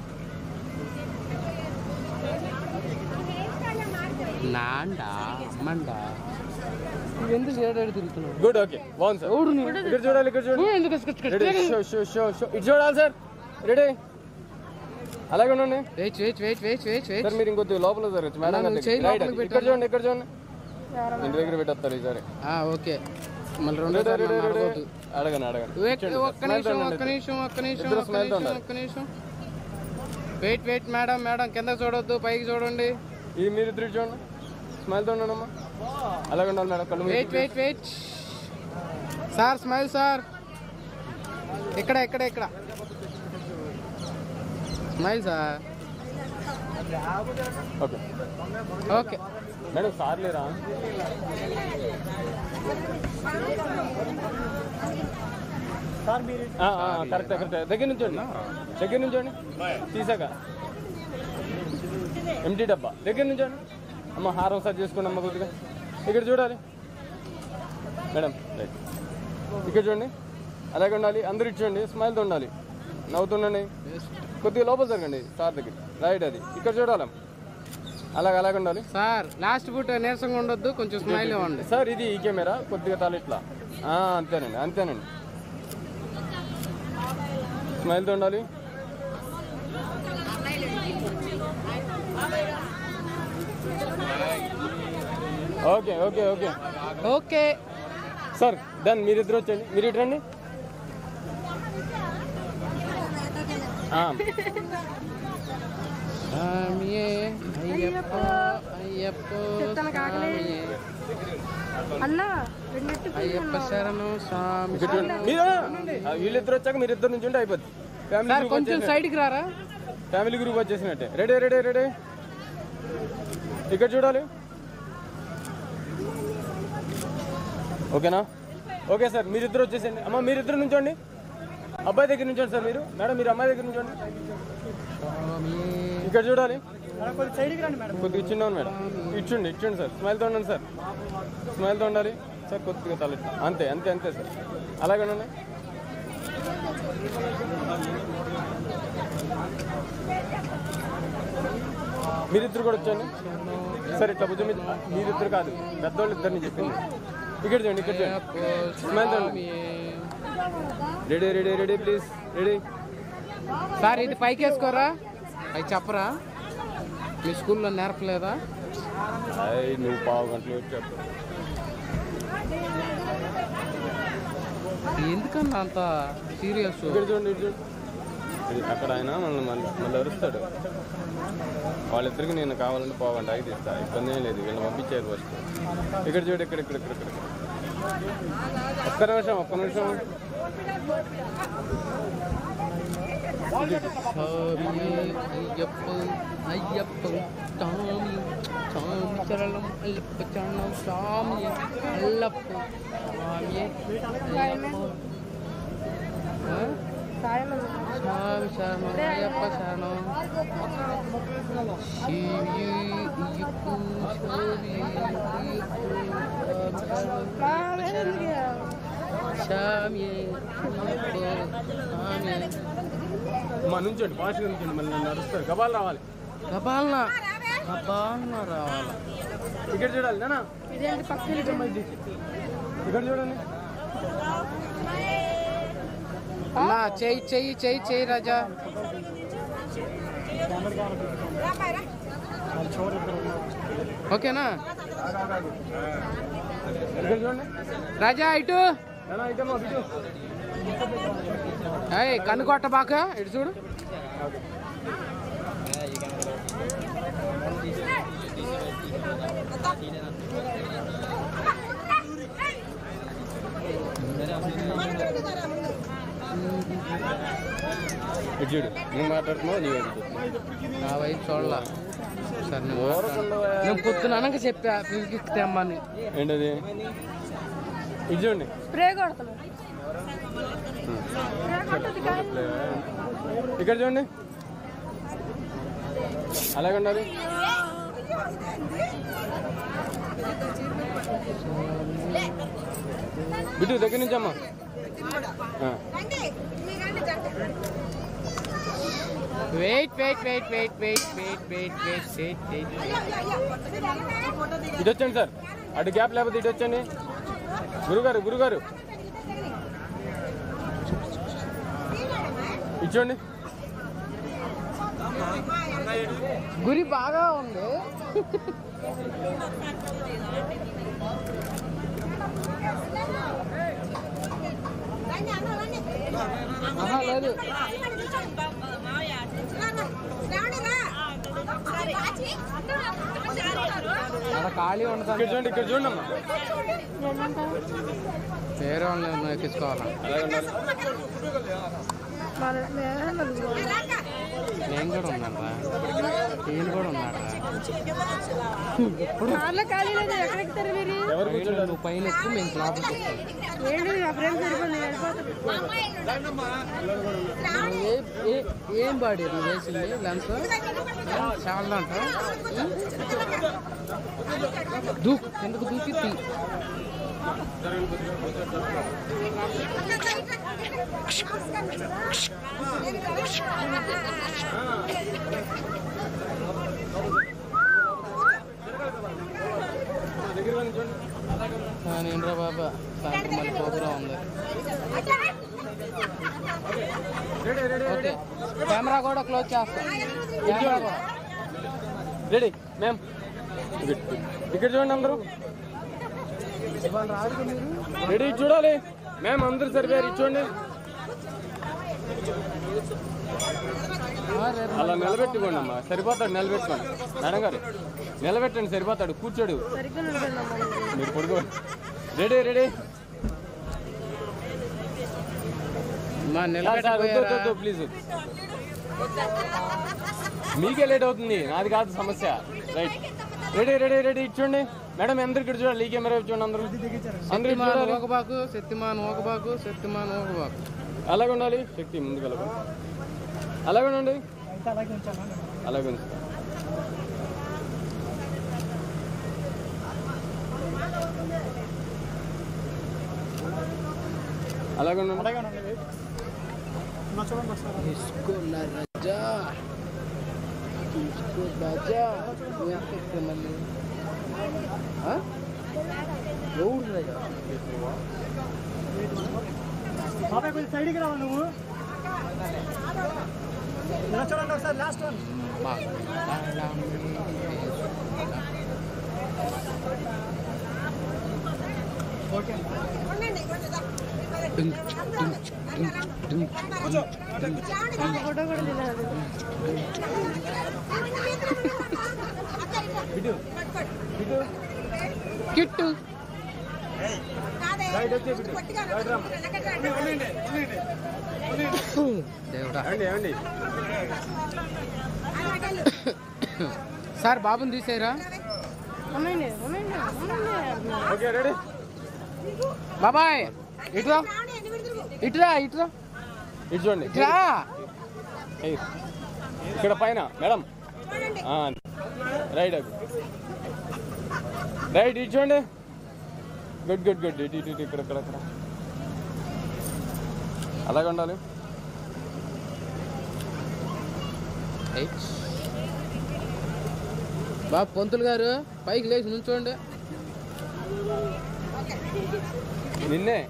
నాండా అమ్మండా నువ్వెందుకు ఏడాడు తిరుగుతున్నావు గుడ్ ఓకే బాగుంది సార్ ఎవడు నీ- ఇక్కడ చూడాలి ఇక్కడ చూడండి నువ్వు ఎందుకు ఇసుకొచ్చు- ready show show show show ఇటు చూడాలి సార్ రెడీ అలాగే ఉండండి wait wait wait wait wait wait sir మీరు ఇంకొద్ది లోపల జరగచ్చు మేడం అన్నా, గారి నువ్వు చేయి దగ్గర. రైట్ లోపలికి అది. ఇక్కడ పెట్టు. చూడండి ఇక్కడ చూడండి ఇంటి దగ్గర పెట్టేస్తారు ఈసారి ఆ, ఓకే మళ్ళీ రెండో రెడీ, సారి రెడీ, నన్ను రెడీ. అడగొద్దు. అడగండి అడగండి వెయిట్, కూర్చోండి ఒక్క సార్. నిమిషం స్మైల్ ఒక్క తోండి. నిమిషం ఒక్క నిమిషం ఇద్దరు ఒక్క స్మైల్ నిమిషం తోండాలి. ఒక్క నిమిషం వెయిట్ వెయిట్ మేడం మేడం కింద చూడొద్దు పైకి చూడండి ఇది మీరు ఇద్దరు చూడండి స్మైల్ తో ఉండండి అమ్మా అలాగే ఉండాలి మేడం కళ్ళు wait wait wait sir smile sir ఇక్కడ ఇక్కడ ఇక్కడ smile sir okay okay madam sir లేరా సార్ మీరు కరెక్ట్ కరెక్ట్ దగ్గర నుంచోండి దగ్గర నుంచోండి తీసాక ఎంటీ డబ్బా దగ్గర నుంచోండి అమ్మ హారం సార్ చేసుకోండి అమ్మ కొద్దిగా ఇక్కడ చూడాలి మేడం రైట్ ఇక్కడ చూడండి అలాగే ఉండాలి అందరు ఇటు చూడండి స్మైల్తో ఉండాలి నవ్వుతుండండి కొద్దిగా లోపల జరగండి సార్ దగ్గర రైట్ అది ఇక్కడ చూడాలి అలాగ అలాగ ఉండాలి సార్ లాస్ట్ ఫుట్ నీరసంగా ఉండొద్దు కొంచెం స్మైల్ ఇవ్వండి సార్ ఇది ఈ కెమెరా కొద్దిగా తల ఇట్లా ఆ, అంతేనండి అంతేనండి స్మైల్తో ఉండాలి okay okay okay okay sir done మీరిద్దరు వచ్చండి మీరు ఇటు రండి ఆ, స్వామియే అయ్యప్ప అయ్యప్ప స్వామియే అన్న రెండెట్టు అయ్యప్ప శరణం స్వామి ఇటు రండి. మీరు ఆ, వీళ్ళిద్దరు వచ్చాక మీరు ఇద్దరు నుంచి ఉంటే అయిపోద్ది ఫ్యామిలీ సార్ గ్రూప్ కొంచెం వచ్చేసినట్టే. సైడ్కి రారా ఫ్యామిలీ గ్రూప్ వచ్చేసినట్టే రెడీ రెడీ రెడీ ఇక్కడ చూడాలి ఓకేనా ఓకే సార్ మీరిద్దరు వచ్చేసండి అమ్మ మీరిద్దరు నుంచోండి అబ్బాయి దగ్గర నుంచోండి సార్ మీరు మేడం మీరు అమ్మాయి దగ్గర నుంచోండి ఇక్కడ చూడాలి మేడం కొంచెం సైడ్కి రండి మేడం కొద్దిగా ఇచ్చిండవు మేడం ఇచ్చిండి ఇచ్చిండి సార్ స్మైల్తో ఉండండి సార్ స్మైల్తో ఉండాలి సార్ కొద్దిగా తల ఇట్లా. అంతే అంతే అంతే సార్ అలాగే ఉండండి మీరిద్దరు కూడా వచ్చండి సార్ ఇట్లా భుజం మీద మీరిద్దరు కాదు పెద్దవాళ్ళు ఇద్దరిని చెప్పింది ఇక్కడ చూడండి ఇక్కడ చూడండి స్మైల్ చూడండి ready ready ready please ready sir ఇది పైకి వేసుకోరా అవి చెప్పరా మీ స్కూల్లో నేర్పలేదా అయ్యి నువ్వు పావు గంటలు వచ్చి చెప్పు ఎందుకన్నా అంత సీరియస్ ఇక్కడ చూడండి ఇటు చూడండి ఇది అక్కడ ఆయన మళ్ళీ మళ్ళీ మళ్ళీ అరుస్తాడు వాళ్ళిద్దరికి నేను కావాలంటే పోవండి ఆగి తీస్తా ఇబ్బంది ఏం లేదు వీళ్ళని పంపించారు ఫస్ట్ ఇక్కడ చూడు ఇక్కడ ఇక్కడ ఇక్కడ ఇక్కడ ఒక్క నిమిషం ఒక్క నిమిషం స్వామియే అయ్యప్ప అయ్యప్ప స్వామి స్వామి చరణం అయ్యప్ప చరణం స్వామి అల్లప్ప స్వామియే అయ్యప్ప ఆ? స్వామి శరణం అయ్యప్ప శరణం శివి అయ్యప్ప స్వామి స్వామి అయ్యప్ప స్వామి మా నుంచండి ఫాస్ట్గా నుంచండి మళ్ళీ నన్ను అరుస్తారు గబాలు రావాలి గబాలన గబాలన రావాల ఇక్కడ చూడాలి నానా ఇక్కడ చూడండి అన్నా చెయ్యి చెయ్యి చెయ్యి చెయ్యి రాజా ఓకేనా ఇక్కడ చూడండి రాజా ఇటు నానా ఇటమ్మా ఇటు ఏయ్ కన్ను కొట్ట బాక ఇటు చూడు ఇటు చూడు నువ్వు మాట్లాడుతున్నావు నీ వైపు చూడు. నా వైపు చూడలా సరే నువ్వు మాట్లాడు. ఊరకుండవా? నేను పొద్దున అనక చెప్పా ఫిజిక్స్ తెమ్మని ఏంటది ఇది చూడండి స్ప్రే కొడతాను ఇక్కడ చూడండి అలాగే ఉండాలి బిడ్డు దగ్గర నుంచి అమ్మా ఆ. Wait wait wait wait wait wait wait wait wait wait ఇటు వచ్చండి సార్ అటు గ్యాప్ లేకపోతే ఇటు వచ్చండి గురుగారు గురుగారు ఇచ్చోండి గురి బాగా ఉంది ఆహా, లేదు అక్కడ ఖాళీ ఇక్కడ ఉంటుంది చూడండి ఇక్కడ చూడండి అమ్మా వేరే వాళ్ళని ఎక్కించుకోవాలా అలాగే ఉండాలి నేను కూడా ఉన్నాను నేను కూడా ఉన్నాడు కార్లో ఖాళీ లేదు ఎక్కడెక్కుతారు మీరు ఎవరు కూర్చుంటారు నువ్వు పైన ఎక్కువ మేము లోపలికి వస్తాం ఏంటి మా ఫ్రెండ్స్ సరిపోయింది వెళ్ళిపోతారు ఏ- ఏ- ఏం బాడీ నువ్వు వేసింది లెన్స్ చాలా అంట దూకు ఎందుకు దూకి తీ ఏంట్రా బాబా సాయంత్రం మళ్ళీ ప్రోగ్రాం ఉంది ఓకే కెమెరా కూడా క్లోజ్ చేస్తాం కెమెరా కూడా రెడీ మ్యామ్ ఇక్కడ చూడండి అందరూ రెడీ చూడాలి మ్యామ్ అందరూ సరిపోయారు ఇది చూడండి అలా నిలబెట్టుకోండి అమ్మా సరిపోతాడు నిలబెట్టుకోండి మేడం గారు నిలబెట్టండి సరిపోతాడు కూర్చోడు మీరు పడుకో రెడీ రెడీ మా నిలబెట్టబోయారా ప్లీజ్ మీకే లేట్ అవుతుంది నాది కాదు సమస్య రైట్ రెడీ రెడీ రెడీ ఇచ్చోండి మేడం అందరు ఇక్కడ చూడాలి ఈ కెమెరా చూడండి అందరూ అందరూ ఇటు శక్తిమాన్ చూడాలి ఓకబాకు శక్తిమాన్ ఓకబాకు శక్తిమాన్ ఓకబాకు అలాగే ఉండాలి శక్తి ముందుకు వెళ్ళకు అలాగే ఉండండి అయితే అలాగే ఉంచాను అలాగే ఉంది అలాగే ఉండండి అలాగే ఉండండి వెయిట్. నా చూడండి ఒకసారి ఇస్కో నా రజా ఇస్కో రాజా నువ్వు ఎంత ఎక్కువ మళ్ళీ ఆ? ఎవడు రాజా బాబాయ్ కొంచెం సైడ్కి రావాలి నువ్వు ఇలా చూడండి ఒకసారి లాస్ట్ వన్ మా ఓకే కిట్టు దేవుడా ఏమండి ఏమండి సార్ బాబుని తీసేరా ఓకే రెడీ బాబాయ్ ఇటురా ఇటురా ఇటురా ఇటు చూడండి ఇటురా ఏయ్. ఇక్కడ పైన మేడం ఆ, రైట్ అగు రైట్ ఇటు చూడండి గుడ్ గుడ్ గుడ్ ఇటు ఇటు ఇటు ఇక్కడ ఇక్కడ ఇక్కడ అలాగే ఉండాలి బాబు పొంతులు గారు పైకి లేచి నుంచోండి నిన్నే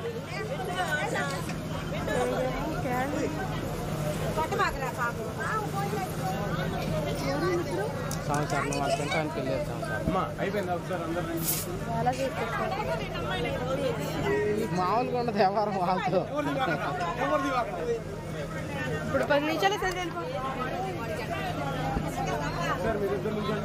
సంవత్సరం వాళ్ళ తింటానికి వెళ్ళేది సంవత్సరం అమ్మా అయిపోయిందా ఒకసారి అందరు మామూలుగా ఉండదు వ్యవహారం వాళ్ళతో ఇప్పుడు పది నిమిషాలు వెళ్ళిపో సార్ మీరు ఇద్దరు నుంచోండి.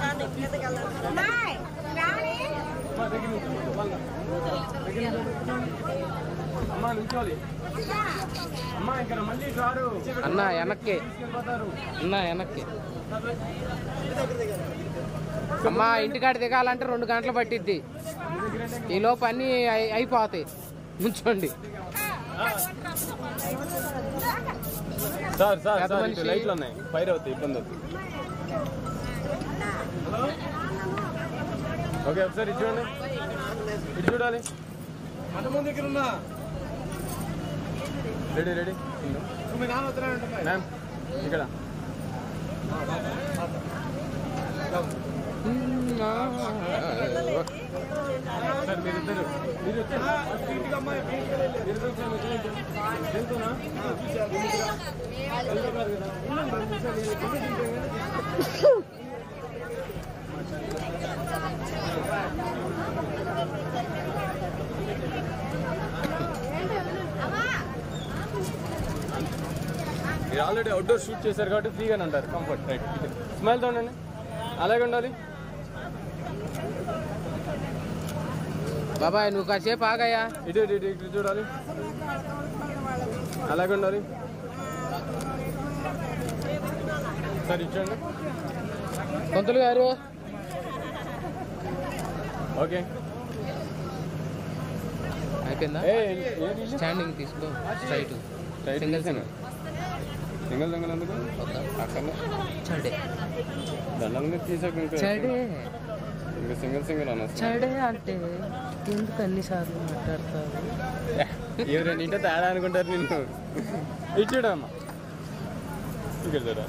అమ్మా, దగ్గర నుంచోండి. వాళ్ళ. దగ్గర నుంచోండి. అమ్మా నుంచోవాలి అమ్మా ఇక్కడ మళ్ళీ రాడు అన్న వెనక్కి తీసుకెళ్ళిపోతారు అన్న వెనక్కి అమ్మా ఇంటికాడ దిగాలంటే రెండు గంటలు పట్టిద్ది ఈ లోపు అన్నీ అయి- అయిపోతాయి ఉంచండి సార్ సార్ పెద్ద సార్ మనిషి. ఇటు లైట్లు ఉన్నాయి ఫైర్ అవుతాయి ఇబ్బంది అవుతుంది ఓకే ఒకసారి ఇటు చూడండి ఇటు చూడాలి మండపం దగ్గర ఉన్నా రెడీ రెడీ మీ నాన్న వస్తున్నాడు మ్యామ్ ఇక్కడ సార్ మీరిద్దరు మీరు వచ్చారు మీరు వచ్చారు మీరు వచ్చారు. తెలుసునా? మీరు ఆల్రెడీ అవుట్డోర్ షూట్ చేశారు కాబట్టి ఫ్రీగానే ఉంటారు కంఫర్ట్ రైట్ స్మైల్తో ఉండండి అలాగే ఉండాలి బాబాయ్ నువ్వు కాసేపు ఆగాయా ఇటు ఇటు ఇటు ఇటు చూడాలి అలాగే ఉండాలి సార్ ఇచ్చండి కొంతులు గారు ఓకే అయిపోయిందా ఏ ఏది స్టాండింగ్ తీసుకో straight single single single single ఎందుకు అక్కడ చడే దండం మీద తీసాక ఇంకా చడే ఇంకా సింగిల్ సింగిల్ అనొచ్చు చడే అంటే ఎందుకు అన్నిసార్లు మాట్లాడతావు ఎవరైనా ఇంటే తేడా అనుకుంటారు నిన్ను ఇచ్చాడమ్మా ఇక్కడ చూడ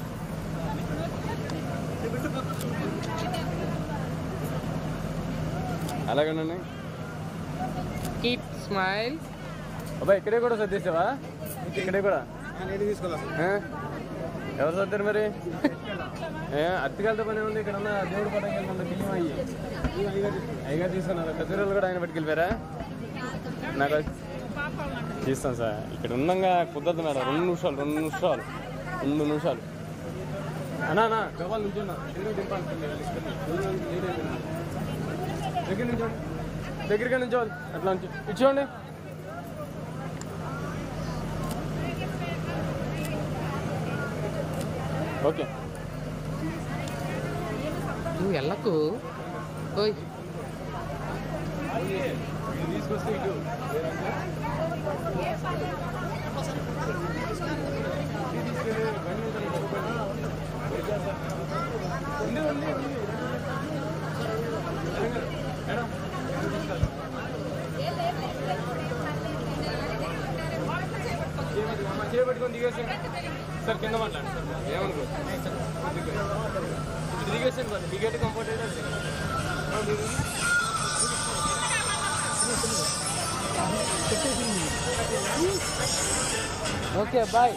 అలాగేనండి కీప్ స్మైల్ అబ్బాయి ఇక్కడే కూడా సర్దేసావా ఇక్కడే కూడా నేను తీసుకోవాలి ఆ? ఎవరు సర్దారు మరి ఏ అత్తికెళ్తే పని ఉంది ఇక్కడ ఉన్న దేవుడు పటం కింద ఉన్న బియ్యం అయ్యి అయ్యగా తీసుకున్నారు కచూరీలు కూడా ఆయన పట్టుకెళ్ళిపోయారా నాకు అది- తీస్తాను సార్ ఇక్కడ ఉండంగా కుదరదు మేడం రెండు నిమిషాలు రెండు నిమిషాలు రెండు నిమిషాలు అన్నా అన్నా గవ్వాలి నుంచున్నా ఎందుకు దింపాలి దగ్గర నుంచోండి దగ్గరగా నుంచోవాలి అట్లా నుంచి ఇచ్చోండి ఓకే నువ్వు వెళ్ళకు ఓయ్ తీసుకొస్తే ఇటు చేపట్టుకొని దిగేసాను సార్ కింద మాట్లాడండి సార్ ఏమనుకో దిగేసాను sir ticket comfort okay boy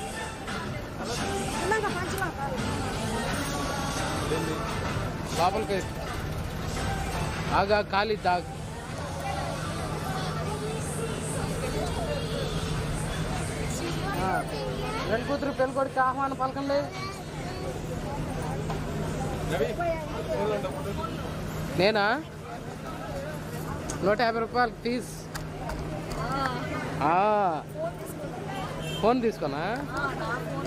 లోపలికి ఆగా ఖాళీ దాగ్ ఆ, పెళ్లి కూతురు పెళ్లి కొడుకు ఆహ్వానం పలకండి నేనా నూట యాభై రూపాయలు ఫీజ్ ఫోన్ తీసుకోనా